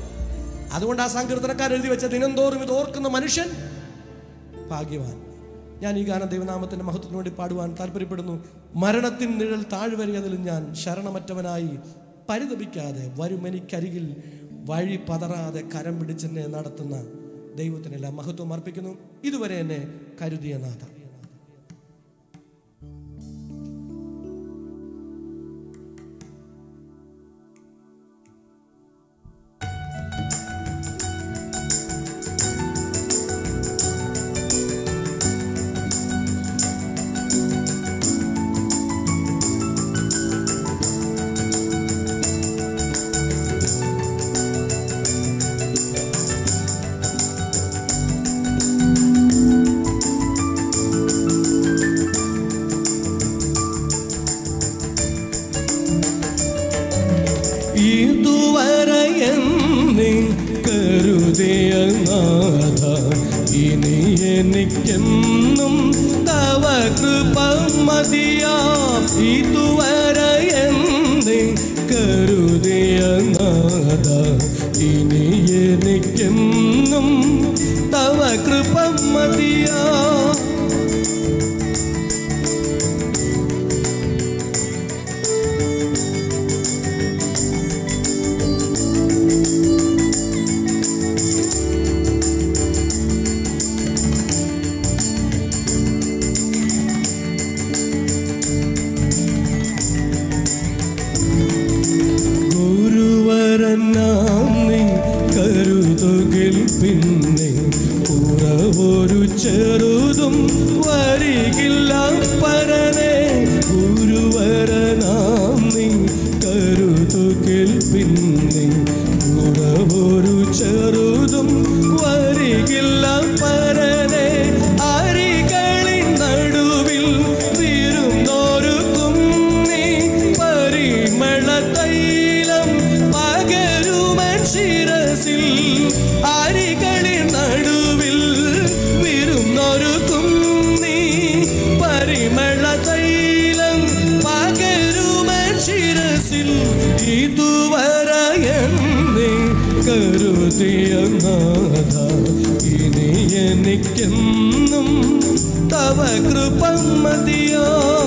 അതുകൊണ്ട് ആ സങ്കീർത്തനക്കാർ എഴുതി വെച്ച ദിനംതോറും ഇത് ഓർക്കുന്ന മനുഷ്യൻ ഭാഗ്യവാൻ ഞാൻ ഈ ഗാനം ദൈവനാമത്തിൻ്റെ മഹത്വത്തിന് വേണ്ടി പാടുവാൻ താല്പര്യപ്പെടുന്നു മരണത്തിൻ നിഴൽ താഴ്വരയതിലും ഞാൻ ശരണമറ്റവനായി പരിതപിക്കാതെ വരും എനിക്കരികിൽ വഴി പതറാതെ കരം പിടിച്ചെന്നെ നടത്തുന്ന ദൈവത്തിനെല്ലാം മഹത്വം അർപ്പിക്കുന്നു ഇതുവരെ എന്നെ കരുതിയ നാഥ ഇതുവരെ എന്നെ കരുതിയ നാഥ ഇനി എനിക്കെന്നും തവ കൃപ മതിയാം ഇതുവരെ എന്നെ കരുതിയ നാഥ ഇനി എനിക്കെന്നും തവ കൃപ മതിയാം ഗുരുവരനാം നീ കരുതുകിൽ പിന്നെ കുറവൊരു ചെറുതും വരികില്ല പരനെ ഗുരുവരനാം നീ കരുതുകിൽ പിന്നെ കുറവൊരു ചെറുതും വരികില്ല പരനെ അരികളിൻ നടുവിൽ വിരുന്നോരുക്കും നീ പരിമള തൈലം പകരുമൻ ശിരസിൽ അരികളിൻ നടുവിൽ വിരുന്നൊരുക്കും നീ പരിമള തൈലം പകരുമൻ ശിരസിൽ ഇതുവരെ എന്നെ കരുതിയ നാഥ ഇനി എനിക്കെന്നും തവ കൃപ മതിയോ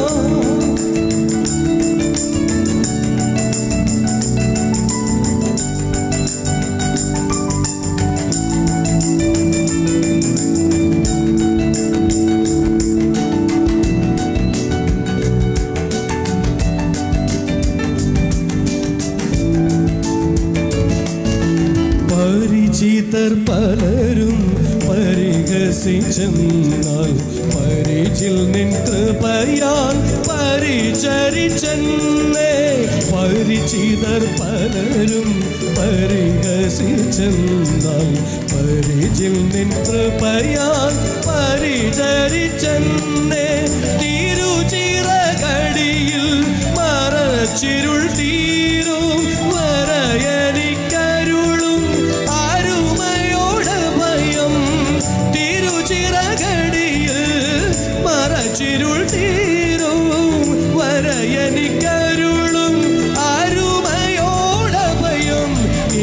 പരിചിതർ പലരും പരിഹസിച്ചെന്നാൽ പരിചിൽ നിൻ കൃപയാൽ പരിചരിച്ചെന്നേ പരിചിതർ പലരും പരിഹസിച്ചെന്നാൽ പരിചിൽ നിൻ കൃപയാൽ പരിചരിച്ചെന്നേ തിരുചിറകടിയിൽ മറച്ചിരുൾ തീരും വരയനിക്കരുളും ആരുമയോട് ഭയം തിരുചിറകടിയിൽ മറച്ചിരുൾ തീരും വരയനിക്കരുളും ആരുമയോട് ഭയം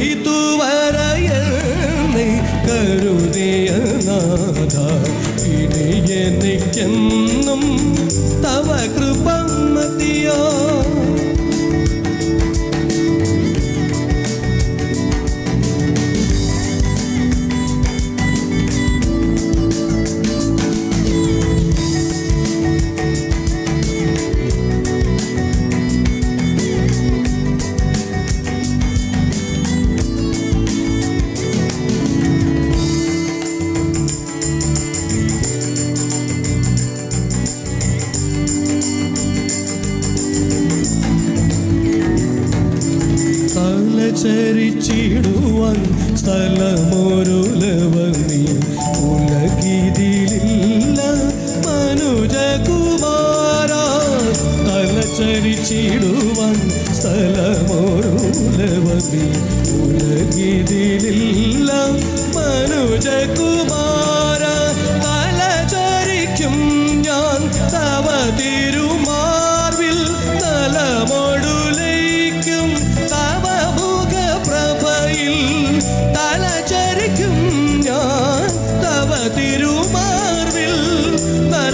ഇതുവരയെന്നെ കരുതിയ നാഥ ഇനി എനിക്കെന്നും തവ കൃപ മതിയോ ചരിച്ചിടുവാൻ സ്ഥലമൊരുലവനി ഉലകിതിലില്ല മനുജകുമാര തലചരിച്ചിടുവാൻ സ്ഥലമൊരുലവനി ഉലകിതിലില്ല മനുജകുമാര തലചരിക്കും ഞാൻ തവ തിരുമാർവിൽ തലമൊടുലയിക്കും തവ മുഖപ്രഭയിൽ തലചരിക്കും ഞാൻ തവ തിരുമാർവിൽ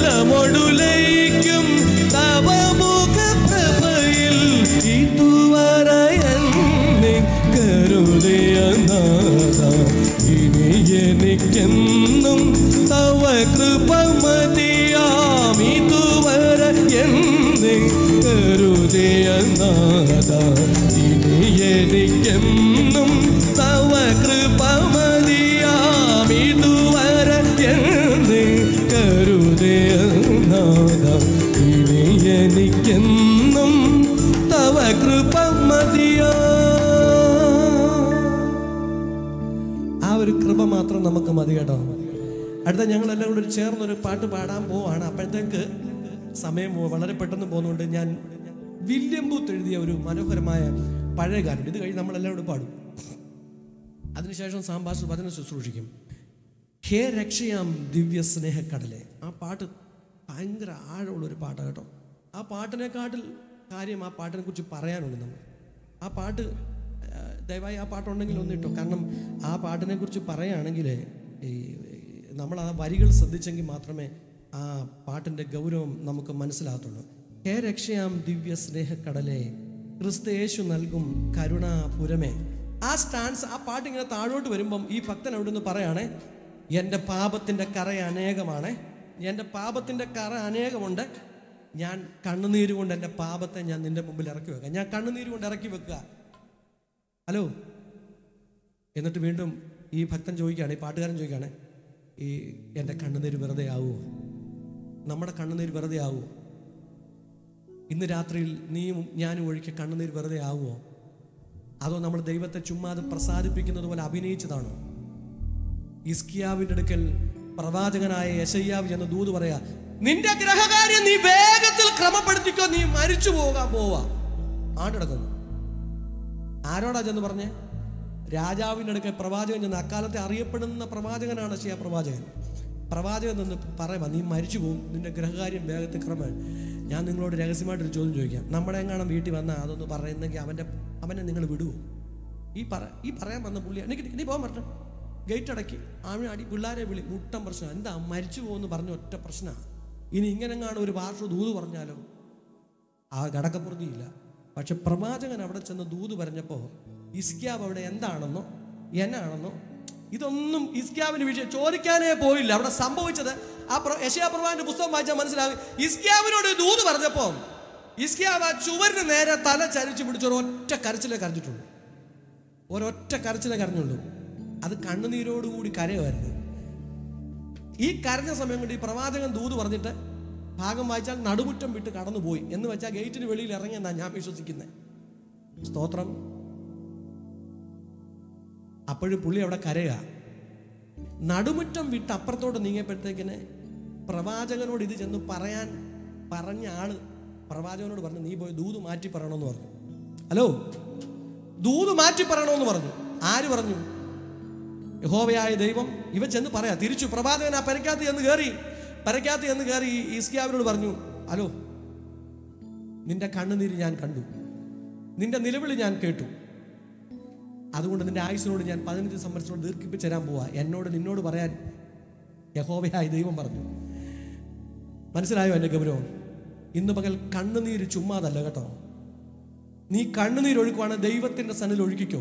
നാഥ ഇനി എനിക്കെന്നും തവ കൃപ മതിയാം ഇതുവരെ എന്നെ കരുതിയ നാഥ ഇനി എനിക്കെന്നും തവ കൃപ മതിയാം ഇതുവരെ എന്നെ കരുതിയ നാഥ ഇനി എനിക്കെന്നും തവ കൃപ മതിയാ ആ ഒരു കൃപ മാത്രം നമുക്ക് മതി കേട്ടോ അടുത്ത ഞങ്ങൾ എല്ലാം കൂടി ചേർന്നൊരു പാട്ട് പാടാൻ പോവാണ് അപ്പോഴത്തേക്ക് സമയം പോ- വളരെ പെട്ടെന്ന് പോകുന്നതുകൊണ്ട് ഞാൻ വില്യം ബൂത്ത് എഴുതിയ ഒരു മനോഹരമായ പഴയ ഗാനം ഇത് കഴിഞ്ഞ് നമ്മളെല്ലാം കൂടി പാടും അതിനുശേഷം സാമ്പാസ് വചനം ശുശ്രൂഷിക്കും ഹേ രക്ഷയാം ദിവ്യ സ്നേഹക്കടലെ ആ പാട്ട് ഭയങ്കര ആഴമുള്ള ഒരു പാട്ടാണ് കേട്ടോ ആ പാട്ടിനെക്കാട്ടിൽ കാര്യം ആ പാട്ടിനെ കുറിച്ച് പറയാനുണ്ട് നമ്മൾ ആ പാട്ട് ആ, ദയവായി ആ പാട്ടുണ്ടെങ്കിൽ ഒന്ന് ഇട്ടോ കാരണം ആ പാട്ടിനെ കുറിച്ച് പറയുകയാണെങ്കിൽ ഈ നമ്മൾ ആ വരികൾ ശ്രദ്ധിച്ചെങ്കിൽ മാത്രമേ ആ പാട്ടിൻ്റെ ഗൗരവം നമുക്ക് മനസ്സിലാകത്തുള്ളൂ ഹേ രക്ഷയാം ദിവ്യ സ്നേഹക്കടലെ ക്രിസ്തു യേശു നൽകും കരുണാപുരമേ ആ സ്റ്റാൻസ് ആ പാട്ട് ഇങ്ങനെ താഴോട്ട് വരുമ്പം ഈ ഭക്തൻ അവിടെ നിന്ന് പറയുകയാണേ എൻ്റെ പാപത്തിൻ്റെ കറ അനേകമാണ് എൻ്റെ പാപത്തിൻ്റെ കറ അനേകമുണ്ട് ഞാൻ കണ്ണുനീര് കൊണ്ട് എൻ്റെ പാപത്തെ ഞാൻ നിന്റെ മുമ്പിൽ ഇറക്കി വെക്കാം ഞാൻ കണ്ണുനീര് കൊണ്ട് ഇറക്കി വെക്കുക ഹലോ എന്നിട്ട് വീണ്ടും ഈ ഭക്തൻ ചോദിക്കുകയാണ് ഈ പാട്ടുകാരൻ ചോദിക്കുകയാണ് ഈ എൻ്റെ കണ്ണുനീര് വെറുതെ ആവുമോ നമ്മുടെ കണ്ണുനീര് വെറുതെ ആവുമോ ഇന്ന് രാത്രിയിൽ നീയും ഞാനും ഒഴിക്കെ കണ്ണുനീര് വെറുതെ ആവുമോ അതോ നമ്മൾ ദൈവത്തെ ചുമ്മാതെ പ്രസാദിപ്പിക്കുന്നത് പോലെ അഭിനയിച്ചതാണോ ഇസ്കിയാവിന്റെ അടുക്കൽ പ്രവാചകനായ യശയ്യാവ് ചെന്ന് ദൂത് പറയാ നിന്റെ ഗ്രഹകാര്യം നീ വേഗത്തിൽ ക്രമപ്പെടുത്തിക്കോ നീ മരിച്ചു പോകാൻ പോവാ ആണ്ടിടക്കുന്നു ആരോടാ ചെന്ന് പറഞ്ഞേ രാജാവിൻ്റെ അടുക്കൽ പ്രവാചകൻ ചെന്ന് അക്കാലത്തെ അറിയപ്പെടുന്ന പ്രവാചകനാണ് ഷിയ പ്രവാചകൻ പ്രവാചകൻ നിന്ന് പറയുക നീ മരിച്ചു പോകും നിന്റെ ഗ്രഹകാര്യം വേഗത്തിൽ ക്രമം ഞാൻ നിങ്ങളോട് രഹസ്യമായിട്ടൊരു ചോദ്യം ചോദിക്കാം നമ്മുടെ എങ്ങാനും വീട്ടിൽ വന്നാൽ അതൊന്ന് പറയുന്നെങ്കിൽ അവൻ്റെ അവനെ നിങ്ങൾ വിടുവോ ഈ പറ ഈ പറയാൻ വന്ന പുള്ളി എനിക്ക് നീ പോകാൻ പറഞ്ഞു ഗേറ്റ് അടക്കി ആമി അടി പിള്ളേരെ വിളി മുട്ടം പ്രശ്നം എന്താ മരിച്ചു പോകുമെന്ന് പറഞ്ഞ ഒറ്റ പ്രശ്നമാണ് ഇനി ഇങ്ങനെങ്ങാണ് ഒരു ഭാഷ ദൂത് പറഞ്ഞാലോ ആ ഘടകപ്രതിയില്ല പക്ഷെ പ്രവാചകൻ അവിടെ ചെന്ന് ദൂത് പറഞ്ഞപ്പോൾ ഇസ്ക്യാബ് അവിടെ എന്താണെന്നോ എന്നാണെന്നോ ഇതൊന്നും ഇസ്ക്യാബിന് വിഷയം ചോദിക്കാനേ പോയില്ല അവിടെ സംഭവിച്ചത് ആ പ്ര- യശയാ പ്രവാന്റെ പുസ്തകം വായിച്ചാൽ മനസ്സിലാകും ഇസ്ക്യാബിനോട് ഒരു ദൂത് പറഞ്ഞപ്പോൾ ഇസ്ക്യാബ് ആ ചുവരിന് നേരെ തല ചരിച്ചു പിടിച്ച് ഒരു ഒറ്റ കരച്ചിലേ കരഞ്ഞിട്ടുള്ളൂ ഒരൊറ്റ കരച്ചിലേ കരഞ്ഞുള്ളൂ അത് കണ്ണുനീരോടുകൂടി കരയുമായിരുന്നു ഈ കരഞ്ഞ സമയം കൊണ്ട് ഈ പ്രവാചകൻ ദൂത് പറഞ്ഞിട്ട് ഭാഗം വായിച്ചാൽ നടുമുറ്റം വിട്ട് കടന്നുപോയി എന്ന് വെച്ചാൽ ഗേറ്റിന് വെളിയിൽ ഇറങ്ങിയെന്നാണ് ഞാൻ വിശ്വസിക്കുന്നത് സ്തോത്രം അപ്പോഴും പുള്ളി അവിടെ കരയുക നടുമുറ്റം വിട്ട് അപ്പുറത്തോട്ട് നീങ്ങിയപ്പോഴത്തേക്കിന് പ്രവാചകനോട് ഇത് ചെന്ന് പറയാൻ പറഞ്ഞ ആള് പ്രവാചകനോട് പറഞ്ഞു നീ പോയി ദൂത് മാറ്റി പറയണമെന്ന് പറഞ്ഞു ഹലോ ദൂത് മാറ്റി പറയണമെന്ന് പറഞ്ഞു ആര് പറഞ്ഞു യഹോവയായ ദൈവം ഇവ ചെന്ന് പറയാ തിരിച്ചു പ്രവാചകൻ ആ പരക്കാത്ത് ചെന്ന് കയറി പരക്കാത്ത് ചെന്ന് കയറി ഇസ്കിയാവിനോട് പറഞ്ഞു ഹലോ നിന്റെ കണ്ണുനീര് ഞാൻ കണ്ടു നിന്റെ നിലവിളി ഞാൻ കേട്ടു അതുകൊണ്ട് നിന്റെ ആയുസിനോട് ഞാൻ പതിനഞ്ച് സംവത്സരം ദീർഘിപ്പിച്ച് തരാൻ പോവാ എന്നോട് നിന്നോട് പറയാൻ യഹോവയായ ദൈവം പറഞ്ഞു മനസ്സിലായോ എൻ്റെ ഗൗരവം ഇന്ന് പകൽ കണ്ണുനീര് ചുമ്മാതല്ല കേട്ടോ നീ കണ്ണുനീര് ഒഴുക്കുവാണ് ദൈവത്തിന്റെ സന്നിൽ ഒഴുക്കിക്കോ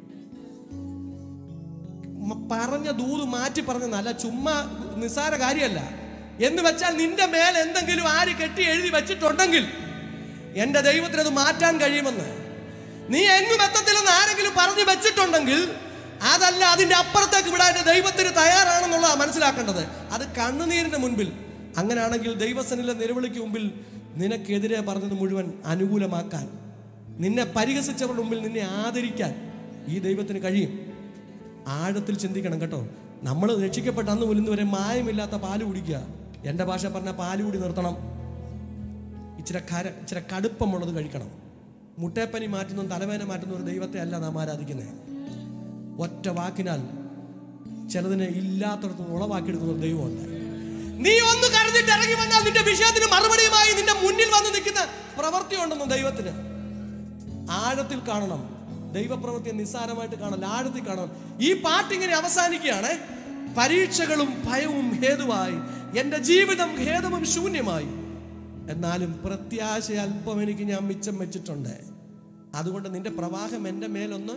മ- പറഞ്ഞ ദൂത് മാറ്റി പറഞ്ഞതല്ല ചുമ്മാ നിസ്സാര കാര്യമല്ല എന്ന് വെച്ചാൽ നിന്റെ മേൽ എന്തെങ്കിലും ആര് കെട്ടി എഴുതി വെച്ചിട്ടുണ്ടെങ്കിൽ എന്റെ ദൈവത്തിന് അത് മാറ്റാൻ കഴിയുമെന്ന് നീ എങ്ങും എത്തത്തില്ലെന്ന് ആരെങ്കിലും പറഞ്ഞു വെച്ചിട്ടുണ്ടെങ്കിൽ അതല്ല അതിന്റെ അപ്പുറത്തേക്ക് വിടാൻ എന്റെ ദൈവത്തിന് തയ്യാറാണെന്നുള്ളതാ മനസ്സിലാക്കേണ്ടത് അത് കണ്ണുനീരിന്റെ മുൻപിൽ അങ്ങനെയാണെങ്കിൽ ദൈവസനിലെ നിലവിളിക്ക് മുമ്പിൽ നിനക്കെതിരെ പറഞ്ഞത് മുഴുവൻ അനുകൂലമാക്കാൻ നിന്നെ പരിഹസിച്ചവരുടെ മുമ്പിൽ നിന്നെ ആദരിക്കാൻ ഈ ദൈവത്തിന് കഴിയും ആഴത്തിൽ ചിന്തിക്കണം കേട്ടോ നമ്മൾ രക്ഷിക്കപ്പെട്ട അന്ന് മുതൽ ഇന്ന് വരെ മായമില്ലാത്ത പാല് കുടിക്കുക എൻ്റെ ഭാഷ പറഞ്ഞ പാല് കൂടി നിർത്തണം ഇച്ചിരി കര ഇച്ചിരി കടുപ്പമുള്ളത് കഴിക്കണം മുട്ടേപ്പനി മാറ്റുന്ന തലവേന മാറ്റുന്ന ഒരു ദൈവത്തെ അല്ല നാം ആരാധിക്കുന്നത് ഒറ്റ വാക്കിനാൽ ചിലതിനെ ഇല്ലാത്തടത്ത് ഉളവാക്കിയെടുക്കുന്ന ഒരു ദൈവമുണ്ട് നീ ഒന്ന് കരഞ്ഞിട്ട് ഇറങ്ങി വന്നാൽ നിന്റെ വിഷയത്തിന് മറുപടിയുമായി നിന്റെ മുന്നിൽ വന്ന് നിൽക്കുന്ന പ്രവൃത്തി ഉണ്ടെന്ന് ദൈവത്തിന് ആഴത്തിൽ കാണണം ദൈവപ്രവൃത്തിയെ നിസ്സാരമായിട്ട് കാണണം ആഴത്തിൽ കാണണം ഈ പാട്ടിങ്ങനെ അവസാനിക്കുകയാണ് പരീക്ഷകളും ഭയവും ഹേതുവായി എൻ്റെ ജീവിതം ഹേതുവും ശൂന്യമായി എന്നാലും പ്രത്യാശ അല്പം എനിക്ക് ഞാൻ മിച്ചം വെച്ചിട്ടുണ്ട് അതുകൊണ്ട് നിന്റെ പ്രവാഹം എൻ്റെ മേലൊന്ന്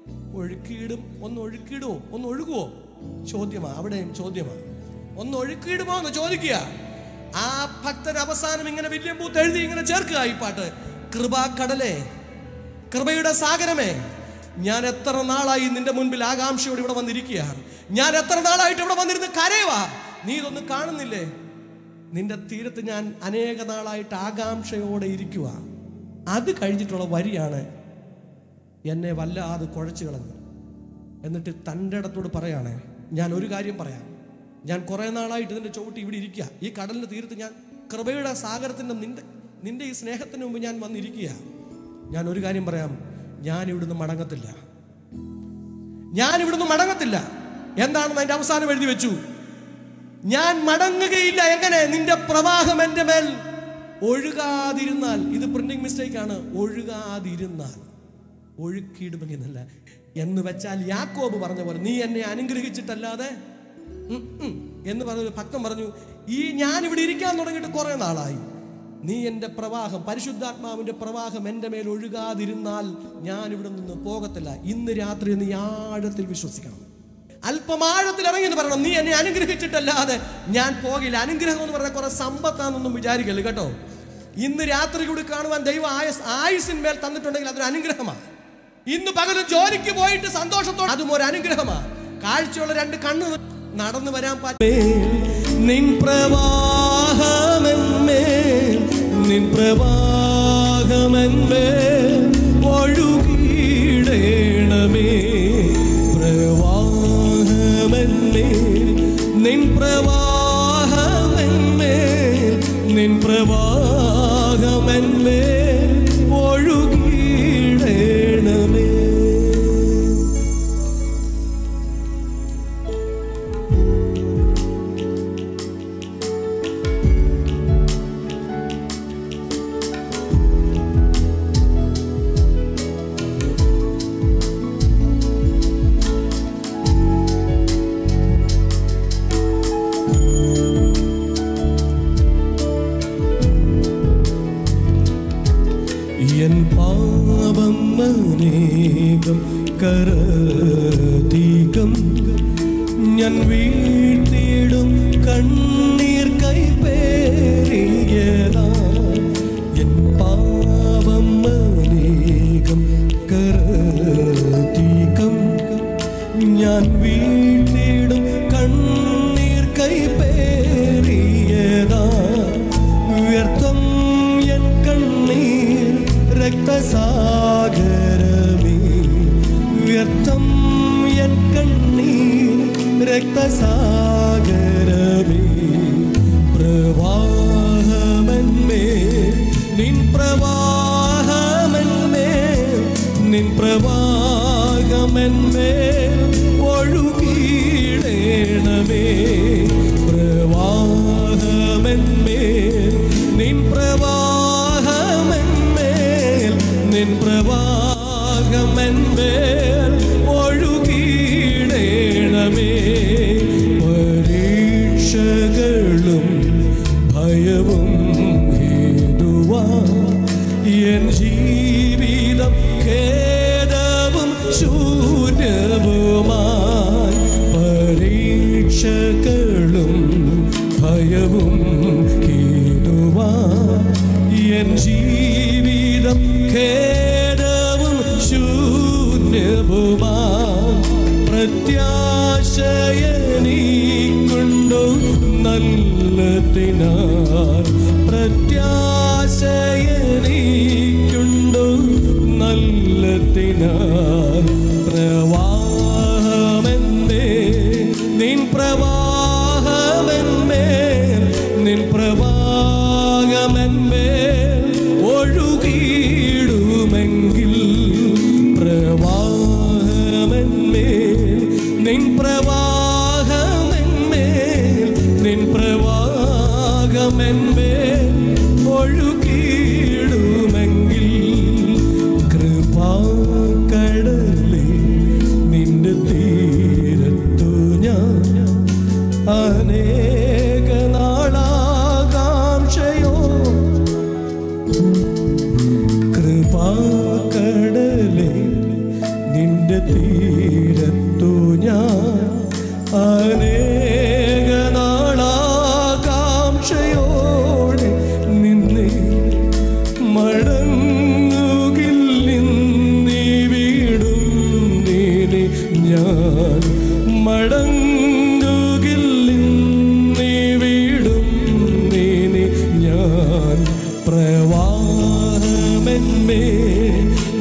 ഒഴുക്കിയിടും ഒന്ന് ഒഴുക്കിയിടുമോ ഒന്ന് ഒഴുകുവോ ചോദ്യമാ അവിടെയും ചോദ്യമാ ഒന്ന് ഒഴുക്കിയിടുമോ എന്ന് ചോദിക്കുക ആ ഭക്തൻ അവസാനം ഇങ്ങനെ വില്യം ബൂത്ത് എഴുതി ഇങ്ങനെ ചേർക്കുക ഈ പാട്ട് കൃപാക്കടലേ കൃപയുടെ സാഗരമേ ഞാൻ എത്ര നാളായി നിന്റെ മുൻപിൽ ആകാംക്ഷയോട് ഇവിടെ വന്നിരിക്കുകയാണ് ഞാൻ എത്ര നാളായിട്ട് ഇവിടെ വന്നിരുന്ന് കരയുവാ നീ ഇതൊന്നും കാണുന്നില്ലേ നിന്റെ തീരത്ത് ഞാൻ അനേക നാളായിട്ട് ആകാംക്ഷയോടെ ഇരിക്കുക അത് കഴിഞ്ഞിട്ടുള്ള വരിയാണ് എന്നെ വല്ലാതെ കുഴച്ചു കളഞ്ഞു എന്നിട്ട് തൻ്റെ ഇടത്തോട് പറയാണ് ഞാൻ ഒരു കാര്യം പറയാം ഞാൻ കുറേ നാളായിട്ട് ഇതിൻ്റെ ചുവട്ടി ഇവിടെ ഇരിക്കുക ഈ കടലിൻ്റെ തീരത്ത് ഞാൻ കൃപയുടെ സാഗരത്തിൻ്റെ നിന്റെ നിന്റെ ഈ സ്നേഹത്തിന് മുമ്പ് ഞാൻ വന്നിരിക്കുക ഞാൻ ഒരു കാര്യം പറയാം ഞാൻ ഇവിടുന്ന് മടങ്ങത്തില്ല ഞാൻ ഇവിടുന്ന് മടങ്ങത്തില്ല എന്താണെന്ന് അതിന്റെ അവസാനം എഴുതി വെച്ചു ഞാൻ മടങ്ങുകയില്ല എങ്ങനെ നിന്റെ പ്രവാഹം എൻ്റെ മേൽ ഒഴുകാതിരുന്നാൽ ഇത് പ്രിന്റിംഗ് മിസ്റ്റേക്ക് ആണ് ഒഴുകാതിരുന്നാൽ ഒഴുക്കിയിടുമെന്നല്ല എന്ന് വെച്ചാൽ യാക്കോബ് പറഞ്ഞ പോലെ നീ എന്നെ അനുഗ്രഹിച്ചിട്ടല്ലാതെ ഉം, ഉം, എന്ന് പറഞ്ഞു ഭക്തൻ പറഞ്ഞു ഈ ഞാൻ ഇവിടെ ഇരിക്കാൻ തുടങ്ങിയിട്ട് കുറെ നാളായി നീ എൻ്റെ പ്രവാഹം പരിശുദ്ധാത്മാവിന്റെ പ്രവാഹം എൻ്റെ മേൽ ഒഴുകാതിരുന്നാൽ ഞാൻ ഇവിടെ നിന്ന് പോകത്തില്ല ഇന്ന് രാത്രി നീ ആഴത്തിൽ വിശ്വസിക്കണം അല്പം ആഴത്തിൽ ഇറങ്ങി എന്ന് പറയണം നീ എന്നെ അനുഗ്രഹിച്ചിട്ടല്ലാതെ ഞാൻ പോകില്ല അനുഗ്രഹം എന്ന് പറഞ്ഞാൽ കുറെ സമ്പത്താണെന്നൊന്നും വിചാരിക്കല്ല കേട്ടോ ഇന്ന് രാത്രി കൂടി കാണുവാൻ ദൈവം ആയസ് ആയുസിന്മേൽ തന്നിട്ടുണ്ടെങ്കിൽ അതൊരു അനുഗ്രഹമാണ് ഇന്ന് പകലും ജോലിക്ക് പോയിട്ട് സന്തോഷത്തോടെ അതും ഒരു അനുഗ്രഹമാണ് കാഴ്ചയുള്ള രണ്ട് കണ്ണ് നടന്നു വരാൻ പറ്റും നിൻ പ്രവാഹമെന്മേ നിൻ പ്രവാഹമെന്മേ ഒഴുകിയിടേണമേ പ്രവാഹമെന്മേ നിൻ പ്രവാഹമെന്മേ നിൻ പ്രവാഹമെന്മേ ഒഴുകിയിടേണമേ എൻ പാപം അനേകം കരതീകം ഞാൻ വീഴ്ത്തിയിടും കണ്ണീർ കൈപ്പേറിയതാ എൻ പാപം അനേകം കരതീകം ഞാൻ വീഴ്ത്തിയിടും കണ്ണീർ കൈപ്പേറിയതാ വ്യർത്ഥം എൻ കണ്ണീർ രക്തസാഗരമേ വ്യർത്ഥം എൻ കണ്ണീർ രക്തസാഗരമേ പ്രവാഹമന്മേ നിൻ പ്രവാഹമന്മേ നിൻ പ്രവാഹമന്മേ ഒഴുകിയിടേണമേ പ്രവാഹമന്മേ നിൻ പ്രവാഹമന്മേൽ നിൻ പ്രവാഹമന്മേൽ ഒഴുകിയിടേണമേ പരീക്ഷകളും ഭയവും ഹേതുവാ എൻ ജീവിതം ഖേദവും ശൂന്യവുമായി പരീക്ഷകളും ഭയവും ഹേതുവാ എൻ ജീവിതം ഖേദവും ശൂന്യവുമാ പ്രത്യാശയനീക്കുണ്ടു നല്ലതിനാൽ പ്രത്യാശയനീക്കുണ്ടു നല്ലതിനാൽ പ്രവാഹമെന്തേ നിൻ പ്രവാഹമെന്മേൽ നിൻ പ്രവാഹമെന്മേൽ ഒഴുകിയിടുമെങ്കിൽ പ്രവാഹമെന്മേൽ നിൻ പ്രവാഹമെന്മേൽ നിൻ പ്രവാഹമെന്മേൽ ഒഴുകിയിടുമെങ്കിൽ കൃപാക്കടലേ നിന്റെ തീരത്തു ഞാൻ അനേക നാളാകാംക്ഷയോടെ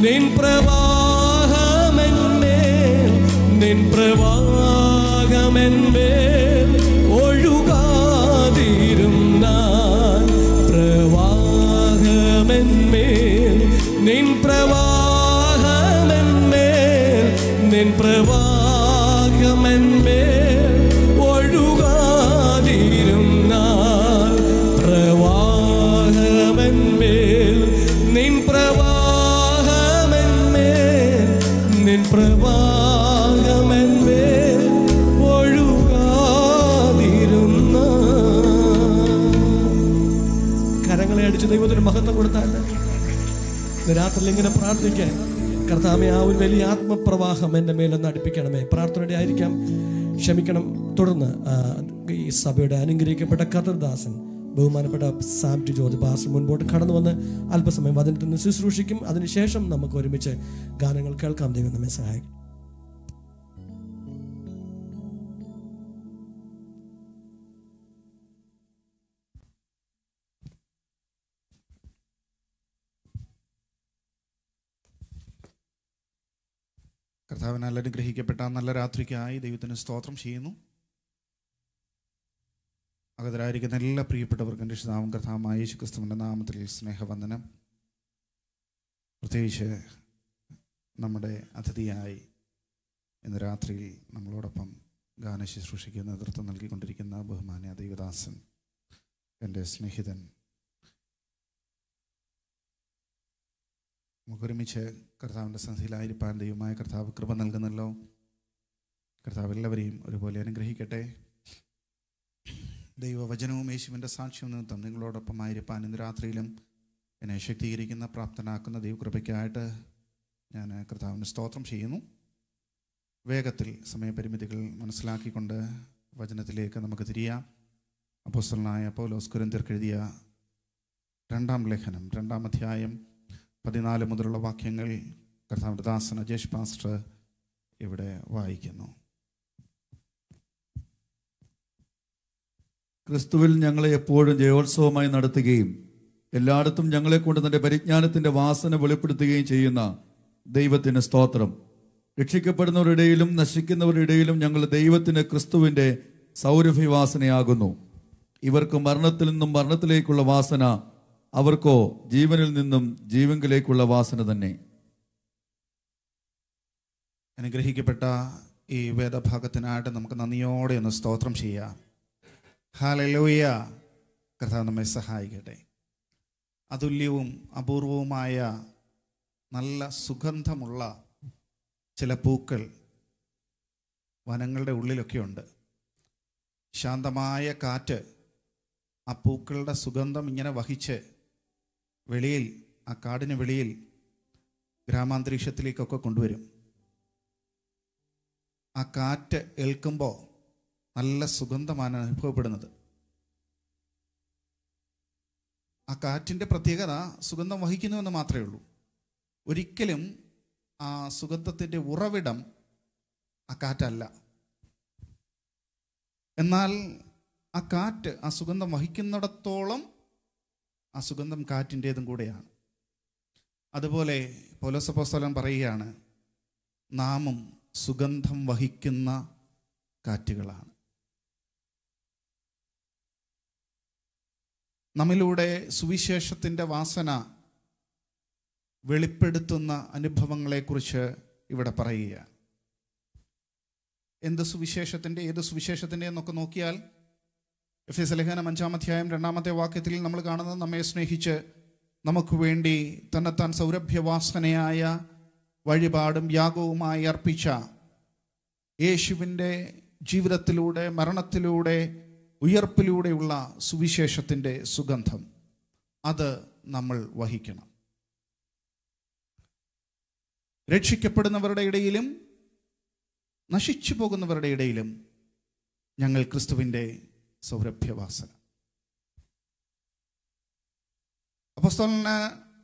നിൻ പ്രവാഹമെന്മേൽ നിൻ പ്രവാഹമെന്മേൽ ഒഴുകാതിരുന്നാൽ പ്രവാഹമെന്മേൽ നിൻ പ്രവാഹമെന്മേൽ നിൻ പ്രവാഹമെന്മേൽ ഒഴുകാതിരുന്നാൽ പ്രവാഹമെന്മേൽ നിൻ പ്രവാഹമെന്മേൽ നിൻ പ്രവാഹമെന്മേൽ ഒഴുകാതിരുന്ന കരങ്ങളെ അടിച്ച് ദൈവത്തിന് മഹത്വം കൊടുത്താൽ ഇന്ന് രാത്രിയിൽ ഇങ്ങനെ പ്രാർത്ഥിക്കാൻ കർത്താവെ ആ ഒരു വലിയ ആത്മപ്രവാഹം എൻ്റെ മേലൊന്ന് അടുപ്പിക്കണമേ പ്രാർത്ഥനയുടെ ആയിരിക്കാം ക്ഷമിക്കണം തുടർന്ന് ആ, ഈ സഭയുടെ അനുഗ്രഹിക്കപ്പെട്ട കർത്തദാസൻ ബഹുമാനപ്പെട്ട സാം ടി ജോർജ് പാസ്റ്റർ മുൻപോട്ട് കടന്നു വന്ന് അല്പസമയം വചനത്തിൽ നിന്ന് ശുശ്രൂഷിക്കും അതിനുശേഷം നമുക്ക് ഒരുമിച്ച് ഗാനങ്ങൾ കേൾക്കാം ദൈവം നമ്മെ സഹായിക്കും കർത്താവിനാൽ അനുഗ്രഹിക്കപ്പെട്ട നല്ല രാത്രിക്കായി ദൈവത്തിന് സ്തോത്രം ചെയ്യുന്നു അകതരായിരിക്കുന്ന എല്ലാ പ്രിയപ്പെട്ടവർക്കും രക്ഷിതാവും കർത്താവുമായ യേശു ക്രിസ്തുവിൻ്റെ നാമത്തിൽ സ്നേഹവന്ദനം പ്രത്യേകിച്ച് നമ്മുടെ അതിഥിയായി ഇന്ന് രാത്രിയിൽ നമ്മളോടൊപ്പം ഗാന ശുശ്രൂഷയ്ക്ക് നേതൃത്വം നൽകിക്കൊണ്ടിരിക്കുന്ന ബഹുമാന്യ ദൈവദാസൻ എൻ്റെ സ്നേഹിതൻ നമുക്കൊരുമിച്ച് കർത്താവിൻ്റെ സന്ധിയിലായിരിക്കാൻ ദൈവമായ കർത്താവ് കൃപ നൽകുന്നല്ലോ കർത്താവ് എല്ലാവരെയും ഒരുപോലെ അനുഗ്രഹിക്കട്ടെ ദൈവവചനവും യേശുവിൻ്റെ സാക്ഷ്യവും നിമിത്തം നിങ്ങളോടൊപ്പം ആയിരിക്കാൻ ഇന്ന് രാത്രിയിലും എന്നെ ശക്തീകരിക്കുന്ന പ്രാപ്തനാക്കുന്ന ദൈവകൃപയ്ക്കായിട്ട് ഞാൻ കർത്താവിന് സ്തോത്രം ചെയ്യുന്നു വേഗത്തിൽ സമയപരിമിതികൾ മനസ്സിലാക്കിക്കൊണ്ട് വചനത്തിലേക്ക് നമുക്ക് തിരിയാം അപ്പോസ്തലനായ പൗലോസ് കുരന്തിർക്ക് എഴുതിയ രണ്ടാം ലേഖനം രണ്ടാം അധ്യായം പതിനാല് മുതലുള്ള വാക്യങ്ങൾ കർത്താവിൻ്റെ ദാസൻ അജേഷ് പാസ്റ്റർ ഇവിടെ വായിക്കുന്നു ക്രിസ്തുവിൽ ഞങ്ങളെ എപ്പോഴും ജയോത്സവമായി നടത്തുകയും എല്ലായിടത്തും ഞങ്ങളെ കൊണ്ട് തന്റെ പരിജ്ഞാനത്തിന്റെ വാസന വെളിപ്പെടുത്തുകയും ചെയ്യുന്ന ദൈവത്തിന് സ്തോത്രം രക്ഷിക്കപ്പെടുന്നവരുടെ ഇടയിലും നശിക്കുന്നവരുടെ ഇടയിലും ഞങ്ങൾ ദൈവത്തിന് ക്രിസ്തുവിന്റെ സൗരഭ്യവാസനയാകുന്നു ഇവർക്ക് മരണത്തിൽ നിന്നും മരണത്തിലേക്കുള്ള വാസന അവർക്കോ ജീവനിൽ നിന്നും ജീവങ്കിലേക്കുള്ള വാസന തന്നെ അനുഗ്രഹിക്കപ്പെട്ട ഈ വേദഭാഗത്തിനായിട്ട് നമുക്ക് നന്ദിയോടെ ഒന്ന് സ്തോത്രം ചെയ്യാം ഹാലലൂയ കർത്താവ് നമ്മെ സഹായിക്കട്ടെ അതുല്യവും അപൂർവവുമായ നല്ല സുഗന്ധമുള്ള ചില പൂക്കൾ വനങ്ങളുടെ ഉള്ളിലൊക്കെ ഉണ്ട് ശാന്തമായ കാറ്റ് ആ പൂക്കളുടെ സുഗന്ധം ഇങ്ങനെ വഹിച്ച് വെളിയിൽ ആ കാടിന് വെളിയിൽ ഗ്രാമാന്തരീക്ഷത്തിലേക്കൊക്കെ കൊണ്ടുവരും ആ കാറ്റ് ഏൽക്കുമ്പോൾ നല്ല സുഗന്ധമാണ് അനുഭവപ്പെടുന്നത് ആ കാറ്റിൻ്റെ പ്രത്യേകത സുഗന്ധം വഹിക്കുന്നുവെന്ന് മാത്രമേ ഉള്ളൂ ഒരിക്കലും ആ സുഗന്ധത്തിൻ്റെ ഉറവിടം ആ കാറ്റല്ല എന്നാൽ ആ കാറ്റ് ആ സുഗന്ധം വഹിക്കുന്നിടത്തോളം ആ സുഗന്ധം കാറ്റിൻ്റേതും കൂടെയാണ് അതുപോലെ പൗലോസപ്പോസ്തലൻ പറയുകയാണ് നാമും സുഗന്ധം വഹിക്കുന്ന കാറ്റുകളാണ് നമ്മിലൂടെ സുവിശേഷത്തിൻ്റെ വാസന വെളിപ്പെടുത്തുന്ന അനുഭവങ്ങളെക്കുറിച്ച് ഇവിടെ പറയുകയാണ് എന്ത് സുവിശേഷത്തിൻ്റെ ഏത് സുവിശേഷത്തിൻ്റെ എന്നൊക്കെ നോക്കിയാൽ എഫ് എസ് ലേഖനം അഞ്ചാം അധ്യായം രണ്ടാമത്തെ വാക്യത്തിൽ നമ്മൾ കാണുന്നത് നമ്മെ സ്നേഹിച്ച് നമുക്ക് വേണ്ടി തന്നെത്താൻ സൗരഭ്യവാസനയായ വഴിപാടും യാഗവുമായി അർപ്പിച്ച യേശുവിൻ്റെ ജീവിതത്തിലൂടെ മരണത്തിലൂടെ ഉയർപ്പിലൂടെയുള്ള സുവിശേഷത്തിൻ്റെ സുഗന്ധം അത് നമ്മൾ വഹിക്കണം രക്ഷിക്കപ്പെടുന്നവരുടെ ഇടയിലും നശിച്ചു പോകുന്നവരുടെ ഇടയിലും ഞങ്ങൾ ക്രിസ്തുവിൻ്റെ സൗരഭ്യവാസന അപ്പസ്തോലന്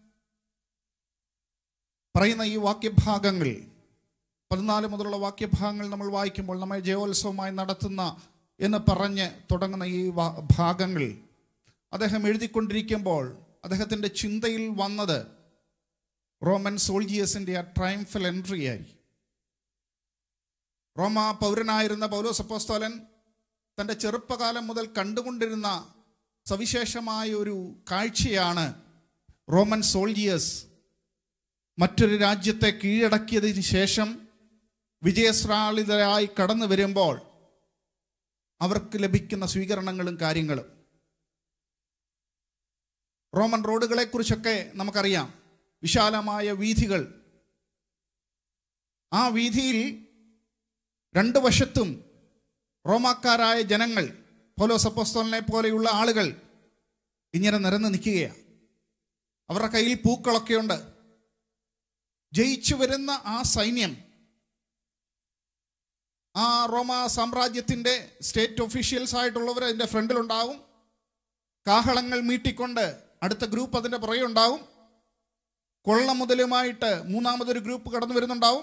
പറയുന്ന ഈ വാക്യഭാഗങ്ങൾ പതിനാല് മുതലുള്ള വാക്യഭാഗങ്ങൾ നമ്മൾ വായിക്കുമ്പോൾ നമ്മൾ ജയോത്സവമായി നടത്തുന്ന എന്ന് പറഞ്ഞ് തുടങ്ങുന്ന ഈ വാ- ഭാഗങ്ങൾ അദ്ദേഹം എഴുതിക്കൊണ്ടിരിക്കുമ്പോൾ അദ്ദേഹത്തിൻ്റെ ചിന്തയിൽ വന്നത് റോമൻ സോൾജിയേഴ്സിൻ്റെ ആ ട്രയംഫൽ എൻട്രി ആയി റോമ പൗരനായിരുന്ന പൗലോസ് അപ്പോസ്തോലൻ തൻ്റെ ചെറുപ്പകാലം മുതൽ കണ്ടുകൊണ്ടിരുന്ന സവിശേഷമായ ഒരു കാഴ്ചയാണ് റോമൻ സോൾജിയേഴ്സ് മറ്റൊരു രാജ്യത്തെ കീഴടക്കിയതിന് ശേഷം വിജയശ്രാളിതരായി കടന്നു വരുമ്പോൾ അവർക്ക് ലഭിക്കുന്ന സ്വീകരണങ്ങളും കാര്യങ്ങളും റോമൻ റോഡുകളെക്കുറിച്ചൊക്കെ നമുക്കറിയാം വിശാലമായ വീഥികൾ ആ വീഥിയിൽ രണ്ട് വശത്തും റോമാക്കാരായ ജനങ്ങൾ പോലോസ് അപ്പോസ്തോലിനെ പോലെയുള്ള ആളുകൾ ഇങ്ങനെ നിരന്ന് നിൽക്കുകയാണ് അവരുടെ കയ്യിൽ പൂക്കളൊക്കെയുണ്ട് ജയിച്ചു വരുന്ന ആ സൈന്യം ആ റോമ സാമ്രാജ്യത്തിൻ്റെ സ്റ്റേറ്റ് ഒഫീഷ്യൽസ് ആയിട്ടുള്ളവർ അതിൻ്റെ ഫ്രണ്ടിലുണ്ടാവും കാഹളങ്ങൾ മീട്ടിക്കൊണ്ട് അടുത്ത ഗ്രൂപ്പ് അതിൻ്റെ പുറകെ ഉണ്ടാവും കൊള്ള മുതലുമായിട്ട് മൂന്നാമതൊരു ഗ്രൂപ്പ് കടന്നു വരുന്നുണ്ടാവും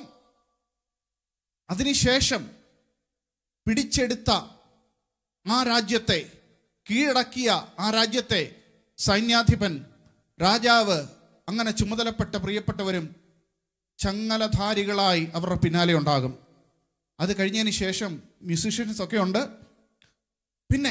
അതിനുശേഷം പിടിച്ചെടുത്ത ആ രാജ്യത്തെ കീഴടക്കിയ ആ രാജ്യത്തെ സൈന്യാധിപൻ രാജാവ് അങ്ങനെ ചുമതലപ്പെട്ട പ്രിയപ്പെട്ടവരും ചങ്ങലധാരികളായി അവരുടെ പിന്നാലെ ഉണ്ടാകും അത് കഴിഞ്ഞതിന് ശേഷം മ്യൂസിഷ്യൻസ് ഒക്കെ ഉണ്ട് പിന്നെ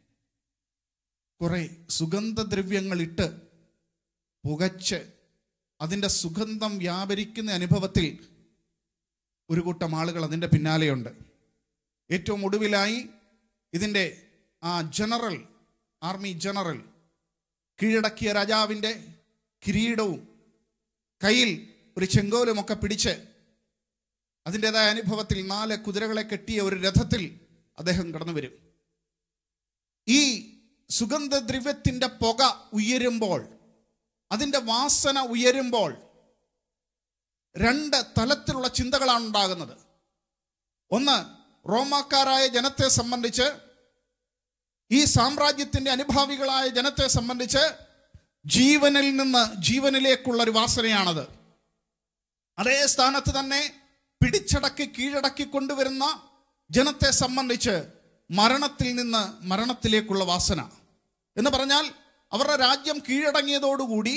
കുറെ സുഗന്ധദ്രവ്യങ്ങളിട്ട് പുകച്ച് അതിൻ്റെ സുഗന്ധം വ്യാപരിക്കുന്ന അനുഭവത്തിൽ ഒരു കൂട്ടം ആളുകൾ അതിൻ്റെ പിന്നാലെയുണ്ട് ഏറ്റവും ഒടുവിലായി ഇതിൻ്റെ ആ ജനറൽ ആർമി ജനറൽ കീഴടക്കിയ രാജാവിൻ്റെ കിരീടവും കയ്യിൽ ഒരു ചെങ്കോലുമൊക്കെ പിടിച്ച് അതിൻ്റെതായ അനുഭവത്തിൽ നാല് കുതിരകളെ കെട്ടിയ ഒരു രഥത്തിൽ അദ്ദേഹം കടന്നു വരും ഈ സുഗന്ധദ്രവ്യത്തിൻ്റെ പുക ഉയരുമ്പോൾ അതിൻ്റെ വാസന ഉയരുമ്പോൾ രണ്ട് തലത്തിലുള്ള ചിന്തകളാണ് ഉണ്ടാകുന്നത് ഒന്ന് റോമാക്കാരായ ജനത്തെ സംബന്ധിച്ച് ഈ സാമ്രാജ്യത്തിന്റെ അനുഭാവികളായ ജനത്തെ സംബന്ധിച്ച് ജീവനിൽ നിന്ന് ജീവനിലേക്കുള്ള ഒരു വാസനയാണത് അതേ സ്ഥാനത്ത് തന്നെ പിടിച്ചടക്കി കീഴടക്കി കൊണ്ടുവരുന്ന ജനത്തെ സംബന്ധിച്ച് മരണത്തിൽ നിന്ന് മരണത്തിലേക്കുള്ള വാസന എന്ന് പറഞ്ഞാൽ അവരുടെ രാജ്യം കീഴടങ്ങിയതോടുകൂടി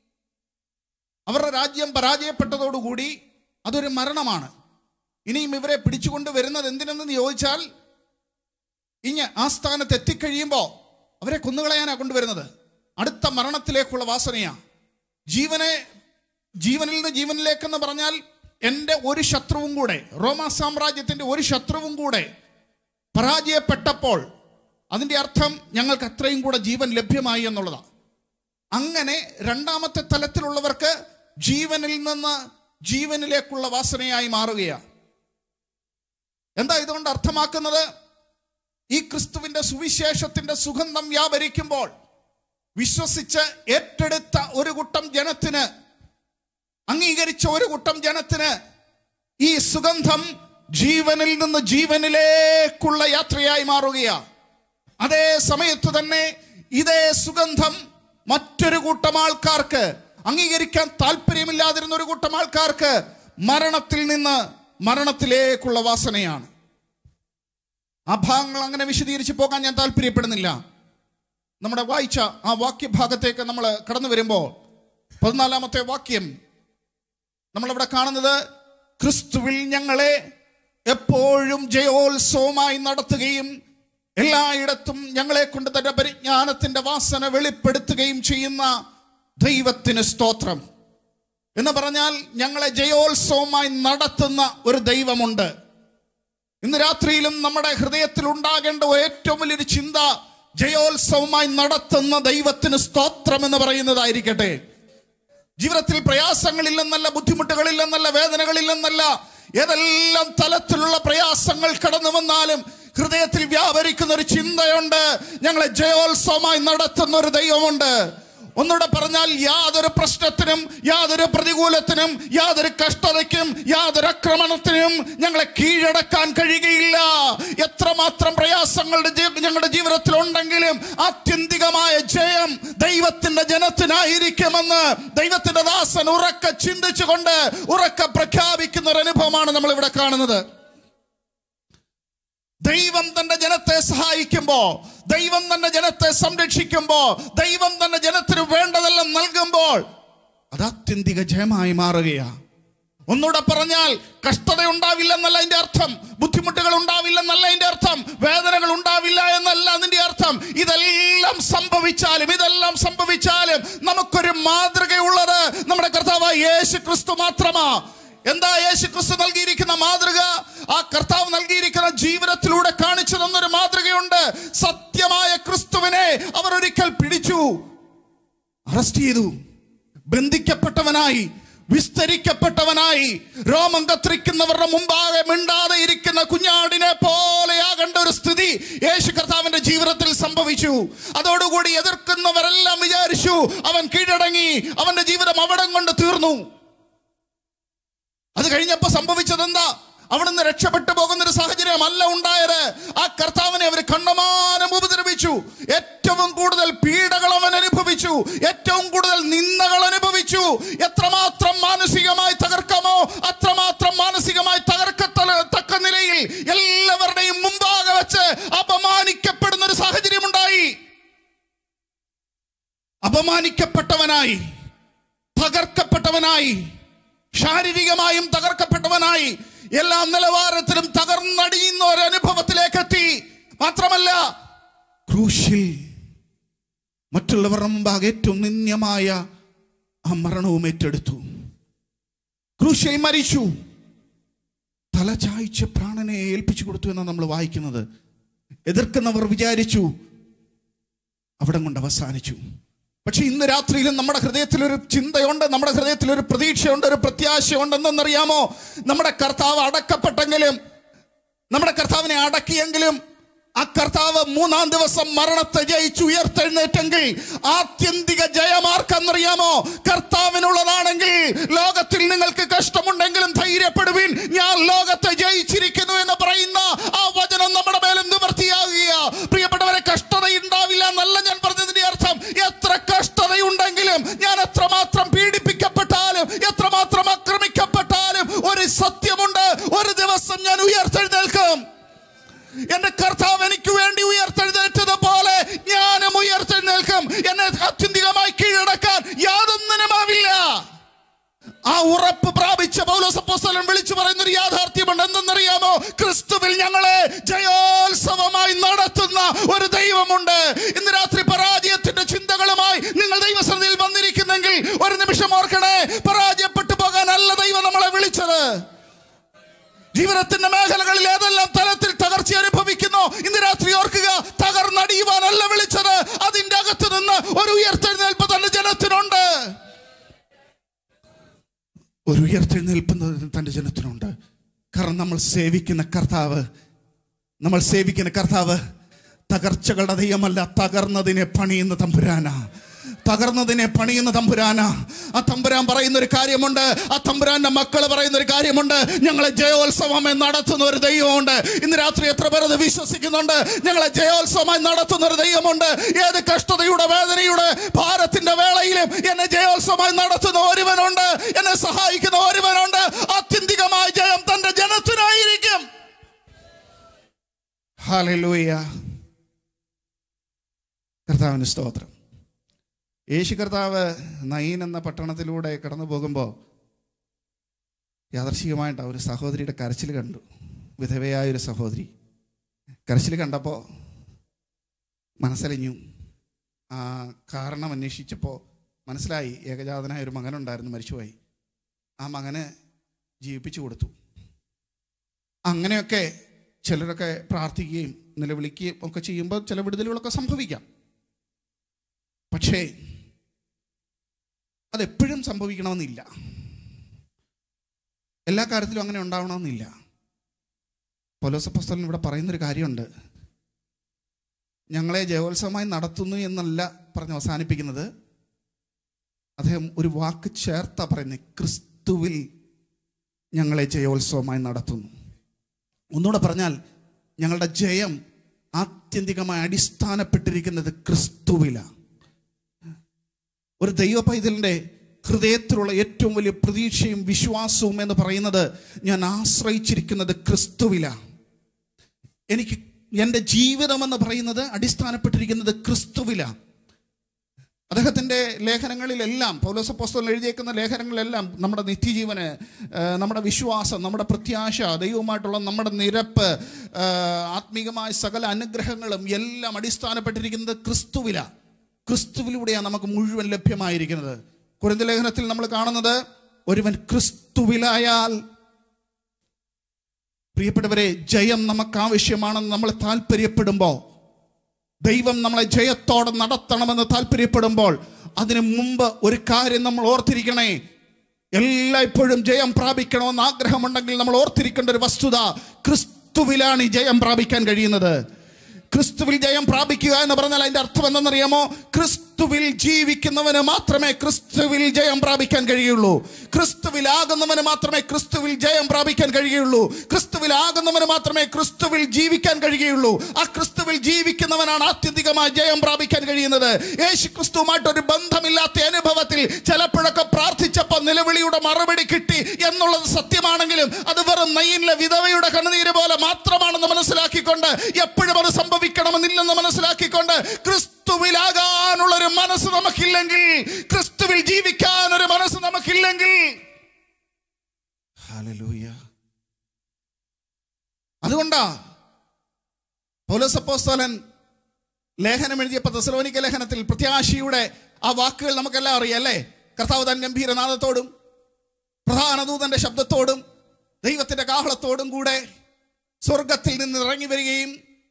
അവരുടെ രാജ്യം പരാജയപ്പെട്ടതോടുകൂടി അതൊരു മരണമാണ് ഇനിയും ഇവരെ പിടിച്ചുകൊണ്ട് വരുന്നത് എന്തിനെന്ന് ചോദിച്ചാൽ ഇഞ്ഞ് ആ സ്ഥാനത്ത് എത്തിക്കഴിയുമ്പോൾ അവരെ കൊന്നുകളയാനാണ് കൊണ്ടുവരുന്നത് അടുത്ത മരണത്തിലേക്കുള്ള വാസനയാ ജീവനെ ജീവനിൽ നിന്ന് ജീവനിലേക്കെന്ന് പറഞ്ഞാൽ എൻ്റെ ഒരു ശത്രുവും കൂടെ റോമാ സാമ്രാജ്യത്തിൻ്റെ ഒരു ശത്രുവും കൂടെ പരാജയപ്പെട്ടപ്പോൾ അതിൻ്റെ അർത്ഥം ഞങ്ങൾക്ക് അത്രയും കൂടെ ജീവൻ ലഭ്യമായി എന്നുള്ളതാണ് അങ്ങനെ രണ്ടാമത്തെ തലത്തിലുള്ളവർക്ക് ജീവനിൽ നിന്ന് ജീവനിലേക്കുള്ള വാസനയായി മാറുകയാണ് എന്താ ഇതുകൊണ്ട് അർത്ഥമാക്കുന്നത് ഈ ക്രിസ്തുവിന്റെ സുവിശേഷത്തിന്റെ സുഗന്ധം വ്യാപരിക്കുമ്പോൾ വിശ്വസിച്ച് ഏറ്റെടുത്ത ഒരു കൂട്ടം ജനത്തിന് അംഗീകരിച്ച ഒരു കൂട്ടം ജനത്തിന് ഈ സുഗന്ധം ജീവനിൽ നിന്ന് ജീവനിലേക്കുള്ള യാത്രയായി മാറുകയാണ് അതേ സമയത്ത് തന്നെ ഇതേ സുഗന്ധം മറ്റൊരു കൂട്ടം ആൾക്കാർക്ക് അംഗീകരിക്കാൻ താല്പര്യമില്ലാതിരുന്ന ഒരു കൂട്ടം ആൾക്കാർക്ക് മരണത്തിൽ നിന്ന് മരണത്തിലേക്കുള്ള വാസനയാണ് ആ ഭാഗങ്ങൾ അങ്ങനെ വിശദീകരിച്ച് പോകാൻ ഞാൻ താല്പര്യപ്പെടുന്നില്ല നമ്മുടെ വായിച്ച ആ വാക്യഭാഗത്തേക്ക് നമ്മൾ കടന്നു വരുമ്പോൾ പതിനാലാമത്തെ വാക്യം നമ്മളിവിടെ കാണുന്നത് ക്രിസ്തുവിൽ ഞങ്ങളെ എപ്പോഴും ജയോത്സവമായി നടത്തുകയും എല്ലായിടത്തും ഞങ്ങളെ കൊണ്ട് തന്റെ പരിജ്ഞാനത്തിന്റെ വാസന വെളിപ്പെടുത്തുകയും ചെയ്യുന്ന ദൈവത്തിന് സ്തോത്രം എന്ന് പറഞ്ഞാൽ ഞങ്ങളെ ജയോത്സവമായി നടത്തുന്ന ഒരു ദൈവമുണ്ട് ഇന്ന് രാത്രിയിലും നമ്മുടെ ഹൃദയത്തിൽ ഉണ്ടാകേണ്ട ഏറ്റവും വലിയൊരു ചിന്ത ജയോത്സവമായി നടത്തുന്ന ദൈവത്തിന് സ്തോത്രം എന്ന് പറയുന്നതായിരിക്കട്ടെ ജീവിതത്തിൽ പ്രയാസങ്ങളില്ലെന്നല്ല ബുദ്ധിമുട്ടുകളില്ലെന്നല്ല വേദനകളില്ലെന്നല്ല ഏതെല്ലാം തലത്തിലുള്ള പ്രയാസങ്ങൾ കടന്നു വന്നാലും ഹൃദയത്തിൽ വ്യാപരിക്കുന്ന ഒരു ചിന്തയുണ്ട് ഞങ്ങളെ ജയോത്സവമായി നടത്തുന്ന ഒരു ദൈവമുണ്ട് ഒന്നുകൂടെ പറഞ്ഞാൽ യാതൊരു പ്രശ്നത്തിനും യാതൊരു പ്രതികൂലത്തിനും യാതൊരു കഷ്ടതയ്ക്കും യാതൊരു ആക്രമണത്തിനും ഞങ്ങളെ കീഴടക്കാൻ കഴിയുകയില്ല എത്രമാത്രം പ്രയാസങ്ങളുടെ ജീ- ഞങ്ങളുടെ ജീവിതത്തിൽ ഉണ്ടെങ്കിലും ആത്യന്തികമായ ജയം ദൈവത്തിന്റെ ജനത്തിനായിരിക്കുമെന്ന് ദൈവത്തിന്റെ ദാസൻ ഉറക്കെ ചിന്തിച്ചുകൊണ്ട് ഉറക്കെ പ്രഖ്യാപിക്കുന്ന ഒരു അനുഭവമാണ് നമ്മൾ ഇവിടെ കാണുന്നത് ദൈവം തന്റെ ജനത്തെ സഹായിക്കുമ്പോ ദൈവം തന്റെ ജനത്തെ സംരക്ഷിക്കുമ്പോ ദൈവം തന്റെ ജനത്തിന് വേണ്ടതെല്ലാം നൽകുമ്പോൾ അത് ആത്യന്തിക ജയമായി മാറുകയാ ഒന്നുകൂടെ പറഞ്ഞാൽ കഷ്ടത ഉണ്ടാവില്ലെന്നല്ല അതിന്റെ അർത്ഥം ബുദ്ധിമുട്ടുകൾ ഉണ്ടാവില്ലെന്നല്ല അതിന്റെ അർത്ഥം വേദനകൾ ഉണ്ടാവില്ല എന്നല്ല അതിന്റെ അർത്ഥം ഇതെല്ലാം സംഭവിച്ചാലും ഇതെല്ലാം സംഭവിച്ചാലും നമുക്കൊരു മാതൃകയുള്ളത് നമ്മുടെ കർത്താവായ യേശു ക്രിസ്തു മാത്രമാ എന്താ യേശു ക്രിസ്തു നൽകിയിരിക്കുന്ന മാതൃക ആ കർത്താവ് നൽകിയിരിക്കുന്ന ജീവിതത്തിലൂടെ കാണിച്ചു തന്നൊരു മാതൃകയുണ്ട് സത്യമായ ക്രിസ്തുവിനെ അവർ ഒരിക്കൽ പിടിച്ചു അറസ്റ്റ് ചെയ്തു ബന്ധിക്കപ്പെട്ടവനായി വിസ്തരിക്കപ്പെട്ടവനായി രോമം കത്തിരിക്കുന്നവരുടെ മുമ്പാകെ മിണ്ടാതെ ഇരിക്കുന്ന കുഞ്ഞാടിനെ പോലെയാകേണ്ട ഒരു സ്ഥിതി യേശു കർത്താവിന്റെ ജീവിതത്തിൽ സംഭവിച്ചു അതോടുകൂടി എതിർക്കുന്നവരെല്ലാം വിചാരിച്ചു അവൻ കീഴടങ്ങി അവന്റെ ജീവിതം അവിടം കൊണ്ട് തീർന്നു അത് കഴിഞ്ഞപ്പോ സംഭവിച്ചത് എന്താ അവിടുന്ന് രക്ഷപ്പെട്ടു പോകുന്ന ഒരു സാഹചര്യമല്ല ഉണ്ടായത് ആ കർത്താവിനെ അവർ കണ്ണമാനം ഉപദ്രവിച്ചു ഏറ്റവും കൂടുതൽ പീഡകൾ അവൻ അനുഭവിച്ചു ഏറ്റവും കൂടുതൽ നിന്ദകൾ അനുഭവിച്ചു എത്രമാത്രം മാനസികമായി തകർക്കാമോ അത്രമാത്രം മാനസികമായി തകർക്കത്തല തക്ക നിലയിൽ എല്ലാവരുടെയും മുമ്പാകെ വെച്ച് അപമാനിക്കപ്പെടുന്ന ഒരു സാഹചര്യം ഉണ്ടായി അപമാനിക്കപ്പെട്ടവനായി തകർക്കപ്പെട്ടവനായി ശാരീരികമായും തകർക്കപ്പെട്ടവനായി എല്ലാ നിലവാരത്തിലും തകർന്നടിയുന്ന ഒരു അനുഭവത്തിലേക്ക് എത്തി മാത്രമല്ല ക്രൂശിൽ മറ്റുള്ളവരുടെ മുമ്പാകെ ഏറ്റവും നിന്ദ്യമായ ആ മരണവും ഏറ്റെടുത്തു ക്രൂശിൽ മരിച്ചു തല ചായ്ച്ച് പ്രാണനെ ഏൽപ്പിച്ചു കൊടുത്തു എന്നാണ് നമ്മൾ വായിക്കുന്നത് എതിർക്കുന്നവർ വിചാരിച്ചു അവിടം കൊണ്ട് അവസാനിച്ചു പക്ഷെ ഇന്ന് രാത്രിയിലും നമ്മുടെ ഹൃദയത്തിൽ ഒരു ചിന്തയുണ്ട് നമ്മുടെ ഹൃദയത്തിൽ ഒരു പ്രതീക്ഷയുണ്ട് ഒരു പ്രത്യാശയുണ്ട് എന്തെന്നറിയാമോ നമ്മുടെ കർത്താവ് അടക്കപ്പെട്ടെങ്കിലും നമ്മുടെ കർത്താവിനെ അടക്കിയെങ്കിലും ആ കർത്താവ് മൂന്നാം ദിവസം മരണത്തെ ജയിച്ചു ഉയർത്തെഴുന്നേറ്റെങ്കിൽ ആത്യന്തിക ജയമാർക്കെന്നറിയാമോ കർത്താവിനുള്ളതാണെങ്കിൽ ലോകത്തിൽ നിങ്ങൾക്ക് കഷ്ടമുണ്ടെങ്കിലും ധൈര്യപ്പെടുവിൻ ഞാൻ ലോകത്തെ ജയിച്ചിരിക്കുന്നു എന്ന് പറയുന്ന ആ വചനം നമ്മുടെ മേലും നിവർത്തിയാകുക പ്രിയപ്പെട്ടവരെ കഷ്ടത ഉണ്ടാവില്ല എന്നല്ല ഞാൻ പറഞ്ഞതിന്റെ അർത്ഥം എത്ര കഷ്ടതയുണ്ടെങ്കിലും ഞാൻ എത്രമാത്രം പീഡിപ്പിക്കപ്പെട്ടാലും എത്രമാത്രം ആക്രമിക്കപ്പെട്ടാലും ഒരു സത്യമുണ്ട് ഒരു ദിവസം ഞാൻ ഉയർത്തെഴുന്നേൽക്കും എന്റെ കർത്താവ് എനിക്ക് വേണ്ടി ഉയർത്തെഴുന്നേറ്റത് പോലെ ഞാനും ഉയർത്തെഴുന്നേൽക്കും എന്നെ അത്യന്തികമായി കീഴടക്കാൻ യാതൊന്നിനുമാവില്ല ആ ഉറപ്പ് പ്രാപിച്ച പൗലോസപ്പോസ്തലൻ വിളിച്ചു പറയുന്ന ഒരു യാഥാർത്ഥ്യമുണ്ട് എന്തെന്നറിയാമോ ക്രിസ്തുവിൽ ഞങ്ങളെ ജയോത്സവമായി നടത്തുന്ന ഒരു ദൈവമുണ്ട് ഇന്ന് രാത്രി പരാജയത്തിന്റെ ചിന്തകളുമായി നിങ്ങൾ ദൈവസന്നിധിയിൽ വന്നിരിക്കുന്നെങ്കിൽ ഒരു നിമിഷം ഓർക്കണേ പരാജയപ്പെട്ടു പോകാനല്ല ദൈവം നമ്മളെ വിളിച്ചത് ജീവിതത്തിന്റെ മേഖലകളിൽ ഏതെല്ലാം തലത്തിൽ തകർച്ച അനുഭവിക്കുന്നു ഇന്ന് രാത്രി ഓർക്കുക തകർന്നടിയുവാനല്ല വിളിച്ചത് അതിന്റെ അകത്ത് നിന്ന് ഒരു ഉയർത്തെഴുന്നേൽപ്പ് തന്റെ ജനത്തിനുണ്ട് ഒരു ഉയർത്തെഴുന്നേൽപ്പ് തന്റെ ജനത്തിനുണ്ട് കാരണം നമ്മൾ സേവിക്കുന്ന കർത്താവ് നമ്മൾ സേവിക്കുന്ന കർത്താവ് തകർച്ചകളുടെ ദൈവമല്ല തകർന്നതിനെ പണിയുന്ന തമ്പുരാനാ തകർന്നതിനെ പണിയുന്ന തമ്പുരാന ആ തമ്പുരാൻ പറയുന്ന ഒരു കാര്യമുണ്ട് ആ തമ്പുരാന്റെ മക്കൾ പറയുന്ന ഒരു കാര്യമുണ്ട് ഞങ്ങളെ ജയോത്സവമായി നടത്തുന്ന ഒരു ദൈവമുണ്ട് ഇന്ന് രാത്രി എത്ര പേർ അത് വിശ്വസിക്കുന്നുണ്ട് ഞങ്ങളെ ജയോത്സവമായി നടത്തുന്ന ഒരു ദൈവമുണ്ട് ഏത് കഷ്ടതയുടെ വേദനയുടെ ഭാരത്തിന്റെ വേളയിലും എന്നെ ജയോത്സവമായി നടത്തുന്ന ഒരുവനുണ്ട് എന്നെ സഹായിക്കുന്ന ഒരുവനുണ്ട് ആത്യന്തികമായ ജയം തന്റെ ജനത്തിനായിരിക്കും ഹാലൂയ കർത്താവിന് സ്തോത്രം യേശു കർത്താവ് നയീൻ എന്ന പട്ടണത്തിലൂടെ കടന്നു പോകുമ്പോൾ യാദർശികമായിട്ട് ഒരു സഹോദരിയുടെ കരച്ചിൽ കണ്ടു വിധവയായ ഒരു സഹോദരി കരച്ചിൽ കണ്ടപ്പോൾ മനസ്സലിഞ്ഞു ആ കാരണം അന്വേഷിച്ചപ്പോൾ മനസ്സിലായി ഏകജാതനായ ഒരു മകനുണ്ടായിരുന്നു മരിച്ചുപോയി ആ മകന് ജീവിപ്പിച്ചു കൊടുത്തു അങ്ങനെയൊക്കെ ചിലരൊക്കെ പ്രാർത്ഥിക്കുകയും നിലവിളിക്കുകയും ഒക്കെ ചെയ്യുമ്പോൾ ചില വിടുതലുകളൊക്കെ സംഭവിക്കാം പക്ഷേ അതെപ്പോഴും സംഭവിക്കണമെന്നില്ല എല്ലാ കാര്യത്തിലും അങ്ങനെ ഉണ്ടാവണമെന്നില്ല പൊലോസപ്പസ്തലൻ ഇവിടെ പറയുന്നൊരു കാര്യമുണ്ട് ഞങ്ങളെ ജയോത്സവമായി നടത്തുന്നു എന്നല്ല പറഞ്ഞ് അവസാനിപ്പിക്കുന്നത് അദ്ദേഹം ഒരു വാക്ക് ചേർത്ത പറയുന്നത് ക്രിസ്തുവിൽ ഞങ്ങളെ ജയോത്സവമായി നടത്തുന്നു ഒന്നുകൂടെ പറഞ്ഞാൽ ഞങ്ങളുടെ ജയം ആത്യന്തികമായി അടിസ്ഥാനപ്പെട്ടിരിക്കുന്നത് ക്രിസ്തുവിലാണ് ഒരു ദൈവ പൈതലിൻ്റെ ഹൃദയത്തിലുള്ള ഏറ്റവും വലിയ പ്രതീക്ഷയും വിശ്വാസവും എന്ന് പറയുന്നത് ഞാൻ ആശ്രയിച്ചിരിക്കുന്നത് ക്രിസ്തുവിലാണ് എനിക്ക് എൻ്റെ ജീവിതം എന്ന് പറയുന്നത് അടിസ്ഥാനപ്പെട്ടിരിക്കുന്നത് ക്രിസ്തുവിലാണ് അദ്ദേഹത്തിൻ്റെ ലേഖനങ്ങളിലെല്ലാം പൗലോസപ്പോസ്തലൻ എഴുതിയേക്കുന്ന ലേഖനങ്ങളിലെല്ലാം നമ്മുടെ നിത്യജീവന് ആ, നമ്മുടെ വിശ്വാസം നമ്മുടെ പ്രത്യാശ ദൈവവുമായിട്ടുള്ള നമ്മുടെ നിരപ്പ് ആ, ആത്മീകമായ സകല അനുഗ്രഹങ്ങളും എല്ലാം അടിസ്ഥാനപ്പെട്ടിരിക്കുന്നത് ക്രിസ്തുവിലാണ് ക്രിസ്തുവിലൂടെയാണ് നമുക്ക് മുഴുവൻ ലഭ്യമായിരിക്കുന്നത് കുരുന്ത ലേഖനത്തിൽ നമ്മൾ കാണുന്നത് ഒരുവൻ ക്രിസ്തുവിലായാൽ പ്രിയപ്പെട്ടവരെ ജയം നമുക്ക് ആവശ്യമാണെന്ന് നമ്മൾ താല്പര്യപ്പെടുമ്പോൾ ദൈവം നമ്മളെ ജയത്തോടെ നടത്തണമെന്ന് താല്പര്യപ്പെടുമ്പോൾ അതിനു മുമ്പ് ഒരു കാര്യം നമ്മൾ ഓർത്തിരിക്കണേ എല്ലായ്പ്പോഴും ജയം പ്രാപിക്കണമെന്ന് ആഗ്രഹമുണ്ടെങ്കിൽ നമ്മൾ ഓർത്തിരിക്കേണ്ട ഒരു വസ്തുത ക്രിസ്തുവിലാണ് ഈ ജയം പ്രാപിക്കാൻ കഴിയുന്നത് ക്രിസ്തുവിൽ ജയം പ്രാപിക്കുക എന്ന് പറഞ്ഞാൽ അതിന്റെ അർത്ഥം എന്തെന്നറിയാമോ ക്രിസ്തുവിൽ ജീവിക്കുന്നവന് മാത്രമേ ക്രിസ്തുവിൽ ജയം പ്രാപിക്കാൻ കഴിയുള്ളൂ ക്രിസ്തുവിലാകുന്നവന് മാത്രമേ ക്രിസ്തുവിൽ ജയം പ്രാപിക്കാൻ കഴിയുള്ളൂ ക്രിസ്തുവിലാകുന്നവന് മാത്രമേ ക്രിസ്തുവിൽ ജീവിക്കാൻ കഴിയുള്ളൂ ആ ക്രിസ്തുവിൽ ജീവിക്കുന്നവനാണ് ആത്യന്തികമായ ജയം പ്രാപിക്കാൻ കഴിയുന്നത് യേശു ക്രിസ്തുവുമായിട്ട് ഒരു ബന്ധമില്ലാത്ത അനുഭവത്തിൽ ചിലപ്പോഴൊക്കെ പ്രാർത്ഥിച്ചപ്പോൾ നിലവിളിയുടെ മറുപടി കിട്ടി എന്നുള്ളത് സത്യമാണെങ്കിലും അത് വെറും നെയ്യിലെ വിധവയുടെ കണ്ണുനീര് പോലെ മാത്രമാണെന്ന് മനസ്സിലാക്കിക്കൊണ്ട് എപ്പോഴും അത് സംഭവിക്കണമെന്നില്ലെന്ന് മനസ്സിലാക്കിക്കൊണ്ട് ക്രിസ്തുവിലാകാനുള്ള ഒരു മനസ്സ് നമുക്കില്ലെങ്കിൽ ക്രിസ്തുവിൽ ജീവിക്കാൻ ഒരു മനസ്സ് നമുക്കില്ലെങ്കിൽ ഹല്ലേലൂയ. അതുകൊണ്ടാ പൗലോസപ്പോസ്തലൻ ലേഖനം എഴുതിയപ്പോൾ തെസലോനിക്ക ലേഖനത്തിൽ പ്രത്യാശയുടെ ആ വാക്കുകൾ നമുക്കെല്ലാം അറിയാം അല്ലേ കർത്താവ് തൻ ഗംഭീരനാഥത്തോടും പ്രധാന ദൂതന്റെ ശബ്ദത്തോടും ദൈവത്തിന്റെ കാഹളത്തോടും കൂടെ സ്വർഗത്തിൽ നിന്ന് ഇറങ്ങി വരികയും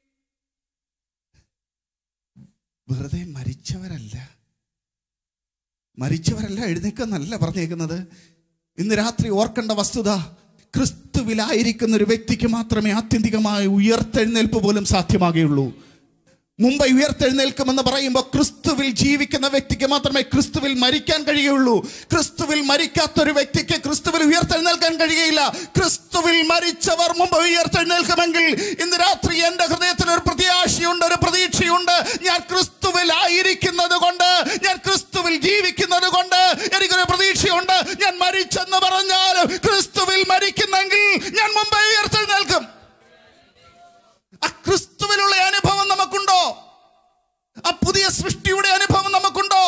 വെറുതെ മരിച്ചവരല്ല മരിച്ചവരല്ല എഴുന്നേക്കെന്നല്ല പറഞ്ഞേക്കുന്നത് ഇന്ന് രാത്രി ഓർക്കേണ്ട വസ്തുത ക്രിസ്തുവിലായിരിക്കുന്ന ഒരു വ്യക്തിക്ക് മാത്രമേ ആത്യന്തികമായ ഉയർത്തെഴുന്നേൽപ്പ് പോലും സാധ്യമാകുകയുള്ളൂ മുമ്പ് ഉയർത്തെഴുന്നേൽക്കുമെന്ന് പറയുമ്പോൾ ക്രിസ്തുവിൽ ജീവിക്കുന്ന വ്യക്തിക്ക് മാത്രമേ ക്രിസ്തുവിൽ മരിക്കാൻ കഴിയുള്ളൂ ക്രിസ്തുവിൽ മരിക്കാത്ത ഒരു വ്യക്തിക്ക് ക്രിസ്തുവിൽ ഉയർത്തെഴുന്നേൽക്കാൻ കഴിയുകയില്ല ക്രിസ്തുവിൽ മരിച്ചവർ മുമ്പ് ഉയർത്തെഴുന്നേൽക്കുമെങ്കിൽ ഇന്ന് രാത്രി എൻ്റെ ഹൃദയത്തിൽ ഒരു പ്രത്യാശയുണ്ട് ഒരു പ്രതീക്ഷയുണ്ട് ഞാൻ ക്രിസ്തുവിലായിരിക്കുന്നത് കൊണ്ട് ഞാൻ ക്രിസ്തുവിൽ ജീവിക്കുന്നത് കൊണ്ട് എനിക്കൊരു പ്രതീക്ഷയുണ്ട് ഞാൻ മരിച്ചെന്ന് പറഞ്ഞാലും ക്രിസ്തുവിൽ മരിക്കുന്നെങ്കിൽ ഞാൻ മുമ്പ് ഉയർത്തെഴുന്നേൽക്കും ആ ക്രിസ്തുവിലുള്ള അനുഭവം നമുക്കുണ്ടോ ആ പുതിയ സൃഷ്ടിയുടെ അനുഭവം നമുക്കുണ്ടോ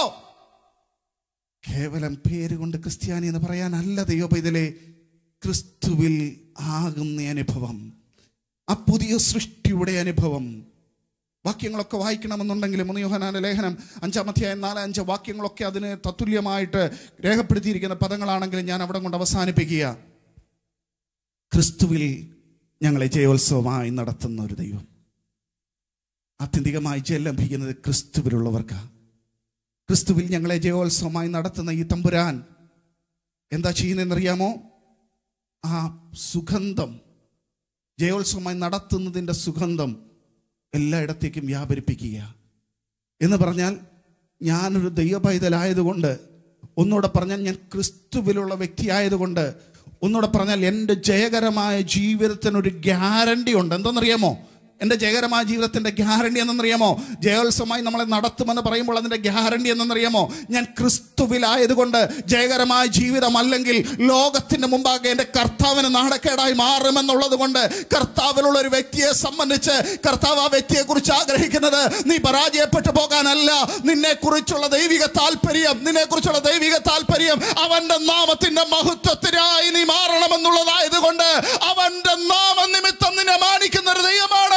കേവലം പേരുകൊണ്ട് ക്രിസ്ത്യാനി എന്ന് പറയാനല്ല ദൈവപൈതലെ ക്രിസ്തുവിൽ ആകുന്ന അനുഭവം ആ പുതിയ സൃഷ്ടിയുടെ അനുഭവം വാക്യങ്ങളൊക്കെ വായിക്കണമെന്നുണ്ടെങ്കിലും ഒന്ന് യോഹനാന്റെ ലേഖനം അഞ്ചാം അധ്യായം നാല് അഞ്ച് വാക്യങ്ങളൊക്കെ അതിന് തത്തുല്യമായിട്ട് രേഖപ്പെടുത്തിയിരിക്കുന്ന പദങ്ങളാണെങ്കിലും ഞാൻ അവിടെ കൊണ്ട് അവസാനിപ്പിക്കുക ക്രിസ്തുവിൽ ഞങ്ങളെ ജയോത്സവമായി നടത്തുന്ന ഒരു ദൈവം ആത്യന്തികമായി ജയം ലഭിക്കുന്നത് ക്രിസ്തുവിലുള്ളവർക്കാണ് ക്രിസ്തുവിൽ ഞങ്ങളെ ജയോത്സവമായി നടത്തുന്ന ഈ തമ്പുരാൻ എന്താ ചെയ്യുന്നതെന്നറിയാമോ ആ സുഗന്ധം ജയോത്സവമായി നടത്തുന്നതിൻ്റെ സുഗന്ധം എല്ലായിടത്തേക്കും വ്യാപരിപ്പിക്കുക എന്ന് പറഞ്ഞാൽ ഞാനൊരു ദൈവപൈതലായതുകൊണ്ട് ഒന്നുകൂടെ പറഞ്ഞാൽ ഞാൻ ക്രിസ്തുവിലുള്ള വ്യക്തിയായതുകൊണ്ട് ഒന്നുകൂടെ പറഞ്ഞാൽ എൻ്റെ ജയകരമായ ജീവിതത്തിനൊരു ഗ്യാരണ്ടി ഉണ്ട് എന്തെന്നറിയാമോ എൻ്റെ ജയകരമായ ജീവിതത്തിൻ്റെ ഗ്യാരണ്ടി എന്തെന്നറിയാമോ ജയോത്സവമായി നമ്മളെ നടത്തുമെന്ന് പറയുമ്പോൾ അതിൻ്റെ ഗ്യാരണ്ടി എന്തെന്നറിയാമോ ഞാൻ ക്രിസ്തുവിലായതുകൊണ്ട് ജയകരമായ ജീവിതം അല്ലെങ്കിൽ ലോകത്തിൻ്റെ മുമ്പാകെ എൻ്റെ കർത്താവിന് നാണക്കേടായി മാറുമെന്നുള്ളത് കൊണ്ട് കർത്താവിലുള്ള ഒരു വ്യക്തിയെ സംബന്ധിച്ച് കർത്താവ് ആ വ്യക്തിയെക്കുറിച്ച് ആഗ്രഹിക്കുന്നത് നീ പരാജയപ്പെട്ടു പോകാനല്ല നിന്നെ കുറിച്ചുള്ള ദൈവിക താല്പര്യം നിന്നെ കുറിച്ചുള്ള ദൈവിക താല്പര്യം അവന്റെ നാമത്തിന്റെ മഹത്വത്തിനായി നീ മാറണമെന്നുള്ളതായതുകൊണ്ട് അവന്റെ നാമനിമിത്തം നിന്നെ മാനിക്കുന്ന ഒരു ദൈവമാണ്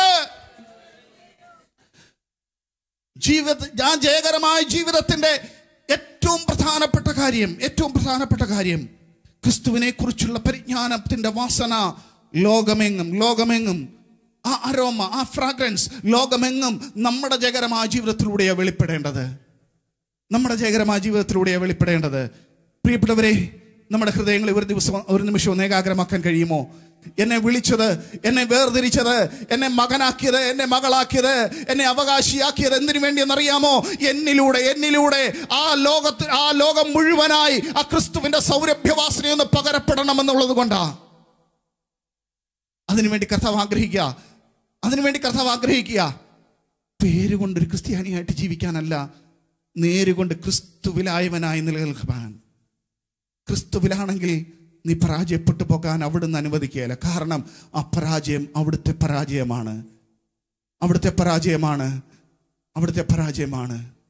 ജീവിത ഞാൻ ജയകരമായ ജീവിതത്തിന്റെ ഏറ്റവും പ്രധാനപ്പെട്ട കാര്യം ഏറ്റവും പ്രധാനപ്പെട്ട കാര്യം ക്രിസ്തുവിനെ കുറിച്ചുള്ള പരിജ്ഞാനത്തിന്റെ വാസന ലോകമെങ്ങും ലോകമെങ്ങും ആ അരോമ ആ ഫ്രാഗ്രൻസ് ലോകമെങ്ങും നമ്മുടെ ജയകരമായ ജീവിതത്തിലൂടെയാണ് വെളിപ്പെടേണ്ടത് നമ്മുടെ ജയകരമായ ജീവിതത്തിലൂടെയാണ് വെളിപ്പെടേണ്ടത് പ്രിയപ്പെട്ടവരെ നമ്മുടെ ഹൃദയങ്ങളെ ഒരു ദിവസം ഒരു നിമിഷവും ഏകാഗ്രമാക്കാൻ കഴിയുമോ എന്നെ വിളിച്ചത് എന്നെ വേർതിരിച്ചത് എന്നെ മകനാക്കിയത് എന്നെ മകളാക്കിയത് എന്നെ അവകാശിയാക്കിയത് എന്തിനു വേണ്ടി എന്നറിയാമോ എന്നിലൂടെ എന്നിലൂടെ ആ ലോകത്ത് ആ ലോകം മുഴുവനായി ആ ക്രിസ്തുവിന്റെ സൗരഭ്യവാസനയൊന്ന് പകരപ്പെടണമെന്നുള്ളത് കൊണ്ടാ അതിനുവേണ്ടി കർത്താവ് ആഗ്രഹിക്കുക അതിനുവേണ്ടി കർത്താവ് ആഗ്രഹിക്കുക പേരുകൊണ്ടൊരു ക്രിസ്ത്യാനിയായിട്ട് ജീവിക്കാനല്ല നേരുകൊണ്ട് ക്രിസ്തുവിലായവനായി നിലനിൽക്കുവാൻ ക്രിസ്തുവിലാണെങ്കിൽ നീ പരാജയപ്പെട്ടു പോകാൻ അവിടുന്ന് അനുവദിക്കുകയില്ല കാരണം ആ പരാജയം അവിടുത്തെ പരാജയമാണ് അവിടുത്തെ പരാജയമാണ് അവിടുത്തെ പരാജയമാണ്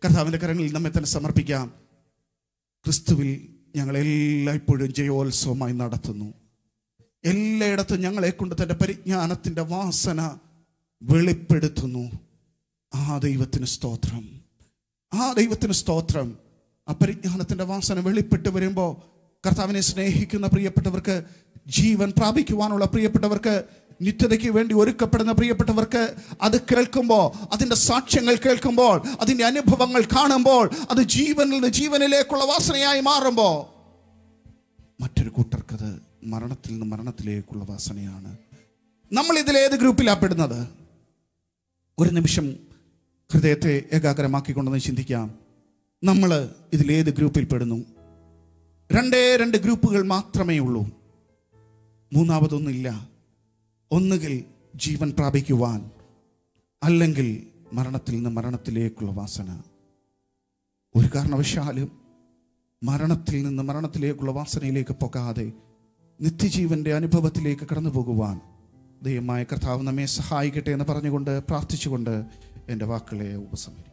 കർത്താവിൻ്റെ കരങ്ങളിൽ നമ്മെ തന്നെ സമർപ്പിക്കാം ക്രിസ്തുവിൽ ഞങ്ങൾ എല്ലായ്പ്പോഴും ജയോത്സവമായി നടത്തുന്നു എല്ലായിടത്തും ഞങ്ങളെ കൊണ്ട് തൻ്റെ പരിജ്ഞാനത്തിൻ്റെ വാസന വെളിപ്പെടുത്തുന്നു ആ ദൈവത്തിന് സ്തോത്രം ആ ദൈവത്തിന് സ്തോത്രം ആ പരിജ്ഞാനത്തിൻ്റെ വാസന വെളിപ്പെട്ട് വരുമ്പോൾ കർത്താവിനെ സ്നേഹിക്കുന്ന പ്രിയപ്പെട്ടവർക്ക് ജീവൻ പ്രാപിക്കുവാനുള്ള പ്രിയപ്പെട്ടവർക്ക് നിത്യതയ്ക്ക് വേണ്ടി ഒരുക്കപ്പെടുന്ന പ്രിയപ്പെട്ടവർക്ക് അത് കേൾക്കുമ്പോൾ അതിൻ്റെ സാക്ഷ്യങ്ങൾ കേൾക്കുമ്പോൾ അതിൻ്റെ അനുഭവങ്ങൾ കാണുമ്പോൾ അത് ജീവനിൽ നിന്ന് ജീവനിലേക്കുള്ള വാസനയായി മാറുമ്പോൾ മറ്റൊരു കൂട്ടർക്കത് മരണത്തിൽ നിന്ന് മരണത്തിലേക്കുള്ള വാസനയാണ് നമ്മൾ ഇതിലേത് ഗ്രൂപ്പിലാണ് പെടുന്നത് ഒരു നിമിഷം ഹൃദയത്തെ ഏകാഗ്രമാക്കിക്കൊണ്ടെന്ന് ചിന്തിക്കാം നമ്മൾ ഇതിലേത് ഗ്രൂപ്പിൽ പെടുന്നു രണ്ടേ രണ്ട് ഗ്രൂപ്പുകൾ മാത്രമേ ഉള്ളൂ മൂന്നാമതൊന്നില്ല ഒന്നുകിൽ ജീവൻ പ്രാപിക്കുവാൻ അല്ലെങ്കിൽ മരണത്തിൽ നിന്ന് മരണത്തിലേക്കുള്ള വാസന ഒരു കാരണവശാലും മരണത്തിൽ നിന്ന് മരണത്തിലേക്കുള്ള വാസനയിലേക്ക് പോകാതെ നിത്യജീവന്റെ അനുഭവത്തിലേക്ക് കടന്നു പോകുവാൻ ദൈവമായ കർത്താവ് നമ്മെ സഹായിക്കട്ടെ എന്ന് പറഞ്ഞുകൊണ്ട് പ്രാർത്ഥിച്ചുകൊണ്ട് എൻ്റെ വാക്കുകളെ ഉപസംഹരിക്കും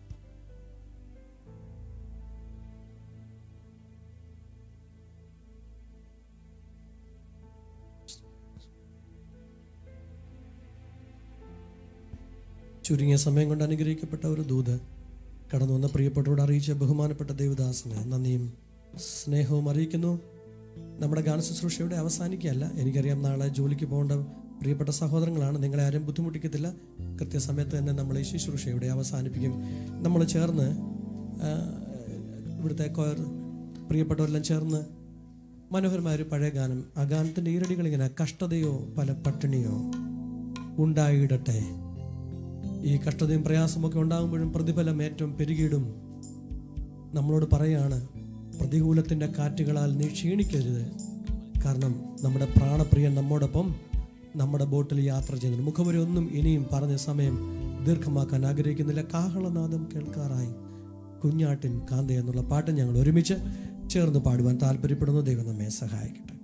ചുരുങ്ങിയ സമയം കൊണ്ട് അനുഗ്രഹിക്കപ്പെട്ട ഒരു ദൂത് കടന്നു വന്ന പ്രിയപ്പെട്ടവരോട് അറിയിച്ച ബഹുമാനപ്പെട്ട ദേവദാസന് നന്ദിയും സ്നേഹവും അറിയിക്കുന്നു നമ്മുടെ ഗാന ശുശ്രൂഷയുടെ അവസാനിക്കുകയല്ല എനിക്കറിയാം നാളെ ജോലിക്ക് പോകേണ്ട പ്രിയപ്പെട്ട സഹോദരങ്ങളാണ് നിങ്ങളെ ആരും ബുദ്ധിമുട്ടിക്കത്തില്ല കൃത്യസമയത്ത് തന്നെ നമ്മൾ ഈ ശുശ്രൂഷയുടെ അവസാനിപ്പിക്കും നമ്മൾ ചേർന്ന് ആ, ഇവിടുത്തെ കൊയർ പ്രിയപ്പെട്ടവരെല്ലാം ചേർന്ന് മനോഹരമായ ഒരു പഴയ ഗാനം ആ ഗാനത്തിൻ്റെ ഈരടികൾ ഇങ്ങനെ കഷ്ടതയോ പല പട്ടിണിയോ ഉണ്ടായിടട്ടെ ഈ കഷ്ടതയും പ്രയാസമൊക്കെ ഉണ്ടാകുമ്പോഴും പ്രതിഫലം ഏറ്റവും പെരുകിയിടും നമ്മളോട് പറയാണ് പ്രതികൂലത്തിൻ്റെ കാറ്റുകളാൽ നീ ക്ഷീണിക്കരുത് കാരണം നമ്മുടെ പ്രാണപ്രിയൻ നമ്മോടൊപ്പം നമ്മുടെ ബോട്ടിൽ യാത്ര ചെയ്യുന്നുണ്ട് മുഖവരെ ഒന്നും ഇനിയും പറഞ്ഞ സമയം ദീർഘമാക്കാൻ ആഗ്രഹിക്കുന്നില്ല കാഹളനാദം കേൾക്കാറായി കുഞ്ഞാട്ടിൻ കാന്ത എന്നുള്ള പാട്ട് ഞങ്ങൾ ഒരുമിച്ച് ചേർന്ന് പാടുവാൻ താല്പര്യപ്പെടുന്നു ദൈവം നമ്മെ സഹായിക്കട്ടെ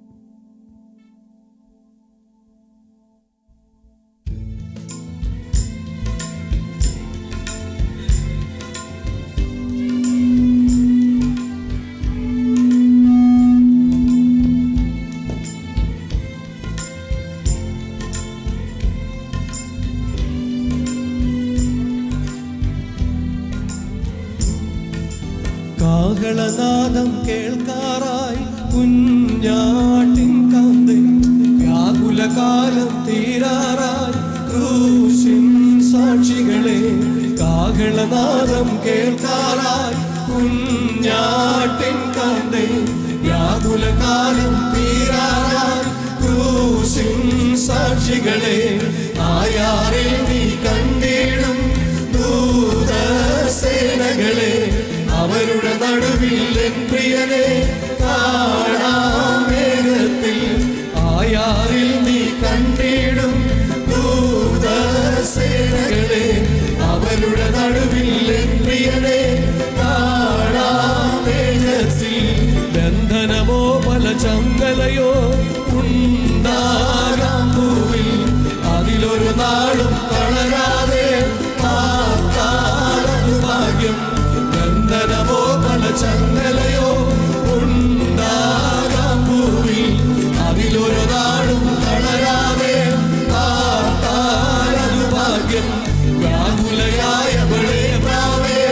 കാഹളനാദം കേൾക്കാറായി കുഞ്ഞാട്ടിൻ കാന്തി വ്യാകുലകാലം തീരാറായി ക്രൂശിൻ സാക്ഷികളെ കാഹളനാദം കേൾക്കാറായി കുഞ്ഞാട്ടിൻ കാന്തി വ്യാകുലകാലം തീരാറായി ക്രൂശിൻ സാക്ഷികളെ ആയാറിൽ നീ കണ്ടിടും ദൂതസേനകളെ അവരുടെ നടുവിൽ എൻ പ്രിയനെ കാണാം വേഗത്തിൽ ആയാറിൽ നീ കണ്ടിടും ദൂതസേനകളെ അവരുടെ നടുവിൽ എൻ പ്രിയനെ കാണാം വേഗത്തിൽ ബന്ധനമോ പല ചങ്കലയോ ഉണ്ടാകാം ഭൂവിൽ അതിലൊരു നാളും തളരാതെ കാത്താലതു ഭാഗ്യം ബന്ധനമോ പല ചങ്ങലയോ ഉണ്ടാകാം ഭൂവിൽ അതിലൊരു നാളും തളരാതെ കാത്താലതു ഭാഗ്യം വ്യാകുലയായവളെ പ്രാവേ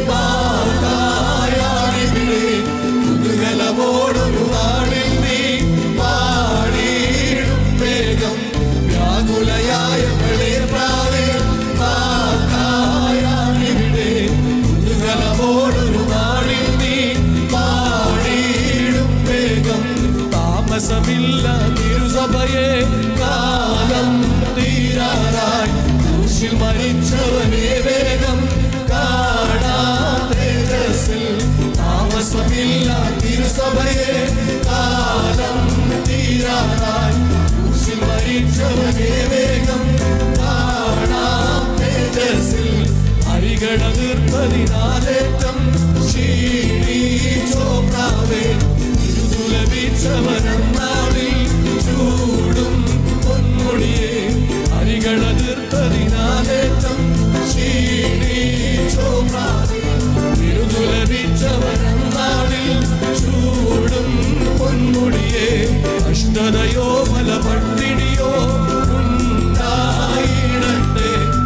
മാതായാണിവിടെ കുതൂഹലമോടൊരു നാളിൽ നീ പാടിയിടും വേഗം വ്യാകുലയായവളെ പ്രാവേ മാതായാണിവിടെ കുതൂഹലമോടൊരു നാളിൽ നീ പാടിയിടും വേഗം താമസമില്ല തിരുസഭയെ കാലം തീരാറായി ക്രൂശിൽ മരിച്ചവനെ വേഗം കാണാതേജസ്സിൽ താമസമില്ല തിരുസഭയെ കാലം തീരാറായി ക്രൂശിൽ മരിച്ചവനെ വേഗം കാണാം തേജസ്സിൽ അരികട തീർപ്പതിനാലേറ്റം ക്ഷീണിച്ചോ പ്രാവേ ലഭിച്ചവനെന്നാളിൽ ചൂടും പൊന്മുടിയെ അരികള തീർത്തതിനാലേറ്റം ക്ഷീണിച്ചോ പ്രാവേ കഷ്ടതയോ പല പട്ടിണിയോ ഉണ്ടായിടട്ടെ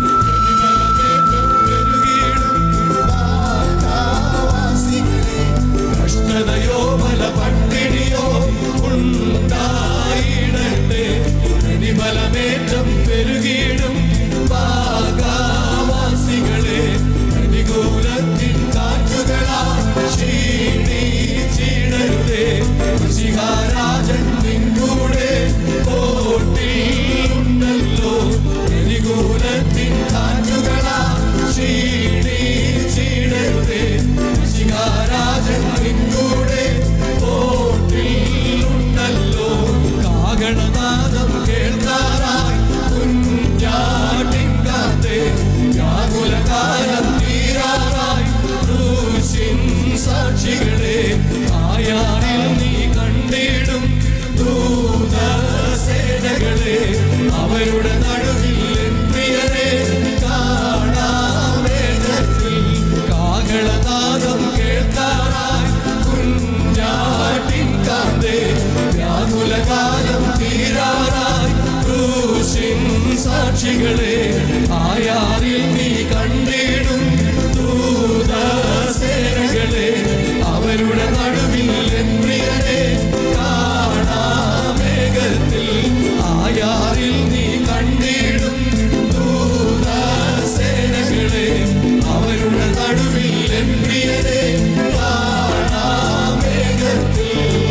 കഷ്ടതയോ പല പട്ടിണിയോ ഉണ്ടായിടട്ടെ പ്രതിഫലമേറ്റം പെരുകിയിടും ഭാഗവാസികളെ പ്രതികൂലത്തിൻ കാറ്റുകളാ ക്ഷീണിച്ചിടരുതേ ശിഖാരാജൻ നിൻകൂടെ കോട്ടിലുണ്ടല്ലോ പ്രതികൂലത്തിൻ കാറ്റുകളാ ക്ഷീണിച്ചിടരുതേ ശിഖാരാജൻ നിൻകൂടെ കോട്ടിലുണ്ടല്ലോ കാഗണനാദം കേൾക്കാറായി കുഞ്ഞാട്ടിൻ കാത്തേ വ്യാകുലകാലം തീരാറായി ക്രൂശിൻ സാക്ഷികളെ ആയാറിൽ നീ കണ്ടിടും ദൂതസേനകളെ അവരുടെ നടുവിൽ എൻ പ്രിയരെ കാണാവേദത്തിൽ കാകളനാദം കേൾക്കാറായി കുഞ്ഞാട്ടിൻ കാന്തേ വ്യാകുലകാലം തീരാറായി ക്രൂശിൻ സാക്ഷികളെ ആയാറിൽ നീ കണ്ടിടും ദൂതസേനകളെ അവരുടെ നടുവിൽ എൻ പ്രിയരെ കാണാമേഘത്തിൽ ആയാറിൽ നീ കണ്ടിടും ദൂതസേനകളെ അവരുടെ നടുവിൽ എൻ പ്രിയരെ കാണാമേഘത്തിൽ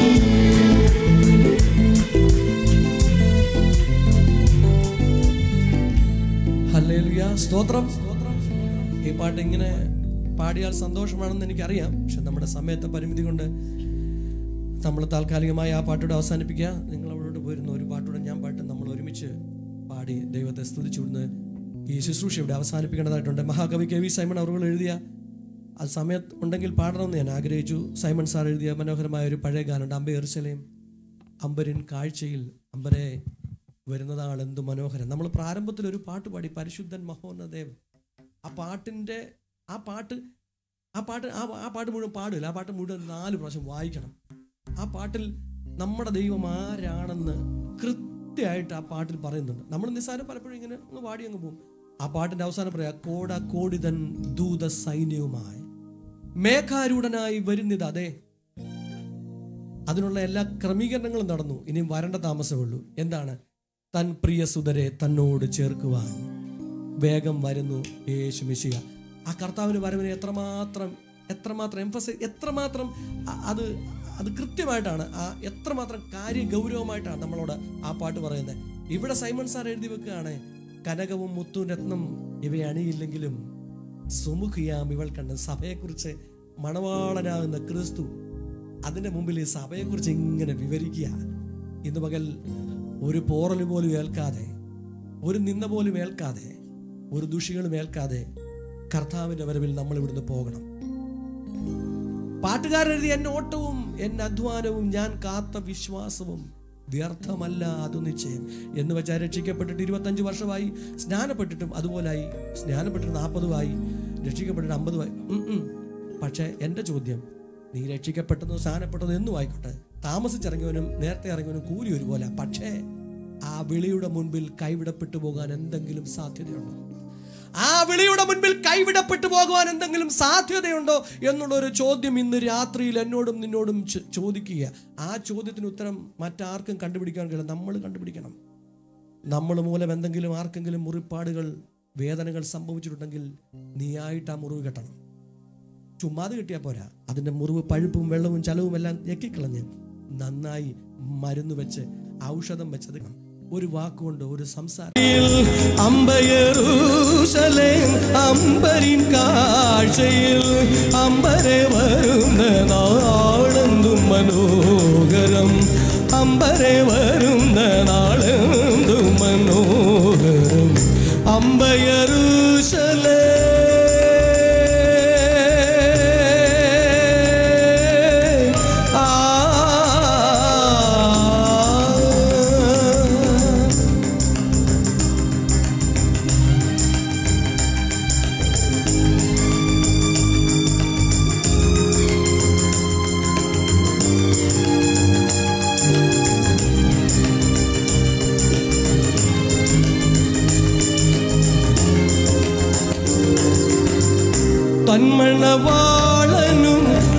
ഹല്ലേലൂയ സ്തോത്രം ഈ പാട്ട് ഇങ്ങനെ പാടിയാൽ സന്തോഷമാണെന്ന് എനിക്കറിയാം പക്ഷെ നമ്മുടെ സമയത്തെ പരിമിതി കൊണ്ട് നമ്മൾ താൽക്കാലികമായി ആ പാട്ടോടെ അവസാനിപ്പിക്കുക നിങ്ങൾ അവരോട് പോയിരുന്ന ഒരു പാട്ടോടെ ഞാൻ പാട്ട് നമ്മൾ ഒരുമിച്ച് പാടി ദൈവത്തെ സ്തുതിച്ചുകൊണ്ട് ഈ ശുശ്രൂഷ ഇവിടെ അവസാനിപ്പിക്കേണ്ടതായിട്ടുണ്ട് മഹാകവി കെ വി സൈമൺ അവറുകൾ എഴുതിയ അത് സമയത്ത് ഉണ്ടെങ്കിൽ പാടണമെന്ന് ഞാൻ ആഗ്രഹിച്ചു സൈമൺ സാർ എഴുതിയ മനോഹരമായ ഒരു പഴയ ഗാനുണ്ട് അമ്പ എറുസലേം അമ്പരിൻ കാഴ്ചയിൽ അമ്പരെ വരുന്നതാണ് എന്തു മനോഹരം നമ്മൾ പ്രാരംഭത്തിൽ ഒരു പാട്ട് പാടി പരിശുദ്ധൻ മഹോന്നദേവ് ആ പാട്ടിൻ്റെ ആ പാട്ട് ആ പാട്ട് ആ ആ പാട്ട് മുഴുവൻ പാടില്ല ആ പാട്ട് മുഴുവൻ നാല് പ്രാവശ്യം വായിക്കണം ആ പാട്ടിൽ നമ്മുടെ ദൈവം ആരാണെന്ന് കൃത്യമായിട്ട് ആ പാട്ടിൽ പറയുന്നുണ്ട് നമ്മൾ നിസ്സാരം പലപ്പോഴും ഇങ്ങനെ ഒന്ന് പാടി അങ്ങ് പോകും ആ പാട്ടിന്റെ അവസാനം പറയാ കോട കോടിതൻ ദൂത സൈന്യവുമായി മേഘാരൂഢനായി വരുന്നത് അതെ അതിനുള്ള എല്ലാ ക്രമീകരണങ്ങളും നടന്നു ഇനിയും വരേണ്ട താമസമേ ഉള്ളൂ എന്താണ് തൻ പ്രിയ സുതരെ തന്നോട് ചേർക്കുവാൻ വേഗം വരുന്നു യേശു മിശിക ആ കർത്താവിന് വരവിനെ എത്രമാത്രം എത്രമാത്രം എംഫസൈസ് എത്രമാത്രം അ- അത് അത് കൃത്യമായിട്ടാണ് ആ എത്രമാത്രം കാര്യ ഗൗരവമായിട്ടാണ് നമ്മളോട് ആ പാട്ട് പറയുന്നത് ഇവിടെ സൈമൺ സാർ എഴുതി വെക്കുകയാണ് കനകവും മുത്തും രത്നം ഇവയെ അണിയില്ലെങ്കിലും സുമുഖിയാം ഇവൾ കണ്ട് സഭയെക്കുറിച്ച് മണവാളനാകുന്ന ക്രിസ്തു അതിന്റെ മുമ്പിൽ ഈ സഭയെക്കുറിച്ച് ഇങ്ങനെ വിവരിക്കുക ഇന്ന് പകൽ ഒരു പോറൽ പോലും ഏൽക്കാതെ ഒരു നിന്ന പോലും ഏൽക്കാതെ ഒരു ദുഷികളും ഏൽക്കാതെ കർത്താവിന്റെ വരവിൽ നമ്മൾ ഇവിടുന്ന് പോകണം പാട്ടുകാരൻ എഴുതി എന്റെ ഓട്ടവും എന്റെ അധ്വാനവും ഞാൻ കാത്ത വിശ്വാസവും വ്യർത്ഥമല്ല അത് നിശ്ചയം എന്ന് വെച്ചാൽ രക്ഷിക്കപ്പെട്ടിട്ട് ഇരുപത്തഞ്ച് വർഷമായി സ്നാനപ്പെട്ടിട്ടും അതുപോലായി സ്നാനപ്പെട്ടിട്ട് നാൽപ്പതുമായി രക്ഷിക്കപ്പെട്ടിട്ട് അമ്പതുമായി ഉം ഉം. പക്ഷേ എൻ്റെ ചോദ്യം നീ രക്ഷിക്കപ്പെട്ടതോ സ്നാനപ്പെട്ടതോ എന്നും ആയിക്കോട്ടെ താമസിച്ചിറങ്ങിയവനും നേരത്തെ ഇറങ്ങിയവനും കൂലി ഒരുപോലെ പക്ഷേ ആ വിളിയുടെ മുൻപിൽ കൈവിടപ്പെട്ടു പോകാൻ എന്തെങ്കിലും സാധ്യതയുണ്ടോ ആ വിളിയുടെ മുൻപിൽ കൈവിടപ്പെട്ടു പോകുവാൻ എന്തെങ്കിലും സാധ്യതയുണ്ടോ എന്നുള്ള ഒരു ചോദ്യം ഇന്ന് രാത്രിയിൽ എന്നോടും നിന്നോടും ചോ- ചോദിക്കുക ആ ചോദ്യത്തിന് ഉത്തരം മറ്റാർക്കും കണ്ടുപിടിക്കാൻ കഴിയില്ല നമ്മൾ കണ്ടുപിടിക്കണം നമ്മൾ മൂലം എന്തെങ്കിലും ആർക്കെങ്കിലും മുറിപ്പാടുകൾ വേദനകൾ സംഭവിച്ചിട്ടുണ്ടെങ്കിൽ നീയായിട്ട് ആ മുറിവ് കെട്ടണം ചുമ്മാതെ കിട്ടിയാൽ പോരാ അതിന്റെ മുറിവ് പഴുപ്പും വെള്ളവും ചലവും എല്ലാം ഞെക്കിക്കളഞ്ഞ് നന്നായി മരുന്ന് വെച്ച് ഔഷധം വെച്ചത് ഒരു വാക്കുകൊണ്ട് ഒരു സംസാരം അമ്പയറൂശലേം അമ്പരിൻ കാഴ്ചയിൽ അമ്പരെ വരുന്ന നാളെന്തും മനോഹരം അമ്പരെ വരുന്ന നാളെന്തും മനോഹരം അമ്പയറൂശലേ ആ തന്മണവാളനും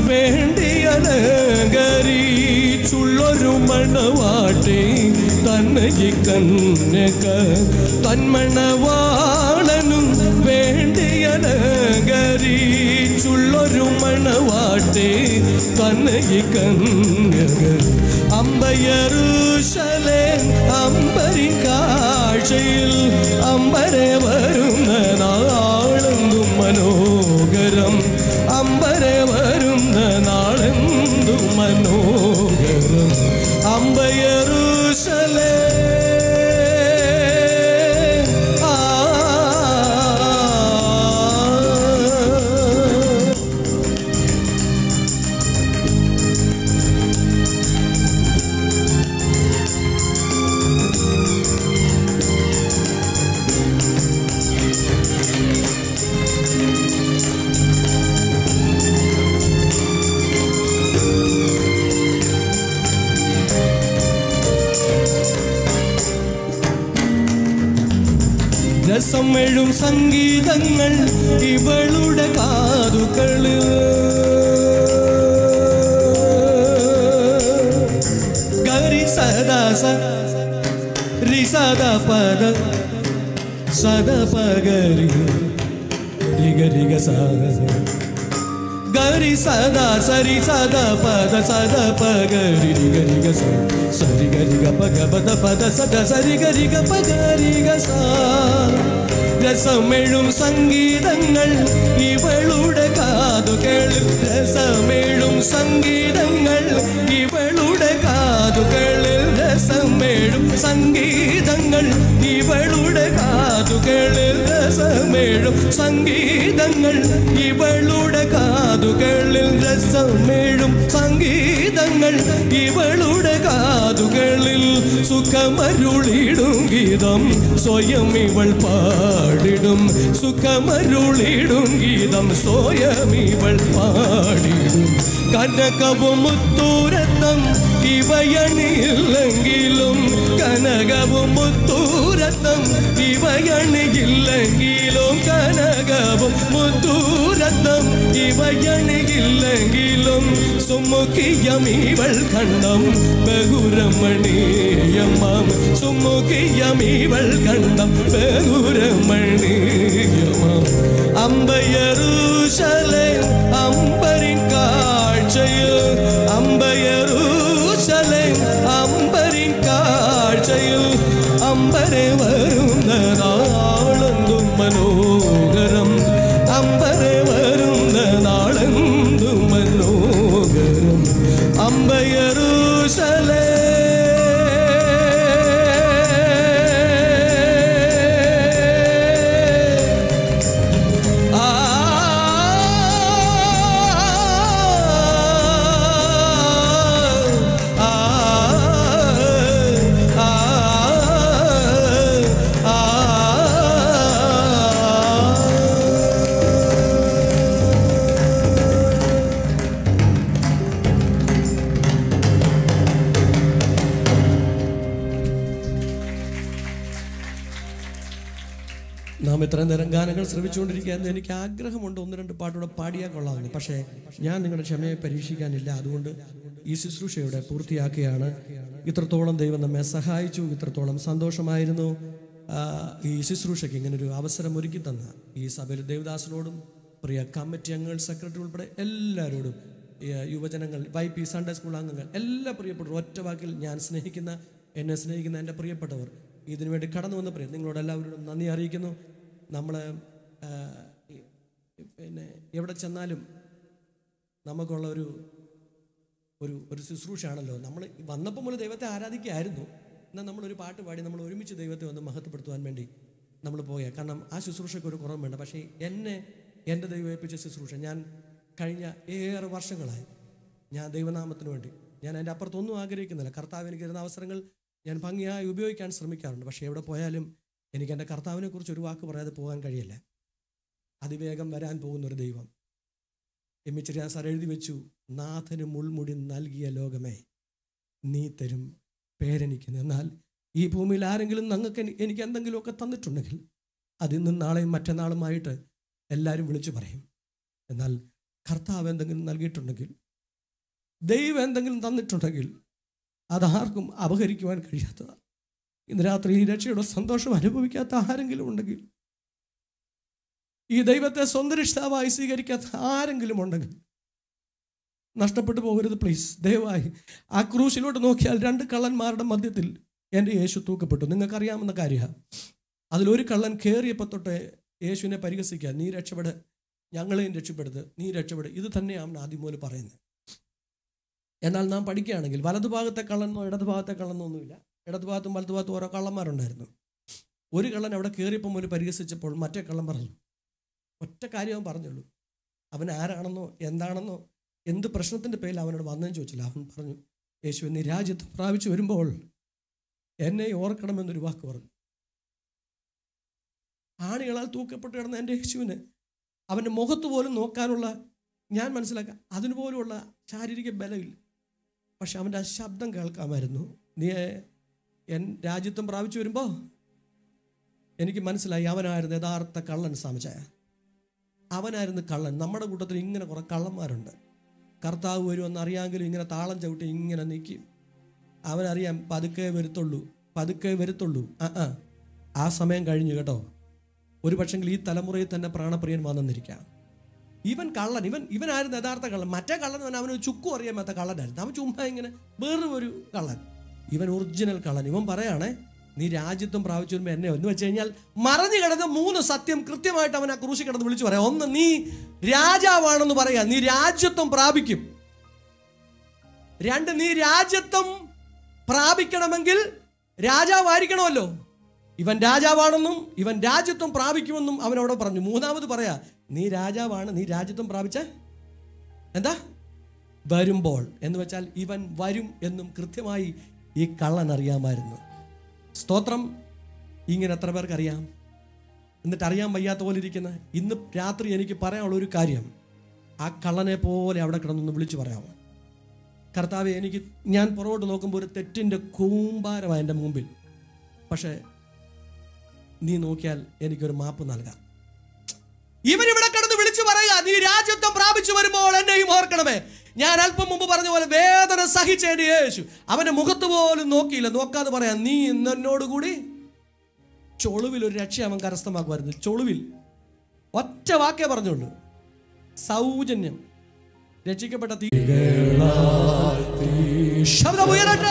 വേണ്ടിയലങ്കരിച്ചുള്ളൊരു മണവാട്ടി തന്നെ ഈ കന്യക തന്മണവാളനും വേണ്ടിയലങ്കരിച്ചുള്ളൊരു മണവാട്ടി തന്നെ ഈ കന്യക അമ്പയറുശലേ അമ്പരി കാഴ്ചയിൽ അമ്പരെ വരുന്ന നാളെന്തും മനോഹരം അമ്പരെ വരുന്ന നാളെന്തും മനോഹരം അമ്പയറുശലേ ആ രസം എഴും സംഗീതങ്ങൾ ഇവളുടെ കാതുകളിൽ ഗരി സദാ സ രി സദ പദ സദ പഗരി രിഗ രിഗ സദ గరి సదా సరి సద పద సద పగ రి గ రి గ స సరి గ రి గ పగ పద పద సద సరి గ రి గ పగ రి గ స രസമെഴും സംഗീതങ്ങൾ ഇവളുടെ കാതുകളിൽ രസമെഴും സംഗീതങ്ങൾ ഇവളുടെ കാതുകളിൽ രസമേഴും സംഗീതങ്ങൾ ഇവളുടെ കാതുകളിൽ രസമേഴും സംഗീതങ്ങൾ ഇവളുടെ കാതുകളിൽ രസമേഴും സംഗീതങ്ങൾ ഇവളുടെ കാതുകളിൽ സുഖമരുളിടും ഗീതം സ്വയം ഇവൾ പാടിടും സുഖമരുളിടും ഗീതം സ്വയം ഇവൾ പാടിടും കനകവും മുത്തൂരത്തം ഇവയണിയില്ലെങ്കിലും കനകവും മുത്തൂരത്തം ഇവയണിയില്ലെങ്കിലും കനകവും മുത്തൂരത്തം ഇവയണിയില്ലെങ്കിലും സുമുഖിയം ഇവൾ കണ്ണം ബഹുരമണീയമാം സുമുഖിയം ഇവൾ കണ്ണം ബഹുരമണീയമാം അമ്പയറൂശലേ അമ്പരിൻ കാഴ്ചയിൽ അമ്പയറൂശലേ അമ്പരിൻ കാഴ്ചയിൽ അമ്പരെ വരുന്ന നാളെന്തും മനോഹരം അമ്പരെ വരുന്ന നാളെന്തും മനോഹരം അമ്പയറൂശലേ നാം ഇത്രയും നേരം ഗാനങ്ങൾ ശ്രമിച്ചുകൊണ്ടിരിക്കുകയായിരുന്നു എനിക്ക് ആഗ്രഹമുണ്ട് ഒന്ന് രണ്ട് പാട്ടുകൂടെ പാടിയാൽ കൊള്ളാമെന്ന് പക്ഷേ ഞാൻ നിങ്ങളുടെ ക്ഷമയെ പരീക്ഷിക്കാനില്ല അതുകൊണ്ട് ഈ ശുശ്രൂഷയുടെ പൂർത്തിയാക്കുകയാണ് ഇത്രത്തോളം ദൈവം നമ്മെ സഹായിച്ചു ഇത്രത്തോളം സന്തോഷമായിരുന്നു ആ, ഈ ശുശ്രൂഷയ്ക്ക് ഇങ്ങനെ ഒരു അവസരം ഒരുക്കി തന്ന ഈ സഭയിൽ ദേവദാസിനോടും പ്രിയ കമ്മിറ്റി അംഗങ്ങൾ സെക്രട്ടറി ഉൾപ്പെടെ എല്ലാവരോടും ഈ, യുവജനങ്ങൾ വൈ പി സൺഡേ സ്കൂൾ അംഗങ്ങൾ എല്ലാ പ്രിയപ്പെട്ടവരും ഒറ്റ വാക്കിൽ ഞാൻ സ്നേഹിക്കുന്ന എന്നെ സ്നേഹിക്കുന്ന എൻ്റെ പ്രിയപ്പെട്ടവർ ഇതിനു വേണ്ടി കടന്നു വന്ന പ്രിയ നിങ്ങളോട് എല്ലാവരോടും നന്ദി അറിയിക്കുന്നു നമ്മൾ പിന്നെ എവിടെ ചെന്നാലും നമുക്കുള്ള ഒരു ഒരു ഒരു ശുശ്രൂഷയാണല്ലോ നമ്മൾ വന്നപ്പോൾ മുതൽ ദൈവത്തെ ആരാധിക്കുകയായിരുന്നു എന്നാൽ നമ്മളൊരു പാട്ട് പാടി നമ്മൾ ഒരുമിച്ച് ദൈവത്തെ ഒന്ന് മഹത്വപ്പെടുത്തുവാൻ വേണ്ടി നമ്മൾ പോയ കാരണം ആ ശുശ്രൂഷയ്ക്ക് ഒരു കുറവും വേണ്ട പക്ഷേ എന്നെ എൻ്റെ ദൈവം ഏൽപ്പിച്ച ശുശ്രൂഷ ഞാൻ കഴിഞ്ഞ ഏറെ വർഷങ്ങളായി ഞാൻ ദൈവനാമത്തിന് വേണ്ടി ഞാൻ അതിൻ്റെ അപ്പുറത്തൊന്നും ആഗ്രഹിക്കുന്നില്ല കർത്താവ് എനിക്ക് തരുന്ന അവസരങ്ങൾ ഞാൻ ഭംഗിയായി ഉപയോഗിക്കാൻ ശ്രമിക്കാറുണ്ട് പക്ഷേ എവിടെ പോയാലും എനിക്ക് എൻ്റെ കർത്താവിനെ കുറിച്ച് ഒരു വാക്ക് പറയാതെ പോകാൻ കഴിയില്ല അതിവേഗം വരാൻ പോകുന്ന ഒരു ദൈവം എമ്മിച്ചിരി സാർ എഴുതി വെച്ചു നാഥന് മുൾമുടി നൽകിയ ലോകമേ നീ തരും പേരെനിക്കുന്നു എന്നാൽ ഈ ഭൂമിയിൽ ആരെങ്കിലും ഞങ്ങൾക്ക് എനി- എനിക്ക് എന്തെങ്കിലുമൊക്കെ തന്നിട്ടുണ്ടെങ്കിൽ അതിന്നും നാളെയും മറ്റന്നാളുമായിട്ട് എല്ലാവരും വിളിച്ചു പറയും എന്നാൽ കർത്താവ് എന്തെങ്കിലും നൽകിയിട്ടുണ്ടെങ്കിൽ ദൈവം എന്തെങ്കിലും തന്നിട്ടുണ്ടെങ്കിൽ അതാർക്കും അപഹരിക്കുവാൻ കഴിയാത്തതാണ് ഇന്ന് രാത്രി ഈ രക്ഷയുടെ സന്തോഷം അനുഭവിക്കാത്ത ആരെങ്കിലും ഉണ്ടെങ്കിൽ ഈ ദൈവത്തെ സ്വന്തം രക്ഷിതാവായി സ്വീകരിക്കാത്ത ആരെങ്കിലും ഉണ്ടെങ്കിൽ നഷ്ടപ്പെട്ടു പോകരുത് പ്ലീസ് ദയവായി ആ ക്രൂശിലോട്ട് നോക്കിയാൽ രണ്ട് കള്ളന്മാരുടെ മധ്യത്തിൽ എൻ്റെ യേശു തൂക്കപ്പെട്ടു നിങ്ങൾക്കറിയാവുന്ന കാര്യമാണ് അതിലൊരു കള്ളൻ കയറിയപ്പോൾ തൊട്ട് യേശുവിനെ പരിഹസിക്കുക നീ രക്ഷപ്പെട് ഞങ്ങളെയും രക്ഷപ്പെടുത്ത് നീ രക്ഷപ്പെട് ഇത് തന്നെയാണ് ആദ്യം മുതൽ പറയുന്നത് എന്നാൽ നാം പഠിക്കുകയാണെങ്കിൽ വലതുഭാഗത്തെ കള്ളനോ ഇടതുഭാഗത്തെ കള്ളനോ ഒന്നുമില്ല ഇടതുഭാഗത്തും വലതുഭാഗത്തും ഓരോ കള്ളന്മാരുണ്ടായിരുന്നു ഒരു കള്ളൻ അവിടെ കയറിയപ്പോൾ മുതൽ പരിഹസിച്ചപ്പോൾ മറ്റേ കള്ളൻ പറഞ്ഞു ഒറ്റ കാര്യം അവൻ പറഞ്ഞുള്ളൂ അവൻ ആരാണെന്നോ എന്താണെന്നോ എന്ത് പ്രശ്നത്തിൻ്റെ പേരിൽ അവനോട് വന്നതെന്ന് ചോദിച്ചില്ല അവൻ പറഞ്ഞു യേശു നീ രാജ്യത്ത് പ്രാപിച്ചു വരുമ്പോൾ എന്നെ ഓർക്കണമെന്നൊരു വാക്ക് പറഞ്ഞു ആണികളാൽ തൂക്കപ്പെട്ട് കിടന്ന എൻ്റെ യേശുവിന് അവൻ്റെ മുഖത്ത് പോലും നോക്കാനുള്ള ഞാൻ മനസ്സിലാക്കാം അതിന് പോലുമുള്ള ശാരീരിക ബലമില്ല പക്ഷെ അവൻ്റെ ആ ശബ്ദം കേൾക്കാമായിരുന്നു നീ എൻ രാജ്യത്വം പ്രാപിച്ചു വരുമ്പോൾ എനിക്ക് മനസ്സിലായി അവനായിരുന്നു യഥാർത്ഥ കള്ളൻ സാമിച്ചായ അവനായിരുന്നു കള്ളൻ നമ്മുടെ കൂട്ടത്തിൽ ഇങ്ങനെ കുറേ കള്ളന്മാരുണ്ട് കർത്താവ് വരുമെന്ന് അറിയാമെങ്കിലും ഇങ്ങനെ താളം ചവിട്ടി ഇങ്ങനെ നിൽക്കും അവനറിയാം പതുക്കെ വരുത്തുള്ളൂ പതുക്കെ വരുത്തുള്ളൂ ആ ആ ആ സമയം കഴിഞ്ഞു കേട്ടോ ഒരു പക്ഷെങ്കിൽ ഈ തലമുറയിൽ തന്നെ പ്രാണപ്രിയൻ വന്നെന്നിരിക്കാം ഇവൻ കള്ളൻ ഇവൻ ഇവനായിരുന്നു യഥാർത്ഥ കള്ളൻ മറ്റേ കള്ളൻ അവൻ അവന് ചുക്കും അറിയാൻ മേത്ത കള്ളനായിരുന്നു അവൻ ചുമ്മാ ഇങ്ങനെ വേറെ ഒരു കള്ളൻ ഇവൻ ഒറിജിനൽ കള്ളൻ ഇവൻ പറയാണേ നീ രാജ്യത്വം പ്രാപിച്ചു വരുമ്പോൾ എന്നെ എന്ന് വെച്ച് കഴിഞ്ഞാൽ മറഞ്ഞു കിടന്ന മൂന്ന് സത്യം കൃത്യമായിട്ട് അവൻ ആ ക്രൂശി കിടന്ന് വിളിച്ചു പറയാം ഒന്ന് നീ രാജാവാണെന്ന് പറയാ നീ രാജ്യത്വം പ്രാപിക്കും രണ്ട് നീ രാജ്യത്വം പ്രാപിക്കണമെങ്കിൽ രാജാവായിരിക്കണമല്ലോ ഇവൻ രാജാവാണെന്നും ഇവൻ രാജ്യത്വം പ്രാപിക്കുമെന്നും അവൻ അവിടെ പറഞ്ഞു മൂന്നാമത് പറയാ നീ രാജാവാണ് നീ രാജ്യത്വം പ്രാപിച്ച എന്താ വരുമ്പോൾ എന്ന് വെച്ചാൽ ഇവൻ വരും എന്നും കൃത്യമായി ഈ കള്ളൻ അറിയാമായിരുന്നു സ്തോത്രം ഇങ്ങനെ എത്ര പേർക്ക് അറിയാം എന്നിട്ട് അറിയാൻ വയ്യാത്ത പോലെ ഇരിക്കുന്ന ഇന്ന് രാത്രി എനിക്ക് പറയാനുള്ള ഒരു കാര്യം ആ കള്ളനെ പോലെ അവിടെ കിടന്നൊന്ന് വിളിച്ചു പറയാമോ കർത്താവ് എനിക്ക് ഞാൻ പുറകോട്ട് നോക്കുമ്പോൾ ഒരു തെറ്റിൻ്റെ കൂമ്പാരമാണ് എൻ്റെ മുമ്പിൽ പക്ഷേ നീ നോക്കിയാൽ എനിക്കൊരു മാപ്പ് നൽകാം ഇവരിവിടെ കിടന്ന് വിളിച്ചു പറയാ നീ രാജ്യത്വം പ്രാപിച്ചു വരുമ്പോൾ എന്നെയും ഓർക്കണമേ ഞാൻ അല്പം മുമ്പ് പറഞ്ഞ പോലെ വേദന സഹിച്ചേണ്ടി യേശു അവന്റെ മുഖത്ത് പോലും നോക്കിയില്ല നോക്കാതെ പറയാം നീ ഇന്ന് എന്നോടുകൂടി ചൊളുവിൽ ഒരു രക്ഷ അവൻ കരസ്ഥമാക്കുമായിരുന്നു ചൊളുവിൽ ഒറ്റ വാക്കേ പറഞ്ഞുള്ളൂ സൗജന്യം രക്ഷിക്കപ്പെട്ട തീ ശബ്ദം ഉയരട്ടെ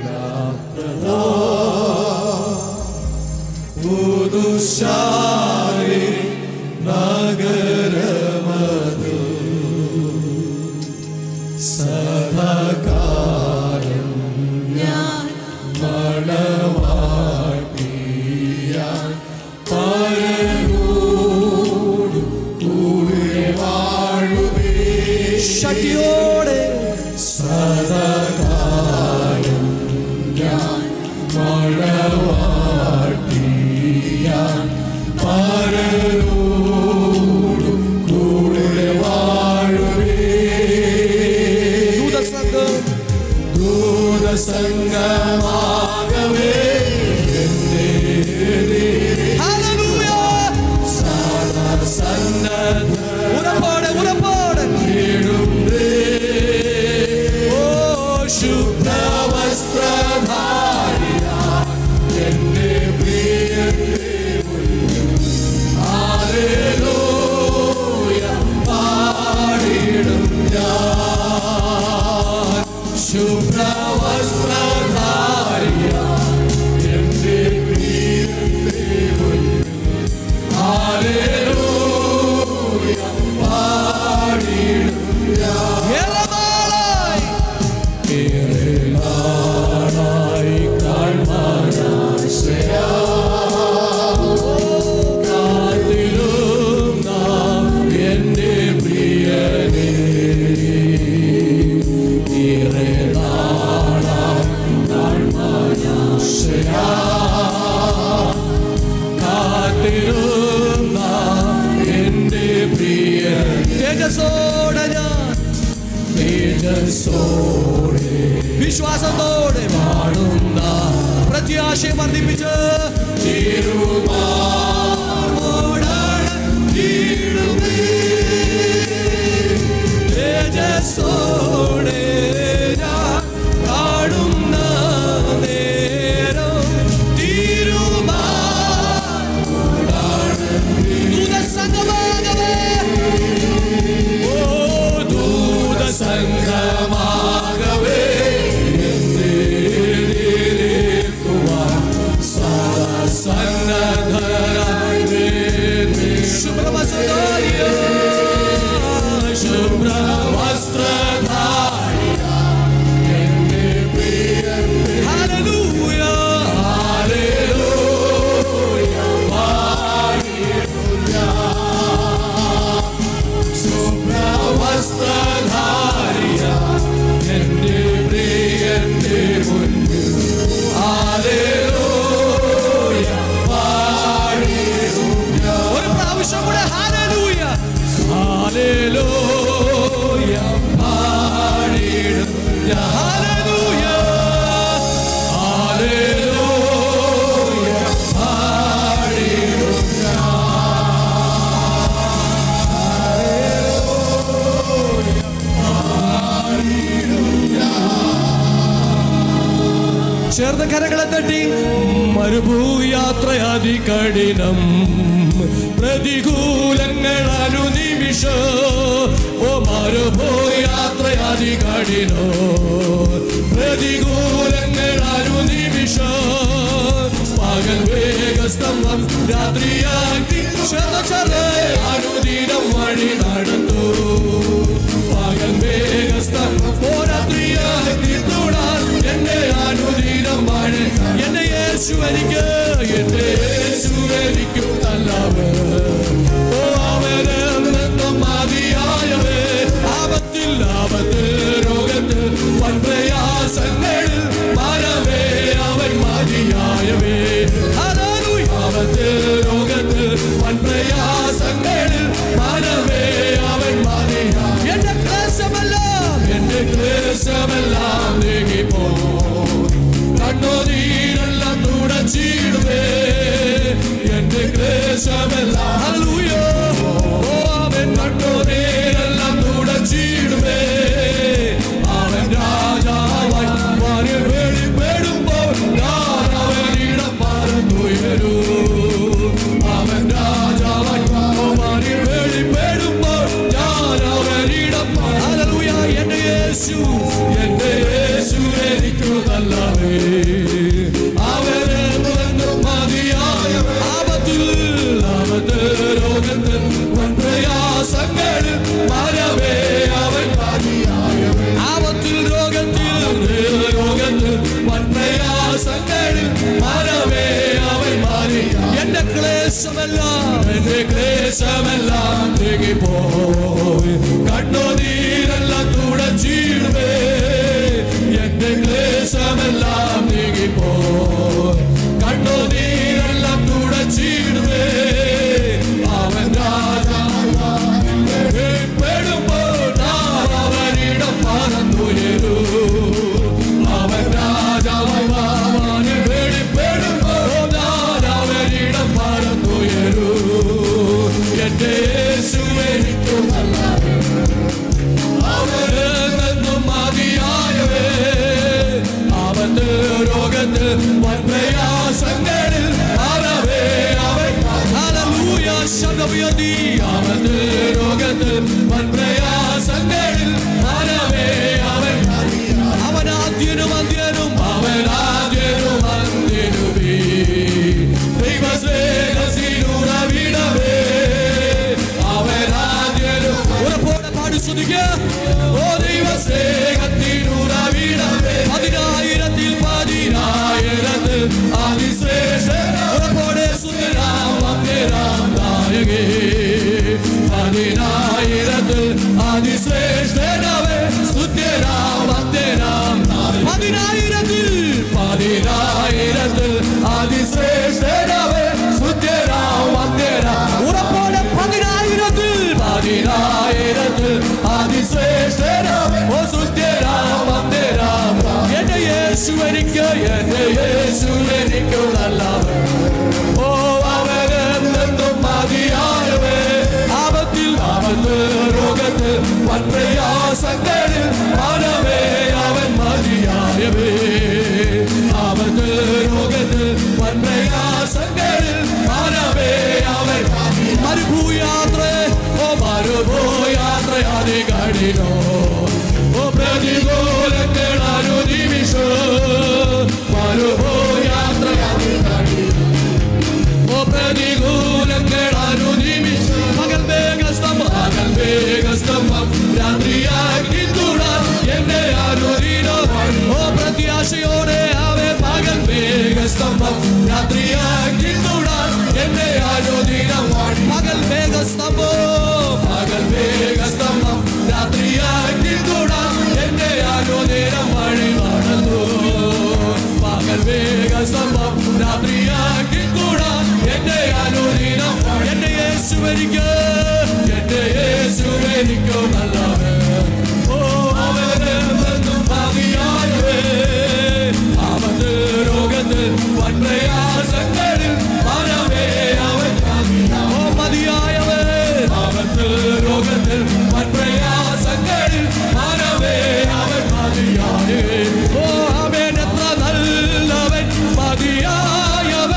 ശക്തിയോടെ ദൂതസംഘം ഹല്ലേലൂയ ഉറപ്പോടെ ഉറപ്പോടെ ഓ ഏറെനാളായി തേജസ്സോടെ ഞാൻ വിശ്വാസത്തോടെ പാടുന്ന പ്രത്യാശയം വർദ്ധിപ്പിച്ച് തിരുമാറോടാണ് വീഴുമേ. മരുഭൂയാത്ര അതികഠിനം പ്രതികൂലങ്ങൾ അനുനിമിഷ ഓ മരുഭൂയാത്ര അതികഠിനോ പ്രതികൂലങ്ങൾ അനുനിമിഷ പകൽ വേഗസ്തംഭം രാത്രിയാക്കി ക്ഷണചരേ അനുദിനം വഴി നടന്നു പകൽ വേഗസ്തംഭം രാത്രിയാക്കി തൊടാൻ എന്നെ അനുദിനം മഴ എന്നെ യേശു എനിക്ക് എന്റെ യേശു എനിക്ക് നല്ലവേ ഓ അവനെന്നും മതിയായവേ ആപത്തിൽ ആപത്തിൽ രോഗത്തിൽ വൻപ്രയാസങ്ങളിൽ മരവേ അവൻ മതിയായവേ ഹല്ലേലൂയ. ആപത്തിൽ രോഗത്തിൽ വൻപ്രയാസങ്ങളിൽ മരവേ അവൻ മതിയായ എന്റെ ക്ലേശമെല്ലാം എന്റെ ക്ലേശമെല്ലാം നീങ്ങിപ്പോ കണ്ണുനീരെല്ലാം തുടച്ചിടുവേ എന്റെ ക്ലേശമെല്ലാം ഹല്ലേലൂയ. ഓ അവൻ കണ്ണുനീരെല്ലാം തുടച്ചിടുവേ അവൻ രാജാവായി മാറി വെളിപ്പെടുമ്പോൾ ഞാൻ അവനിടം മറന്നുയരൂ അവൻ രാജാവായി മാറി വെളിപ്പെടുമ്പോൾ ഞാൻ അവനിടം ഹല്ലേലൂയ. എന്റെ യേശു എന്റെ യേശു എനിക്കു നല്ലവേ അവനെന്നും മതിയായ ആപത്തിൽ ആപത്ത് രോഗത്തിൽ പ്രയാസങ്ങളിൽ മരവേ അവൻ മതിയായവേ ആപത്തിൽ രോഗത്തിൽ രോഗത്തിൽ പ്രയാസങ്ങളിൽ മരവേ അവൻ മാറി എന്റെ ക്ലേശമെല്ലാം എന്റെ ക്ലേശമെല്ലാം നീങ്ങിപ്പോയി കണ്ണുനീരെല്ലാം തുടച്ചിടുവേ എന്റെ ക്ലേശമെല്ലാം നീങ്ങിപ്പോയി കണ്ണുനീരെല്ലാം തുടച്ചിടുവേ അവൻ രാജാപ്പെടുമ്പോൾ ഞാൻ അവനിടം പറന്നുയരൂ അവൻ രാജാവാന് വെളിപ്പെടുമ്പോൾ ഞാൻ അവനിടം പറന്നുയരൂ എന്റെ യേശു എനിക്കു നല്ലവേ അവനെന്നും മതിയായവേ അവന്റെ രോഗത്ത് വൻപ്രയാസങ്ങളിൽ അറവേ അവൻ ഹല്ലേലൂയ ശബ്ദമുയർത്തി അവന്റെ രോഗത്ത് വൻപ്രയാസങ്ങളിൽ അറവേ അവൻ അവനാദ്യനും അന്ത്യനും അവനാദ്യനും അന്ത്യനുമേ ദൈവസ്നേഹസിനുറവിടവേ അവനാദ്യനും ഉറപ്പോടെ പാടി സ്തുതിക്കുക ഓ ദൈവസ്നേഹത്തിനുറവിടവേ പതിനായിരത്തിൽ പതിനായിരത്തിൽ അതിശ്രേഷ്ഠ ഉറപ്പോടെ സുന്ദരാം വന്ദരാം നായകേ പതിനായിരത്തിൽ അതിശ്രേഷ്ഠനവേ സ്തുത്യരാം വന്ദരാം പതിനായിരത്തിൽ പതിനായിരത്തിൽ അതിശ്രേഷ്ഠനവേ സ്തുത്യരാം വന്ദരാം ഉറപ്പോടെ പതിനായിരത്തിൽ പതിനായിരത്തിൽ അതിശ്രേഷ്ഠനവേ ഓ സ്തുത്യരാം വന്ദരാം എന്റെ യേശു എനിക്ക് എന്റെ യേശു എനിക്ക് നല്ലവൻ ഓ അവനെന്നും മതിയായവേ ആപത്തിൽ ആപത്ത് രോഗത്ത് വൻപ്രയാസങ്ങളിൽ മനവേ അവൻ മതിയായവേ ആപത്ത് രോഗത്ത് വൻപ്രയാസങ്ങളിൽ മനവേ അവൻ മരുഭൂയാത്ര ഓ മരുഭൂയാത്ര അതികഠിനോ ഓ പ്രതികൂലങ്ങൾ അനുനിമിഷോ മരുഭൂയാത്ര ഓ പ്രതികൂലങ്ങൾ അനുനിമിഷം പകൽ വേഗസ്തംഭം പകൽ വേഗസ്തംഭം രാത്രിയാക്കി തുടർ എന്നെ അനുദിനോ ഓ പ്രത്യാശയോടെ അവൻ പകൽ വേഗസ്തംഭം രാത്രിയാക്കി തുടർ എന്നെ അനുദിനം പകൽ വേഗസ്തംഭം പകൽ വേഗസ്തംഭം രാത്രിയാക്കി തുടർ എന്നെ അനുദിനം വഴി നടന്നു പകൽ വേഗസ്തംഭം രാത്രിയാക്കി കൂടാ എന്റെ അനുദിനം എന്റെ യേശു എനിക്ക് എന്റെ യേശു എനിക്ക് നല്ലവേ ഓ അവനെന്നും മതിയായവേ അവന്റെ രോഗത്തിൽ വൻപ്രയാസങ്ങളിൽ മനവേ അവൻ ഓ മതിയായവേ അവന്റെ രോഗത്തിൽ വൻപ്രയാസങ്ങളിൽ മനവേ അവൻ മതിയായവേ ഓ അവൻ എത്ര നല്ലവൻ മതിയായവൻ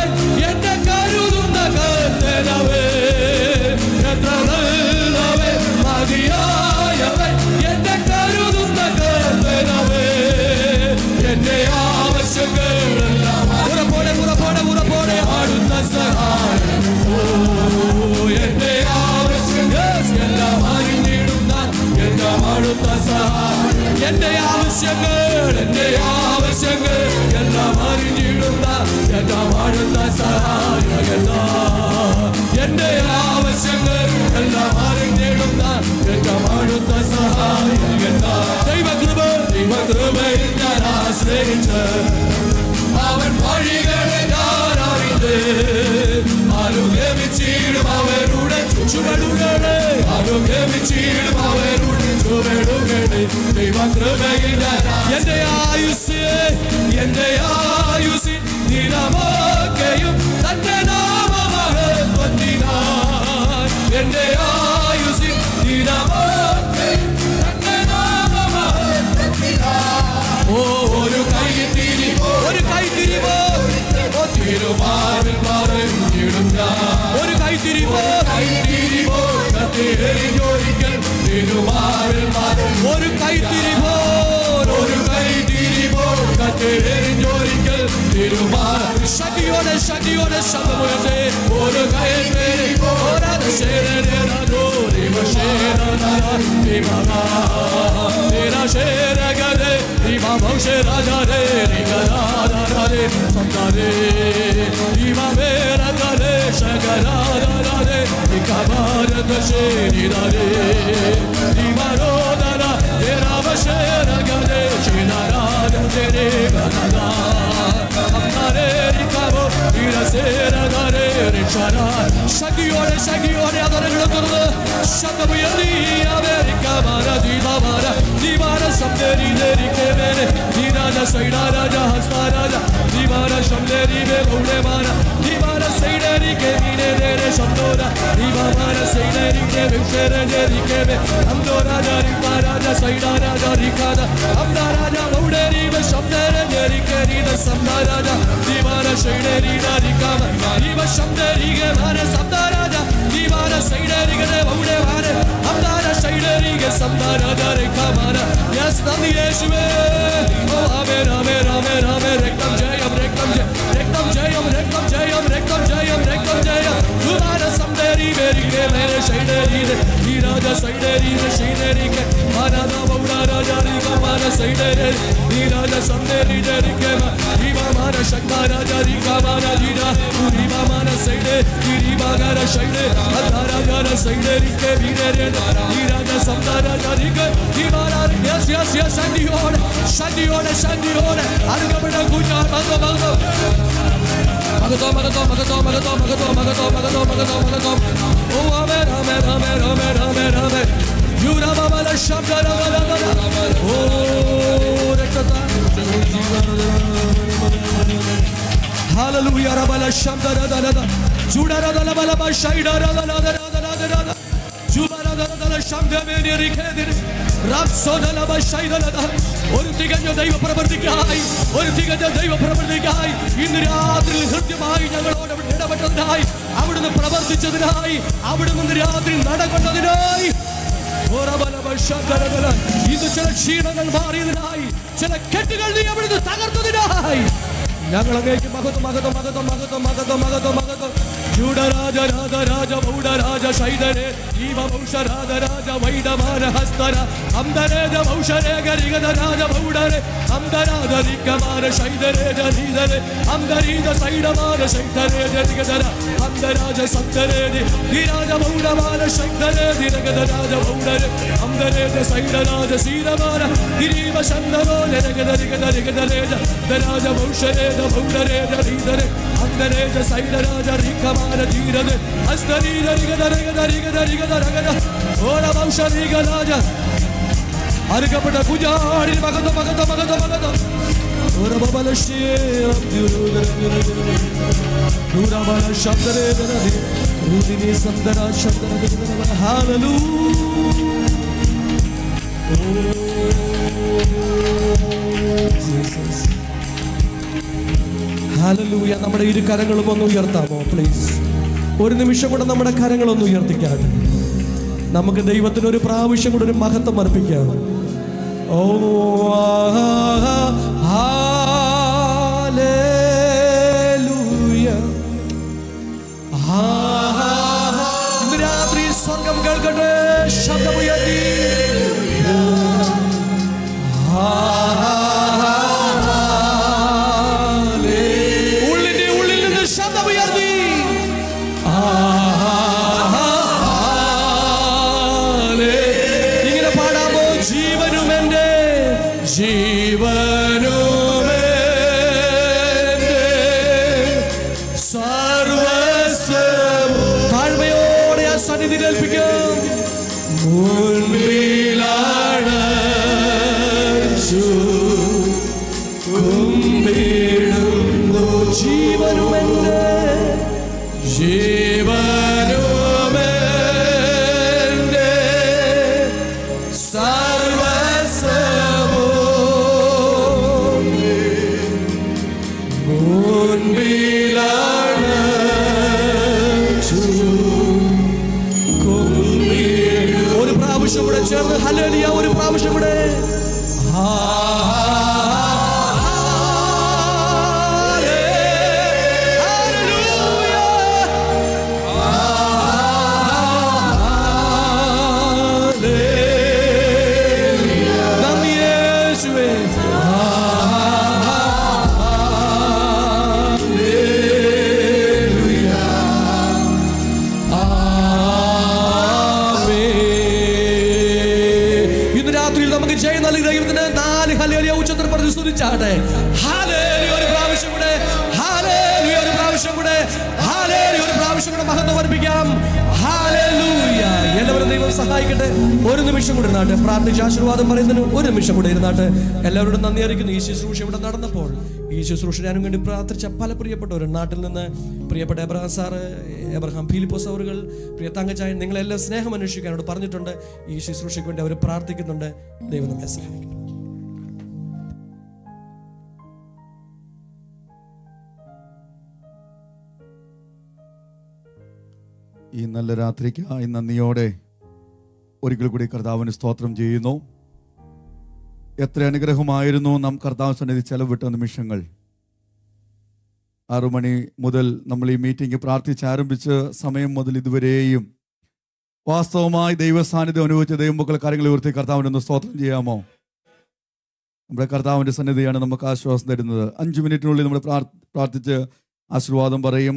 അനുഗമിച്ചിടും അവരുടെ ചുവടുകളെ അനുഗമിച്ചിടും അവരുടെ ചുവടുകളെ ദൈവകൃപയില്ല എന്റെ ആയുസ് എന്റെ ആയുസിൻ നിരമൊക്കെയും തന്റെ നാമമഹത്വത്തിനായി എന്റെ ആയുസിൻ നിരമൊക്കെയും തന്റെ നാമമഹത്വത്തിനായി ഓ ഒരു കൈ തിരിവോ ഒരു കൈ തിരിവോ ഓ തിരുമാറിൽ മറിഞ്ഞിടും ഞാൻ ഒരു കൈ തിരിവോ കൈ തിരിവോ കത്തിരിഞ്ഞൊരിക്കൽ തിരുമാറിൽ മറി ഒരു കൈ തിരിവോ ഒരു കൈ തിരിവോ കത്തിരിഞ്ഞൊരിക്കൽ തിരുമാറി ശക്തിയോടെ ശക്തിയോടെ ശബ്ദമുയർത്തേ ഒരു കൈ തിരിവോ ഒരത് ശേരനോ ശക്തിയോടെ ശക്തിയോടെ അതരങ്ങളെ തുറന്ന് ശബ്ദമുയർത്തി അമേരിക്ക മാര ദീപാമാര ദീപാര ശബ്ദേരി ലേരിക്കെ മേലെ ദീരാജ സൈഡാരാജ ഹസ്താരാജ ദീപാര ശബ്ദേരി മേ ഗൗഡേ മാര ദീപാര സൈഡേരിക്കെ മീനെ നേരെ ശബ്ദോര ദീപാമാര സൈഡേരിക്കെ വിക്ഷേര ജേരിക്കെ മേ അംദോരാജ റിപ്പാരാജ സൈഡാരാജ റിക്കാദ അംദാരാജ ഗൗഡേരി മേ ശബ്ദേര ജേരിക്കെ നീത സംദാരാജ ദീപാര സൈഡേരി നാരിക്കാമ ദീപ ശബ്ദേരിക്കെ മാര സംദാരാജ ദീപാര സൈഡേരിക്കെ ഗൗഡേ മാര അംദാര സൈഡേരിക്കെ സംദാരാജ റിക്കാമാര യെസ് നന്ദി യേശുവേ ഓ ആമേൻ ആമേൻ ആമേൻ ആമേൻ രക്തം ജയം രക്തം ജയം രക്തം ജയം രക്തം ജയം രക്തം ജയം രക്തം ജയം കുമാര സംദേരി മേരിക്കെ മേരെ സൈഡേരിക്കെ ഈ രാജ സൈഡേരിക്കെ സൈഡേരിക്കെ ആരാധ ബൗഡ രാജ റിക്കാമാര സൈഡേരി ഈ രാജ സംദേരി ജേരിക്കെ ദീപാമാര ശക്ത രാജ റിക്കാമാര ജീര ദീപാമാര സൈഡേ ഈ ദീപാകാര സൈഡേ അധാരാജാര സൈഡേരിക്കെ വീരരെ ഈ രാജ സംദാരാജ റിക്കെ ദീപാരാ യെസ് യെസ് യെസ് ശക്തിയോടെ ശക്തിയോടെ ശക്തിയോടെ അനുഗമന കുഞ്ഞാ മതോ മതോ മകതോ മകതോ മകതോ മകതോ മകതോ മകതോ മകതോ മകതോ മകതോ ഓ ആമേൻ ആമേൻ ആമേൻ ആമേൻ ആമേൻ ആമേൻ യുരബബല ശബ്ദരബല ഓ രക്തത ഹല്ലേലൂയ റബല ശബ്ദരബല ചുടരബല ബല ശൈഡരബല ചുബരബല ശബ്ദമേനിരിക്കേതിന് ഒരു തികഞ്ഞ ദൈവ പ്രവർത്തിക്കായി ഒരു തികഞ്ഞ ദൈവ പ്രവർത്തിക്കായി ഇന്ന് രാത്രി ഹൃദ്യമായി ഞങ്ങളോട് ഇടപെട്ടതിനായി അവിടുന്ന് പ്രവർത്തിച്ചതിനായി അവിടുന്ന് ഇന്ന് രാത്രി നടകൊണ്ടതിനായി ഇത് ചില ക്ഷീണങ്ങൾ മാറിയതിനായി ചില കെട്ടുകൾ നീ അവിടുന്ന് തകർത്തതിനായി ഞങ്ങൾ അങ്ങേക്ക് മകത്വം മകത്വം മകത്വം മകത്വം മകത്വം മകത്വം മകത്വം ചൂടരാജ രാജ രാജ മൗഡരാജ ശൈതരെ ജീവ വംശരാജ രാജ വൈഡമാന ഹസ്തര അംബരേജ വംശരേഖ രിഗത രാജ മൗഡരെ അംബരാജ രിഗമാന ശൈതരേജ നീതരെ അംബരീജ സൈഡമാന ശൈതരേജ രിഗതര അംബരാജ സപ്തരേജ ധീരാജ മൗഡമാന ശൈതരേ ധിരഗത രാജ മൗഡരെ അംബരേജ സൈഡരാജ സീരമാന ഗിരീവ ശന്ദരോ രഗത രിഗത രിഗതരേജ ദരാജ വംശരേജ മൗഡരേജ നീതരെ അംബരേജ സൈഡരാജ രിഗമാന ധീരതെ അസ്തരീജ രിഗത രിഗത രിഗത രിഗത രഗത ഓര വംശ രിഗരാജ അറുക്കപ്പെട്ട കുജാടി മകത മകത മകത മകത ദൂരബല ശീലം ദൂരബല ശബ്ദരേ ദരതി രുദിനി സന്ദര ശബ്ദര ഹാലലൂ ഹാലലൂയ നമ്മുടെ ഇരു കരങ്ങളും ഒന്ന് ഉയർത്താമോ പ്ലീസ് ഒരു നിമിഷം കൂടെ നമ്മുടെ കരങ്ങളൊന്ന് ഉയർത്തിക്കാട്ടെ നമുക്ക് ദൈവത്തിന് ഒരു പ്രാവശ്യം കൂടെ ഒരു മഹത്വം അർപ്പിക്കാം ഓ ഹാലേലൂയ. ഹാ- ഇന്ന് രാത്രി സ്വർഗം കേൾക്കട്ടെ ശബ്ദമുയർത്തി ഉള്ളിന്റെ ഉള്ളിൽ നിന്ന് ശബ്ദമുയർത്തി ഇങ്ങനെ പാടാമോ ജീവനും എന്റെ ജീവനുമേ ജീവനുമെന്റെ സർവസ്വവും മുൻപിലാണ് ഒരു പ്രാവശ്യം കൂടെ ചേർന്ന് ഹല്ലേലൂയ ഒരു പ്രാവശ്യം കൂടെ നന്ദി യേശുവേ ഇന്ന് രാത്രിയിൽ നമുക്ക് ജയം നൽകി ദൈവത്തിന് നാല് ഹലേലിയ ഉച്ചത്തിൽ പറഞ്ഞ് സ്തുതിച്ചാട്ടെ ഹാലേലിയ ഒരു പ്രാവശ്യം കൂടെ ഹാലേലിയ ഒരു പ്രാവശ്യം കൂടെ ഹാലേലിയ ഒരു പ്രാവശ്യം കൂടെ മഹത്വം അർപ്പിക്കാം ഹാലേലൂയ എല്ലാവരും ദൈവം സഹായിക്കട്ടെ ഒരു നിമിഷം കൂടെ ഇരുന്നാട്ടെ പ്രാർത്ഥിച്ച് ആശീർവാദം പറയുന്നതിന് ഒരു നിമിഷം കൂടെ ഇരുന്നാട്ടെ എല്ലാവരോടും നന്ദി അറിയിക്കുന്നു ഈ ശുശ്രൂഷ ഇവിടെ നടന്നപ്പോൾ ഈ ശുശ്രൂഷ ഞാനും വേണ്ടി പ്രാർത്ഥിച്ച പല പ്രിയപ്പെട്ടവരും നാട്ടിൽ നിന്ന് പ്രിയപ്പെട്ട എബ്രഹാം സാറ് എബ്രഹാം ഫിലിപ്പോസ് അവറുകൾ പ്രിയ തങ്കച്ചായൻ നിങ്ങളെല്ലാം സ്നേഹം അന്വേഷിക്കാനോട് പറഞ്ഞിട്ടുണ്ട് ഈ ശുശ്രൂഷയ്ക്ക് വേണ്ടി അവർ പ്രാർത്ഥിക്കുന്നുണ്ട് ദൈവം നമ്മെ സഹായിക്കും ഈ നല്ല രാത്രിക്ക് ഈ നന്ദിയോടെ ഒരിക്കൽ കൂടി കർത്താവിന് സ്തോത്രം ചെയ്യുന്നു എത്ര അനുഗ്രഹമായിരുന്നു നാം കർത്താവ് സന്നിധി ചെലവിട്ട നിമിഷങ്ങൾ ആറു മണി മുതൽ നമ്മൾ ഈ മീറ്റിംഗ് പ്രാർത്ഥിച്ച് ആരംഭിച്ച് സമയം മുതൽ ഇതുവരെയും വാസ്തവമായി ദൈവസാന്നിധ്യം അനുഭവിച്ച ദൈവമക്കൾ കാര്യങ്ങൾ ഉയർത്തി കർത്താവിന് ഒന്ന് സ്തോത്രം ചെയ്യാമോ നമ്മുടെ കർത്താവിന്റെ സന്നിധിയാണ് നമുക്ക് ആശ്വാസം തരുന്നത് അഞ്ചു മിനിറ്റിനുള്ളിൽ നമ്മൾ പ്രാർ- പ്രാർത്ഥിച്ച് ആശീർവാദം പറയും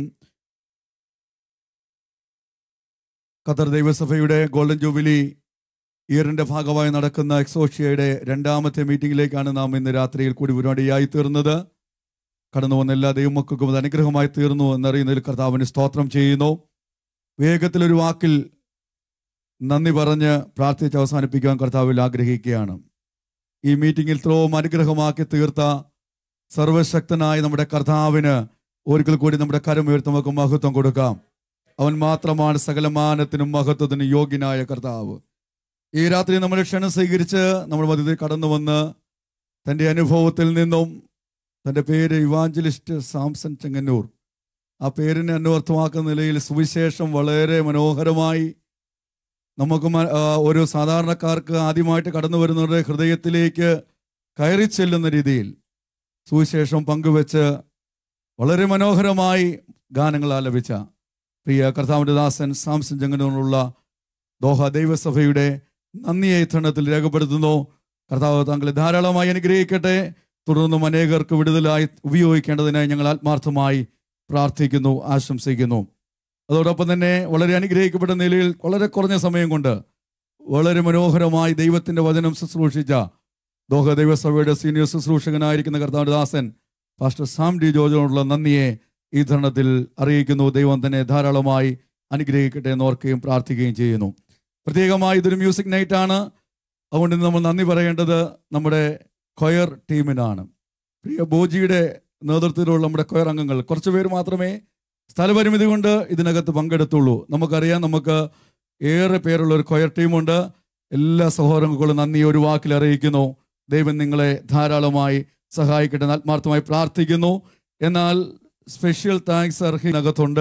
ഖത്തർ ദൈവസഭയുടെ ഗോൾഡൻ ജൂബിലി ഇയറിന്റെ ഭാഗമായി നടക്കുന്ന എക്സോഷ്യയുടെ രണ്ടാമത്തെ മീറ്റിംഗിലേക്കാണ് നാം ഇന്ന് രാത്രിയിൽ കൂടി പരിപാടിയായി തീർന്നത് കടന്നു വന്ന എല്ലാ ദൈവമക്കൾക്കും അത് അനുഗ്രഹമായി തീർന്നു എന്നറിയുന്നതിൽ കർത്താവിന് സ്തോത്രം ചെയ്യുന്നു വേഗത്തിൽ ഒരു വാക്കിൽ നന്ദി പറഞ്ഞ് പ്രാർത്ഥിച്ച് അവസാനിപ്പിക്കാൻ കർത്താവിൽ ആഗ്രഹിക്കുകയാണ് ഈ മീറ്റിംഗിൽ ഇത്രയും അനുഗ്രഹമാക്കി തീർത്ത സർവശക്തനായ നമ്മുടെ കർത്താവിന് ഒരിക്കൽ കൂടി നമ്മുടെ കരം ഉയർത്തി നമുക്ക് മഹത്വം കൊടുക്കാം അവൻ മാത്രമാണ് സകലമാനത്തിനും മഹത്വത്തിനും യോഗ്യനായ കർത്താവ് ഈ രാത്രി നമ്മൾ ക്ഷണം സ്വീകരിച്ച് നമ്മുടെ മധ്യത്തിൽ കടന്നു വന്ന് തൻ്റെ അനുഭവത്തിൽ നിന്നും തൻ്റെ പേര് ഇവാഞ്ചലിസ്റ്റ് സാംസൺ ചെങ്ങന്നൂർ ആ പേരിനെ അന്വർത്ഥമാക്കുന്ന നിലയിൽ സുവിശേഷം വളരെ മനോഹരമായി നമുക്ക് മ- ആ, ഒരു സാധാരണക്കാർക്ക് ആദ്യമായിട്ട് കടന്നു വരുന്നവരുടെ ഹൃദയത്തിലേക്ക് കയറി ചെല്ലുന്ന രീതിയിൽ സുവിശേഷം പങ്കുവെച്ച് വളരെ മനോഹരമായി ഗാനങ്ങൾ ആലപിച്ച പ്രിയ കർത്താവിൻ്റെ ദാസൻ സാംസൺ ചെങ്ങന്നൂരിനുള്ള ദോഹ ദൈവസഭയുടെ നന്ദിയെ ഇത്തരണത്തിൽ രേഖപ്പെടുത്തുന്നു കർത്താവ് താങ്കളെ ധാരാളമായി അനുഗ്രഹിക്കട്ടെ തുടർന്നും അനേകർക്ക് വിടുതലായി ഉപയോഗിക്കേണ്ടതിനായി ഞങ്ങൾ ആത്മാർത്ഥമായി പ്രാർത്ഥിക്കുന്നു ആശംസിക്കുന്നു അതോടൊപ്പം തന്നെ വളരെ അനുഗ്രഹിക്കപ്പെട്ട നിലയിൽ വളരെ കുറഞ്ഞ സമയം കൊണ്ട് വളരെ മനോഹരമായി ദൈവത്തിന്റെ വചനം ശുശ്രൂഷിച്ച ദോഹ ദൈവസഭയുടെ സീനിയർ ശുശ്രൂഷകനായിരിക്കുന്ന കർത്താവിന്റെ ദാസൻ പാസ്റ്റർ സാം ഡി ജോർജിനോടുള്ള നന്ദിയെ ഈ തരുണത്തിൽ അറിയിക്കുന്നു ദൈവം തന്നെ ധാരാളമായി അനുഗ്രഹിക്കട്ടെ എന്ന് ഓർക്കുകയും പ്രാർത്ഥിക്കുകയും ചെയ്യുന്നു പ്രത്യേകമായി ഇതൊരു മ്യൂസിക് നൈറ്റ് ആണ് അതുകൊണ്ട് ഇന്ന് നമ്മൾ നന്ദി പറയേണ്ടത് നമ്മുടെ കൊയർ ടീമിനാണ് പ്രിയ ബോജിയുടെ നേതൃത്വത്തിലുള്ള നമ്മുടെ കൊയർ അംഗങ്ങൾ കുറച്ച് പേര് മാത്രമേ സ്ഥലപരിമിതി കൊണ്ട് ഇതിനകത്ത് പങ്കെടുത്തുള്ളൂ നമുക്കറിയാം നമുക്ക് ഏറെ പേരുള്ള ഒരു കൊയർ ടീമുണ്ട് എല്ലാ സഹോദരങ്ങൾക്കും നന്ദി ഒരു വാക്കിൽ അറിയിക്കുന്നു ദൈവം നിങ്ങളെ ധാരാളമായി സഹായിക്കട്ടെ എന്ന് ആത്മാർത്ഥമായി പ്രാർത്ഥിക്കുന്നു എന്നാൽ സ്പെഷ്യൽ താങ്ക്സ് അർഹിനകത്തുണ്ട്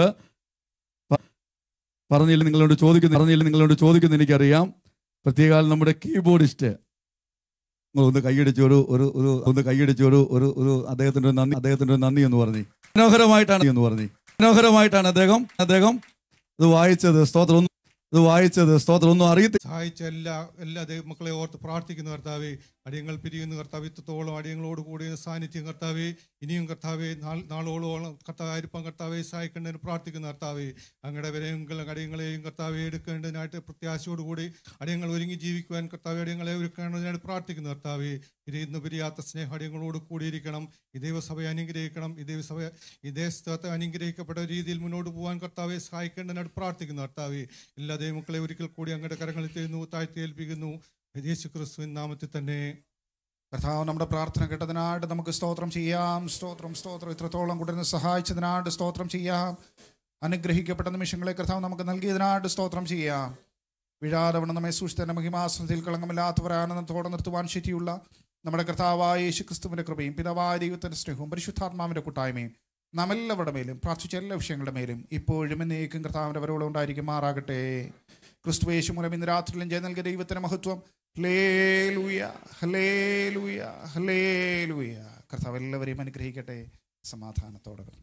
പ- പറഞ്ഞില്ല നിങ്ങളോട് ചോദിക്കുന്നു പറഞ്ഞില്ല നിങ്ങളോട് ചോദിക്കുന്നു എനിക്കറിയാം പ്രത്യേക നമ്മുടെ കീബോർഡിസ്റ്റ് നിങ്ങൾ ഒന്ന് കൈയടിച്ച് ഒരു ഒരു ഒരു ഒന്ന് കൈയടിച്ച് ഒരു ഒരു ഒരു അദ്ദേഹത്തിന്റെ ഒരു നന്ദി അദ്ദേഹത്തിന്റെ ഒരു നന്ദി എന്ന് പറഞ്ഞു മനോഹരമായിട്ടാണ് എന്ന് പറഞ്ഞു മനോഹരമായിട്ടാണ് അദ്ദേഹം അദ്ദേഹം ഇത് വായിച്ചത് സ്തോത്രം ഒന്നും ഇത് വായിച്ചത് സ്തോത്രം ഒന്നും അറിയത്തില്ല സഹായിച്ച എല്ലാ എല്ലാ ദൈവമക്കളെ ഓർത്ത് പ്രാർത്ഥിക്കുന്ന കർത്താവെ അടിയങ്ങൾ പിരിയുന്ന കർത്താവ് ഇത്രത്തോളം അടിയങ്ങളോട് കൂടിയ സാന്നിധ്യം കർത്താവെ ഇനിയും കർത്താവെ നാൾ നാളോളോളം കർത്താവ് ആയിരിപ്പം കർത്താവെ സഹായിക്കേണ്ടതിന് പ്രാർത്ഥിക്കുന്ന കർത്താവെ അങ്ങയുടെ വരെയെങ്കിലും അടിയങ്ങളെയും കർത്താവെ എടുക്കേണ്ടതിനായിട്ട് പ്രത്യാശയോടുകൂടി അടിയങ്ങൾ ഒരുങ്ങി ജീവിക്കുവാൻ കർത്താവെ അടിയങ്ങളെ ഒരുക്കേണ്ടതിനായിട്ട് പ്രാർത്ഥിക്കുന്ന കർത്താവെ പിരിയുന്ന പിരിയാത്ത സ്നേഹം അടിയങ്ങളോട് കൂടിയിരിക്കണം ഈ ദൈവസഭയെ അനുഗ്രഹിക്കണം ഈ ദൈവസഭ ഈ ദേശത്തെ അനുഗ്രഹിക്കപ്പെട്ട രീതിയിൽ മുന്നോട്ട് പോകാൻ കർത്താവെ സഹായിക്കേണ്ടതിനായിട്ട് പ്രാർത്ഥിക്കുന്ന കർത്താവെ എല്ലാ ദൈവമക്കളെ ഒരിക്കൽ കൂടി അങ്ങയുടെ കരങ്ങളിൽ തരുന്നു താഴ്ത്തി ഏൽപ്പിക്കുന്നു യേശു ക്രിസ്തുവിൻ നാമത്തിൽ തന്നെ കർത്താവ് നമ്മുടെ പ്രാർത്ഥന കേട്ടതിനായിട്ട് നമുക്ക് സ്തോത്രം ചെയ്യാം സ്തോത്രം സ്തോത്രം ഇത്രത്തോളം കൂടെ സഹായിച്ചതിനായിട്ട് സ്തോത്രം ചെയ്യാം അനുഗ്രഹിക്കപ്പെട്ട നിമിഷങ്ങളെ കർത്താവ് നമുക്ക് നൽകിയതിനായിട്ട് സ്തോത്രം ചെയ്യാം വീഴാതെ വണ്ണം നമ്മെ സൂക്ഷിച്ച മഹിമാസനത്തിൽ കളങ്കമില്ലാത്തവർ ആനന്ദത്തോടെ നിർത്തുവാൻ ശരിയുള്ള നമ്മുടെ കർത്താവായ യേശു ക്രിസ്തുവിൻ്റെ കൃപയും പിതാവായ ദൈവത്തിൻ്റെ സ്നേഹവും പരിശുദ്ധാത്മാവിൻ്റെ കൂട്ടായ്മയും നാം എല്ലാവരുടെ മേലും പ്രാർത്ഥിച്ച എല്ലാ വിഷയങ്ങളുടെ മേലും ഇപ്പോഴും എന്നേക്കും കർത്താവിൻ്റെ വരവോളം ഉണ്ടായിരിക്കുമാറാകട്ടെ ക്രിസ്തു യേശു മൂലം ഇന്ന് രാത്രിയിലും ജയ നൽകിയ ദൈവത്തിൻ്റെ മഹത്വം ഹലേ ലൂയ ഹലേ ലൂയ ഹലേ ലൂയ കർത്താവ് എല്ലാവരെയും അനുഗ്രഹിക്കട്ടെ സമാധാനത്തോടെ കടന്നു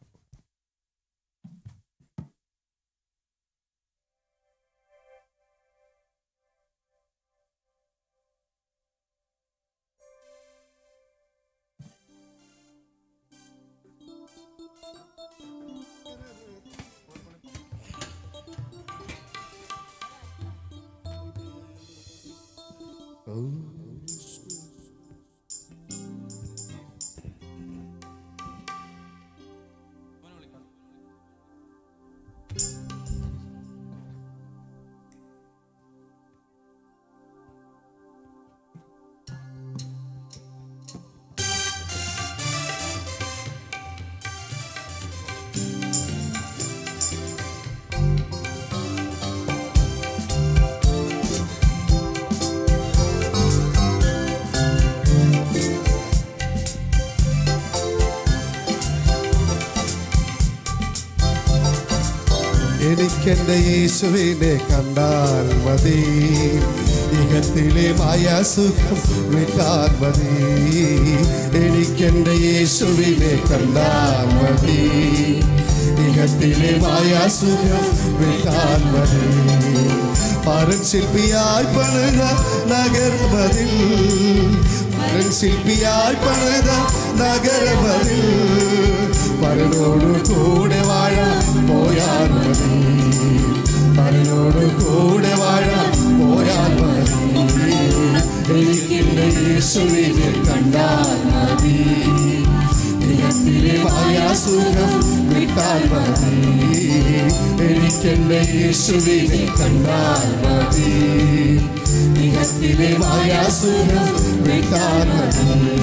എനിക്കെന്റെ യേശുവിനെ കണ്ടാൽ മതി ഇഹത്തിലെ മായ സുഖം വിട്ടാൽ മതി എനിക്കെന്റെ യേശുവിനെ കണ്ടാൽ മതി ഇഹത്തിലെ മായ സുഖം വിട്ടാൽ മതി പരൻ ശില്പിയായി പണിത നഗർമതിൽ പരൻ ശില്പിയായി പണിത നഗരമതിൽ പരനോട് കൂടെ വാഴാൻ പോയാൽ മതി പരനോട് കൂടെ വാഴാൻ പോയാൽ മതി എനിക്കെന്റെ യേശുവിനെ കണ്ടാൽ മതി ഇഹത്തിലെ മായാസുഖം വിട്ടാൽ മതി എനിക്കെന്റെ യേശുവിനെ കണ്ടാൽ മതി ഇഹത്തിലെ മായാസുഖം വിട്ടാൽ മതി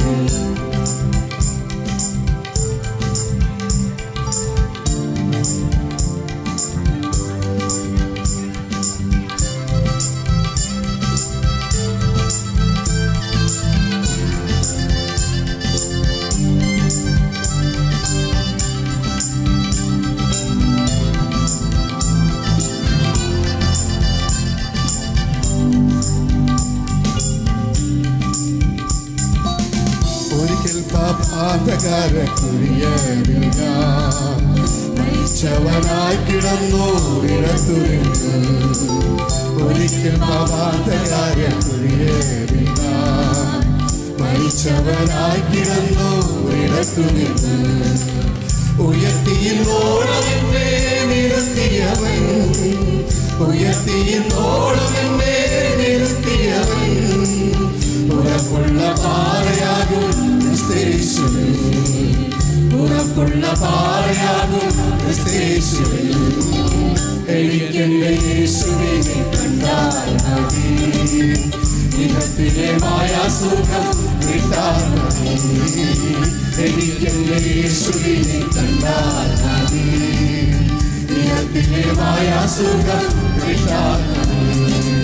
ഒരിക്കൽ പാപാന്തകാര കുരിയതിൽ ഞാൻ മരിച്ചവനായി കിടന്നു ഇടത്തുനിന്ന് ഒരിക്കൽ പാപാന്തകാര കുരിയതിൽ ഞാൻ മരിച്ചവനായി കിടന്നു ഇടത്തുനിന്ന് ഉയർത്തിയിൽ ഓടമെന്നെ നിർത്തിയവൻ ഉയർത്തിയിൽ ഓടമെന്നെ നിർത്തിയവൻ ഉറപ്പുള്ള പാറയാകും ക്രിസ്തേശുവിൽ ഉറപ്പുള്ള പാറയാകും ക്രിസ്തേശുവിൽ എനിക്കെന്റെ യേശുവിനെ കണ്ടാൽ മതി ഇഹത്തിലെ മായാസുഖം വിട്ടാൽ മതി എനിക്കെന്റെ യേശുവിനെ കണ്ടാൽ മതി ഇഹത്തിലെ മായാസുഖം വിട്ടാൽ മതി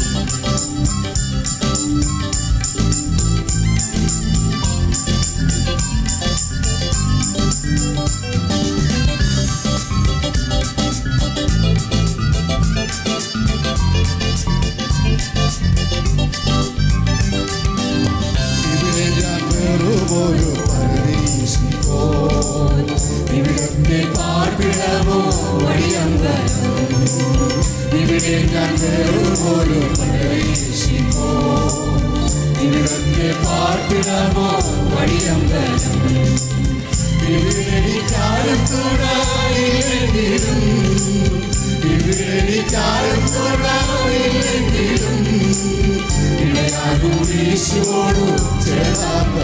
ഇവിടെ ഞാൻ വെറുമൊരു പരദേശി പോൽ. ഇവിടത്തെ പാർപ്പിടമോ വഴിയമ്പലം ഇവിടെ ഞാൻ വെറുമൊരു പരദേശി പോൽ. ഇവിടത്തെ പാർപ്പിടമോ വഴിയമ്പലം ഇവിടെ എനിക്കാരും തൊടാനില്ലെങ്കിലും ഇവിടെ എനിക്കാരും തൊടാനില്ലെങ്കിലും ഇടയാകുമേശുവോടു ചേരാത്ത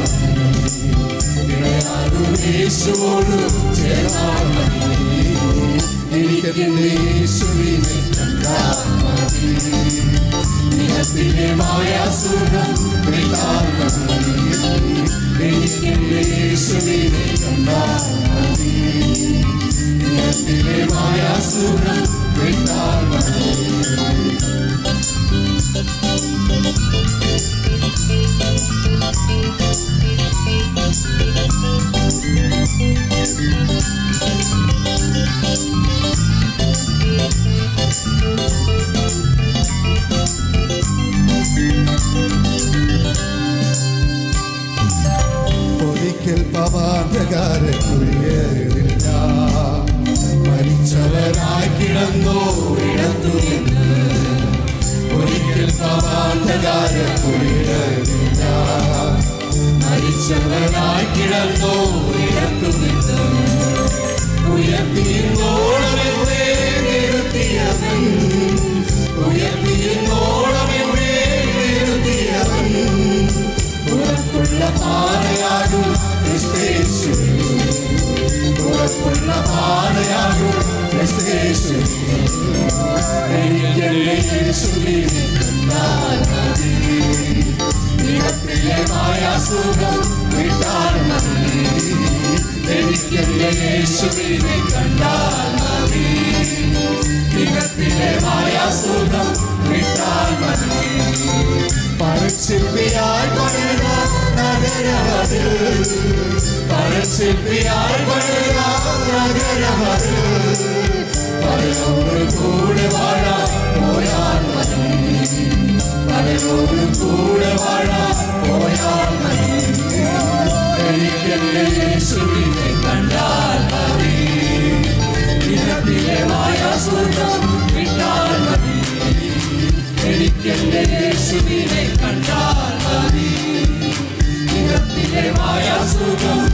ഇടയാകുമേശുവോടു ചേരാത്ത എനിക്കെന്റെ യേശുവിനെ കണ്ടാൽ മതി നിലത്തിലെ മായാസുഖം വിട്ടാൽ മതി എനിക്കെന്റെ യേശുവിനെ കണ്ടാൽ മതി നിലത്തിലെ മായ സുഖം വിട്ടാൽ മതി ഒരിക്കൽ പവാന്തകാര കുഴിയേറില്ല മരിച്ചവരായി കിടന്നോ ഇടത്തു നിന്ന് ഒരിക്കൽ പവാന്തകാര കുഴിയേറില്ല മരിച്ചവരായി കിടന്നോ ഇടത്തു നിന്ന് ഉയർത്തിയോളമേ നിർത്തിയവൻ ഉയർത്തിയോളമേ നിർത്തിയവൻ ഉറപ്പുള്ള പാറയാകും ക്രിസ്തേശു ഉറപ്പുള്ള പാറയാകും ക്രിസ്തേശു എനിക്കെന്റെ യേശുവിനെ കണ്ടാൽ മതി നിറപ്രിയമായ സുഖം വിട്ടാൽ മതി എനിക്കെന്റെ യേശുവിനെ കണ്ടാൽ മതി നിറപ്രിയമായ സുഖം വിട്ടാൽ മതി പരശില്പിയായി പണിത നഗരമതിൽ പരശില്പിയായി പണിത നഗരമതിൽ പലരോട് കൂടെ വാഴാൻ പോയാൽ മതി പലരോട് കൂടെ വാഴാൻ പോയാൽ മതി എനിക്കെന്റെ യേശുവിനെ കണ്ടാൽ മതി ഇനത്തിലേമായ സുഖം വിട്ടാൽ മതി എനിക്കെന്റെ യേശുവിനെ കണ്ടാൽ മതി ഇനത്തിലേമായ സുഖം